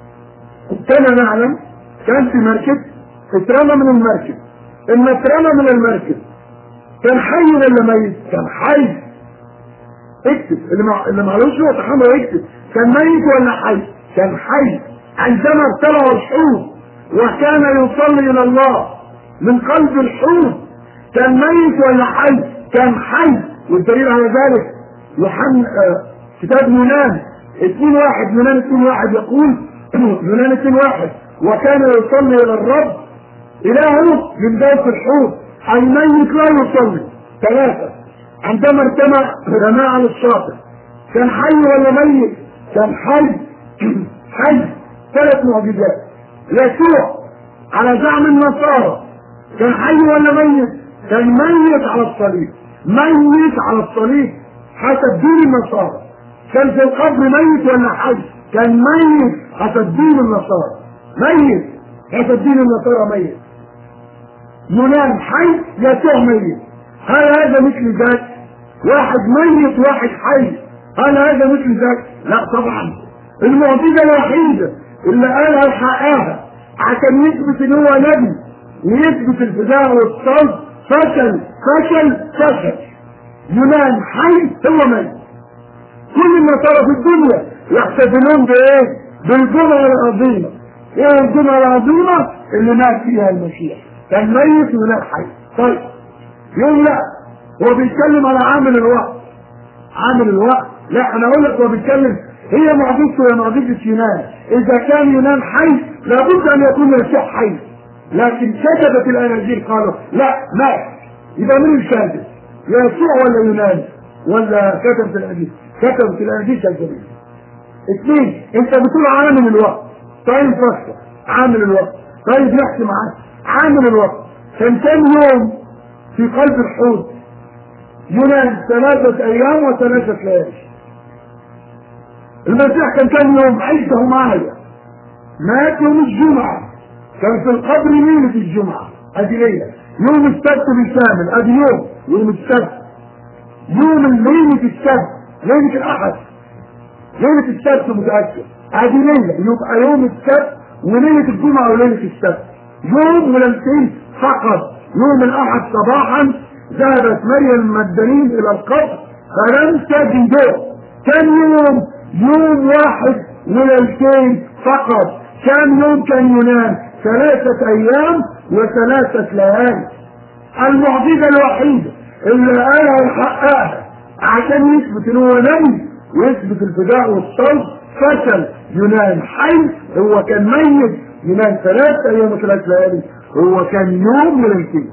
كما نعلم كان في مركب اترمى من المركب لما اترمى من المركب كان حي ولا ميت؟ كان حي اكتب اللي مع... اللي معلوش هو تحمل يكتب كان ميت ولا حي؟ كان حي عندما ابتلعوا الحوت وكان يصلي الى الله من قلب الحوت كان ميت ولا حي؟ كان حي والدليل على ذلك يوحنا آه كتاب يونان 2 واحد يونان 2 واحد يقول يونان 2 واحد وكان يصلي الى الرب إلهه من ذات الحوت أي ميت لا يصلي ثلاثة عندما ارتمى رماه على الشاطئ كان حي ولا ميت؟ كان حي حي ثلاث معجزات يسوع على زعم النصارى كان حي ولا ميت؟ كان ميت على الصليب ميت على الصليب حسب دين النصارى كان في القبر ميت ولا حي؟ كان ميت حسب دين النصارى ميت حسب دين النصارى ميت يونان حي يسوع ميت هل هذا مثل ذاك واحد ميت واحد حي هل هذا مثل ذاك لا طبعا المعجزه الوحيده اللي قالها حقها عشان يثبت ان هو نبي ويثبت الفداء والصلب فشل فشل فشل يونان حي هو ميت كل النصارى في الدنيا يحتفلون بايه؟ بالجمعه العظيمه ايه الجمعه العظيمه اللي مات فيها المسيح كان ميت ولا حي طيب يقول لا هو بيتكلم على عامل الوقت عامل الوقت لا انا اقول لك هو بيتكلم هي معجزته هي معجزه يونان اذا كان يونان حي لابد ان يكون يسوع حي لكن كتبت الاناجيل قالوا لا مات يبقى مين الكاذب يسوع ولا يونان ولا كتبت الاناجيل كتبت الاناجيل كذابين اثنين انت بتقول عامل الوقت طيب فكر عامل الوقت طيب نحكي معاك عامل الوقت كان كم يوم في قلب الحوت يونان ثلاثة أيام وثلاثة ليالي المسيح كان كم يوم عيشه معايا مات يوم الجمعة كان في القبر ليلة الجمعة ادي ليلة يوم السبت بالكامل ادي يوم يوم السبت يوم ليلة السبت ليلة الأحد ليلة السبت متأكد ادي ليلة يبقى يوم السبت وليلة الجمعة وليلة السبت يوم وليلتين فقط يوم الأحد صباحا ذهبت مريم المدنين إلى القبر فلم تجده كم يوم يوم واحد وليلتين فقط كم يوم كان ينام ثلاثة أيام وثلاثة ليالي المعجزة الوحيدة اللي قالها وحققها عشان يثبت ان هو نبي ويثبت الفداء والصلب فشل ينام حي هو كان ميت ينام ثلاث ايام وثلاث ليالي هو كان يوم وليلتين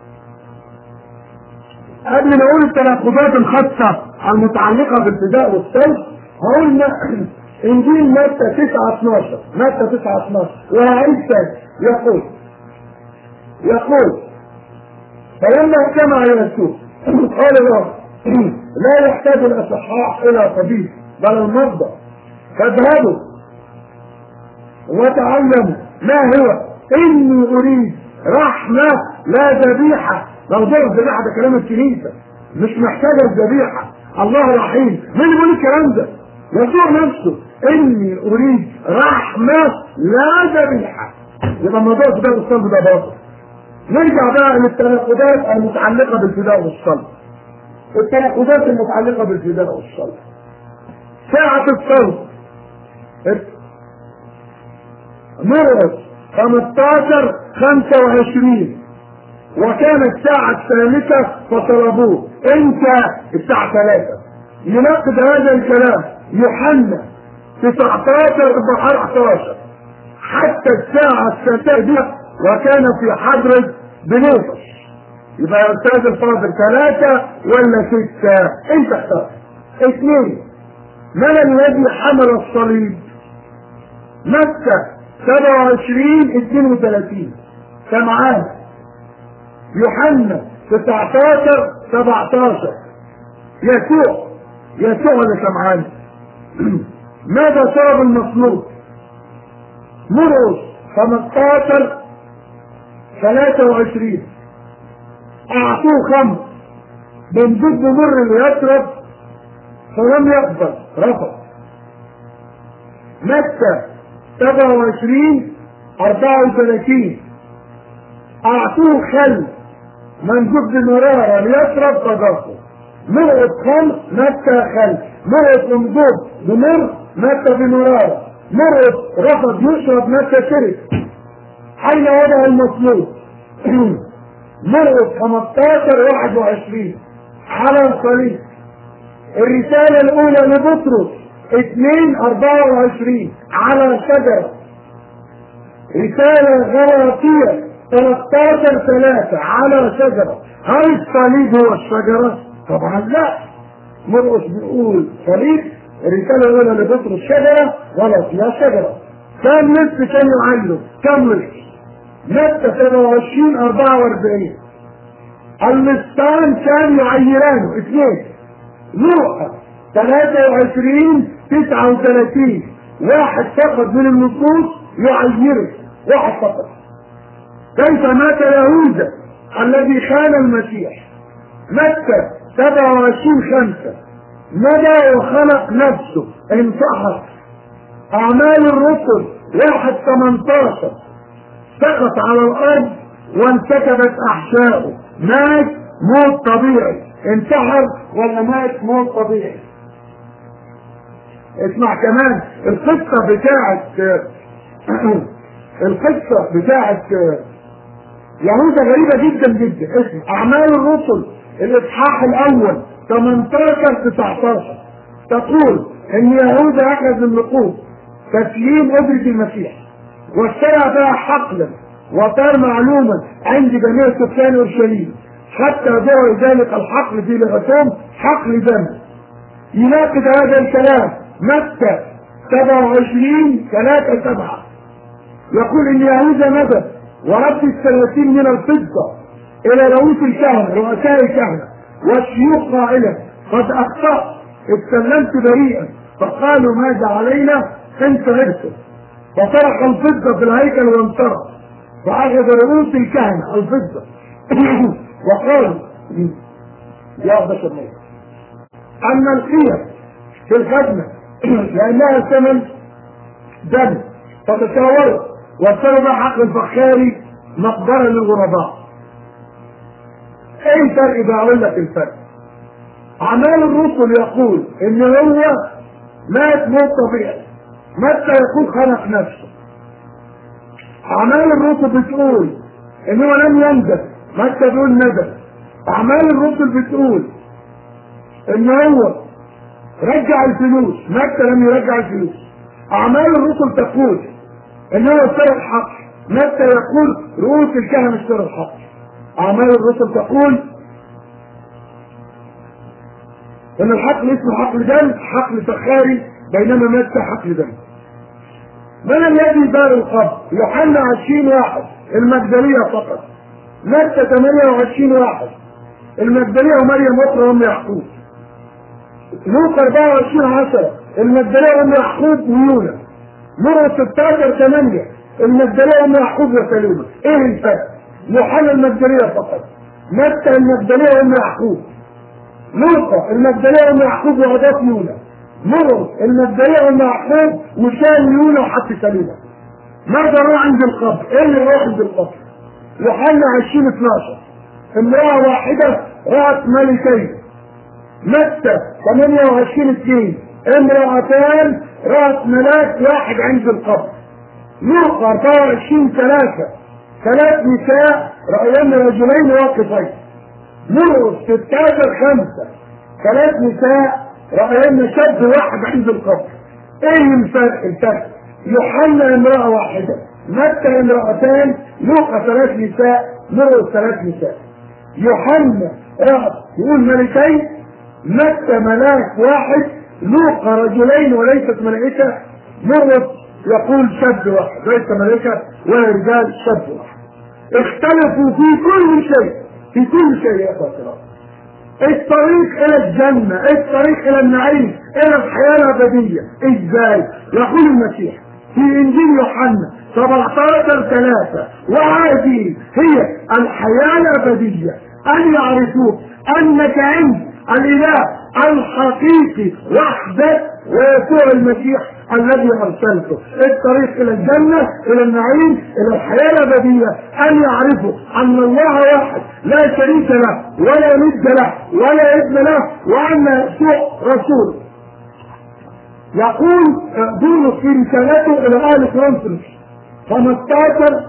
قبل ما اقول التناقضات الخاصة المتعلقة بالفداء والصلب هقول انجيل متى 9 12 متى 9 12 وعيسى يقول يقول فلما اجتمع يسوع قال له لا يحتاج الاصحاء الى طبيب بل المرضى فاذهبوا وتعلموا ما هو اني اريد رحمه لا ذبيحه موضوع الذبيحه ده كلام الكنيسه مش محتاجه الذبيحه الله رحيم مين يقول الكلام ده؟ يسوع نفسه اني اريد رحمه لا ذبيحه يبقى موضوع الفداء والصلب ده باطل نرجع بقى للتناقضات المتعلقه بالفداء والصلب التناقضات المتعلقه بالفداء والصلب ساعة الصلب مرت 15 25 وكانت الساعة الثالثة فطلبوه انت الساعة 3 يناقض هذا الكلام يوحنا 19 14 حتى الساعة الثالثة دي وكان في حضرة بنوفس يبقى يا استاذ الفاضل ثلاثة ولا ستة انت اختار اثنين من الذي حمل الصليب مكة 27 32 سمعان يوحنا 19 17 يسوع يسوع اللي سمعان ماذا طلب المصلوب مرقس 15 23 اعطوه خمر من ضد مر ليشرب فلم يقبل رفض متى 27 34 اعطوه خل من ضد مرارة ليشرب فضافه مرقة خمر متى خل مرقة ممدود بمر متى بمرارة مرقة رفض يشرب متى شرب حين وضع المطلوب مرقة 15 21 على الصليب الرسالة الأولى لبطرس 2 24 على شجرة رسالة غلاطية 13 3 على شجرة هل الصليب هو الشجرة؟ طبعا لا مرقس بيقول صليب الرسالة الأولى لبطرس شجرة غلط لا شجرة كم لص كان يعلم كم لص متى 27 44 اللصان كان يعيرانه اثنين لوقا 23 39 واحد فقط من النصوص يعيره واحد فقط كيف مات يهوذا الذي خان المسيح متى 27 5 مدى وخلق نفسه انتحر اعمال الرسل واحد 18 سقط على الارض وانسكبت احشائه مات موت طبيعي انتحر ولا مات موت طبيعي اسمع كمان القصة بتاعت القصة بتاعت يهوذا غريبة جدا جدا اسمع اعمال الرسل الاصحاح الاول 18 19 تقول ان يهوذا اخذ النقود تسليم اجرة المسيح واشترى بها حقلا وصار معلوما عند جميع سكان اورشليم حتى ظهر ذلك الحقل في لغتهم حقل دم يناقض هذا الكلام متى 27 3 7 يقول ان يهوذا مدى ورد الثلاثين من الفضة الى رؤوس الكهنة رؤساء الكهنة والشيوخ قائلا قد اخطأت اتكلمت بريئا فقالوا ماذا علينا انت ارسل فطرح الفضة في الهيكل وانصرف فاخذ رؤوس الكهنة الفضة وقالوا يا بشر أن القيم في الخدمة لأنها ثمن دم فتشاوروا وارسلوا حق الفخاري مقبرة للغرباء ايه الفرق بقى اقول لك الفرق اعمال الرسل يقول ان هو مات موت طبيعي متى يكون خلق نفسه اعمال الرسل بتقول ان هو لم يندم متى بيقول ندم اعمال الرسل بتقول ان هو رجع الفلوس متى لم يرجع الفلوس اعمال الرسل تقول ان هو اشترى الحق متى يقول رؤوس الكهنه اشترى الحق اعمال الرسل تقول ان الحقل اسمه حقل دم حقل فخاري بينما متى حقل دم من الذي دار القبر يوحنا 20 واحد المجدلية فقط متى 28 واحد المجدلية ومريم أخرى وأم يعقوب لوقا 24 10 المجدلية وأم يعقوب ويونا مرقس 16 8 المجدلية وأم يعقوب وسليمة إيه الفرق؟ يوحنا المجدلية فقط متى المجدلية وأم يعقوب لوقا المجدلية وأم يعقوب وعدات يونا مرقس المجدلية وأم يعقوب وشال يونا وحط سليمة ماذا راح عند القبر؟ ايه اللي راح عند القبر؟ يوحنا 20 12 امرأة واحدة رأت ملكين متى 28 2 امرأتان رأت ملاك واحد عند القبر لوقا 24 3 ثلاث نساء رأينا رجلين واقفين مرقس 16 5 ثلاث نساء رأينا شاب واحد عند القبر ايه الفرق الفرق يوحنا امرأة واحدة متى امرأتان لوقا ثلاث نساء مرقس ثلاث نساء يوحنا رأى يقول ملكين متى ملاك واحد لوقا رجلين وليست ملائكة مرقس يقول شاب واحد ليس ملائكة ولا رجال شاب واحد اختلفوا في كل شيء في كل شيء يا اخوة الطريق الى الجنة الطريق الى النعيم الى الحياة الابدية ازاي يقول المسيح في انجيل يوحنا 17 3 وهذه هي الحياة الابدية ان يعرفوك انك انت الاله الحقيقي وحدك ويسوع المسيح الذي ارسلته الطريق الى الجنه الى النعيم الى الحياه الابديه ان يعرفوا ان الله واحد لا شريك له ولا ند له ولا ابن له وان يسوع رسول يقول بولس في رسالته الى اهل كورنثوس 15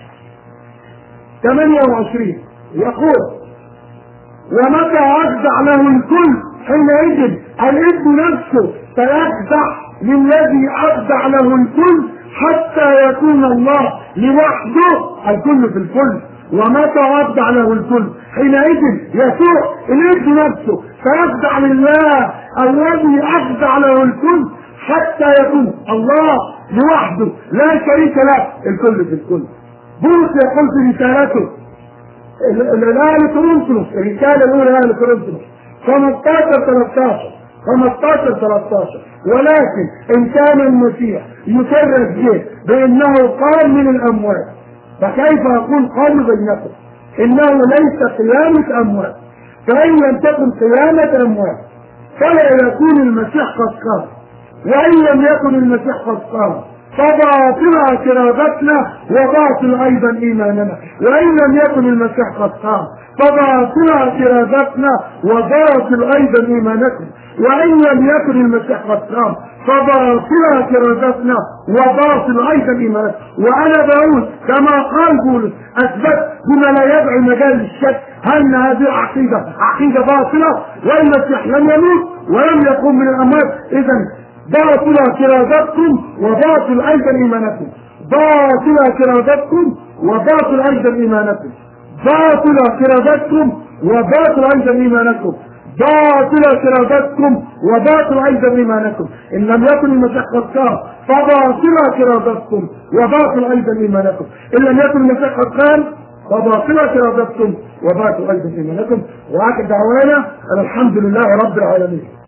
28 يقول ومتى أخضع له الكل حينئذ الابن نفسه سيخضع للذي أخضع له الكل حتى يكون الله لوحده الكل في الكل ومتى أخضع له الكل حينئذ يسوع الابن نفسه سيخضع لله الذي أخضع له الكل حتى يكون الله لوحده لا شريك له الكل في الكل بولس يقول في رسالته الآل كورنثوس الرسالة الأولى لآل كورنثوس 15 13 15 13 ولكن إن كان المسيح يكرس به بأنه قام من الأموات فكيف أقول قام بينكم؟ إنه ليس قيامة أموات فإن لم تكن قيامة أموات فلا يكون المسيح قد قام وإن لم يكن المسيح قد قام فباطل اعتراضاتنا وباطل ايضا ايماننا وان لم يكن المسيح قد قام فباطل اعتراضاتنا وباطل ايضا ايمانكم وان لم يكن المسيح قد قام فباطل اعتراضاتنا وباطل ايضا ايمانكم وانا بقول كما قال بولس اثبت بما لا يدعو مجال للشك ان هذه العقيده عقيده باطله والمسيح لم يموت ولم يقوم من الاموات اذا باطل اعتراضاتكم وباطل ايضا ايمانكم باطل اعتراضاتكم وباطل ايضا ايمانكم باطل اعتراضاتكم وباطل ايضا ايمانكم باطل اعتراضاتكم وباطل ايضا ايمانكم ان لم يكن المسيح قد قام فباطل اعتراضاتكم وباطل ايضا ايمانكم ان لم يكن المسيح قد قام فباطل اعتراضاتكم وباطل ايضا ايمانكم واخر دعوانا الحمد لله رب العالمين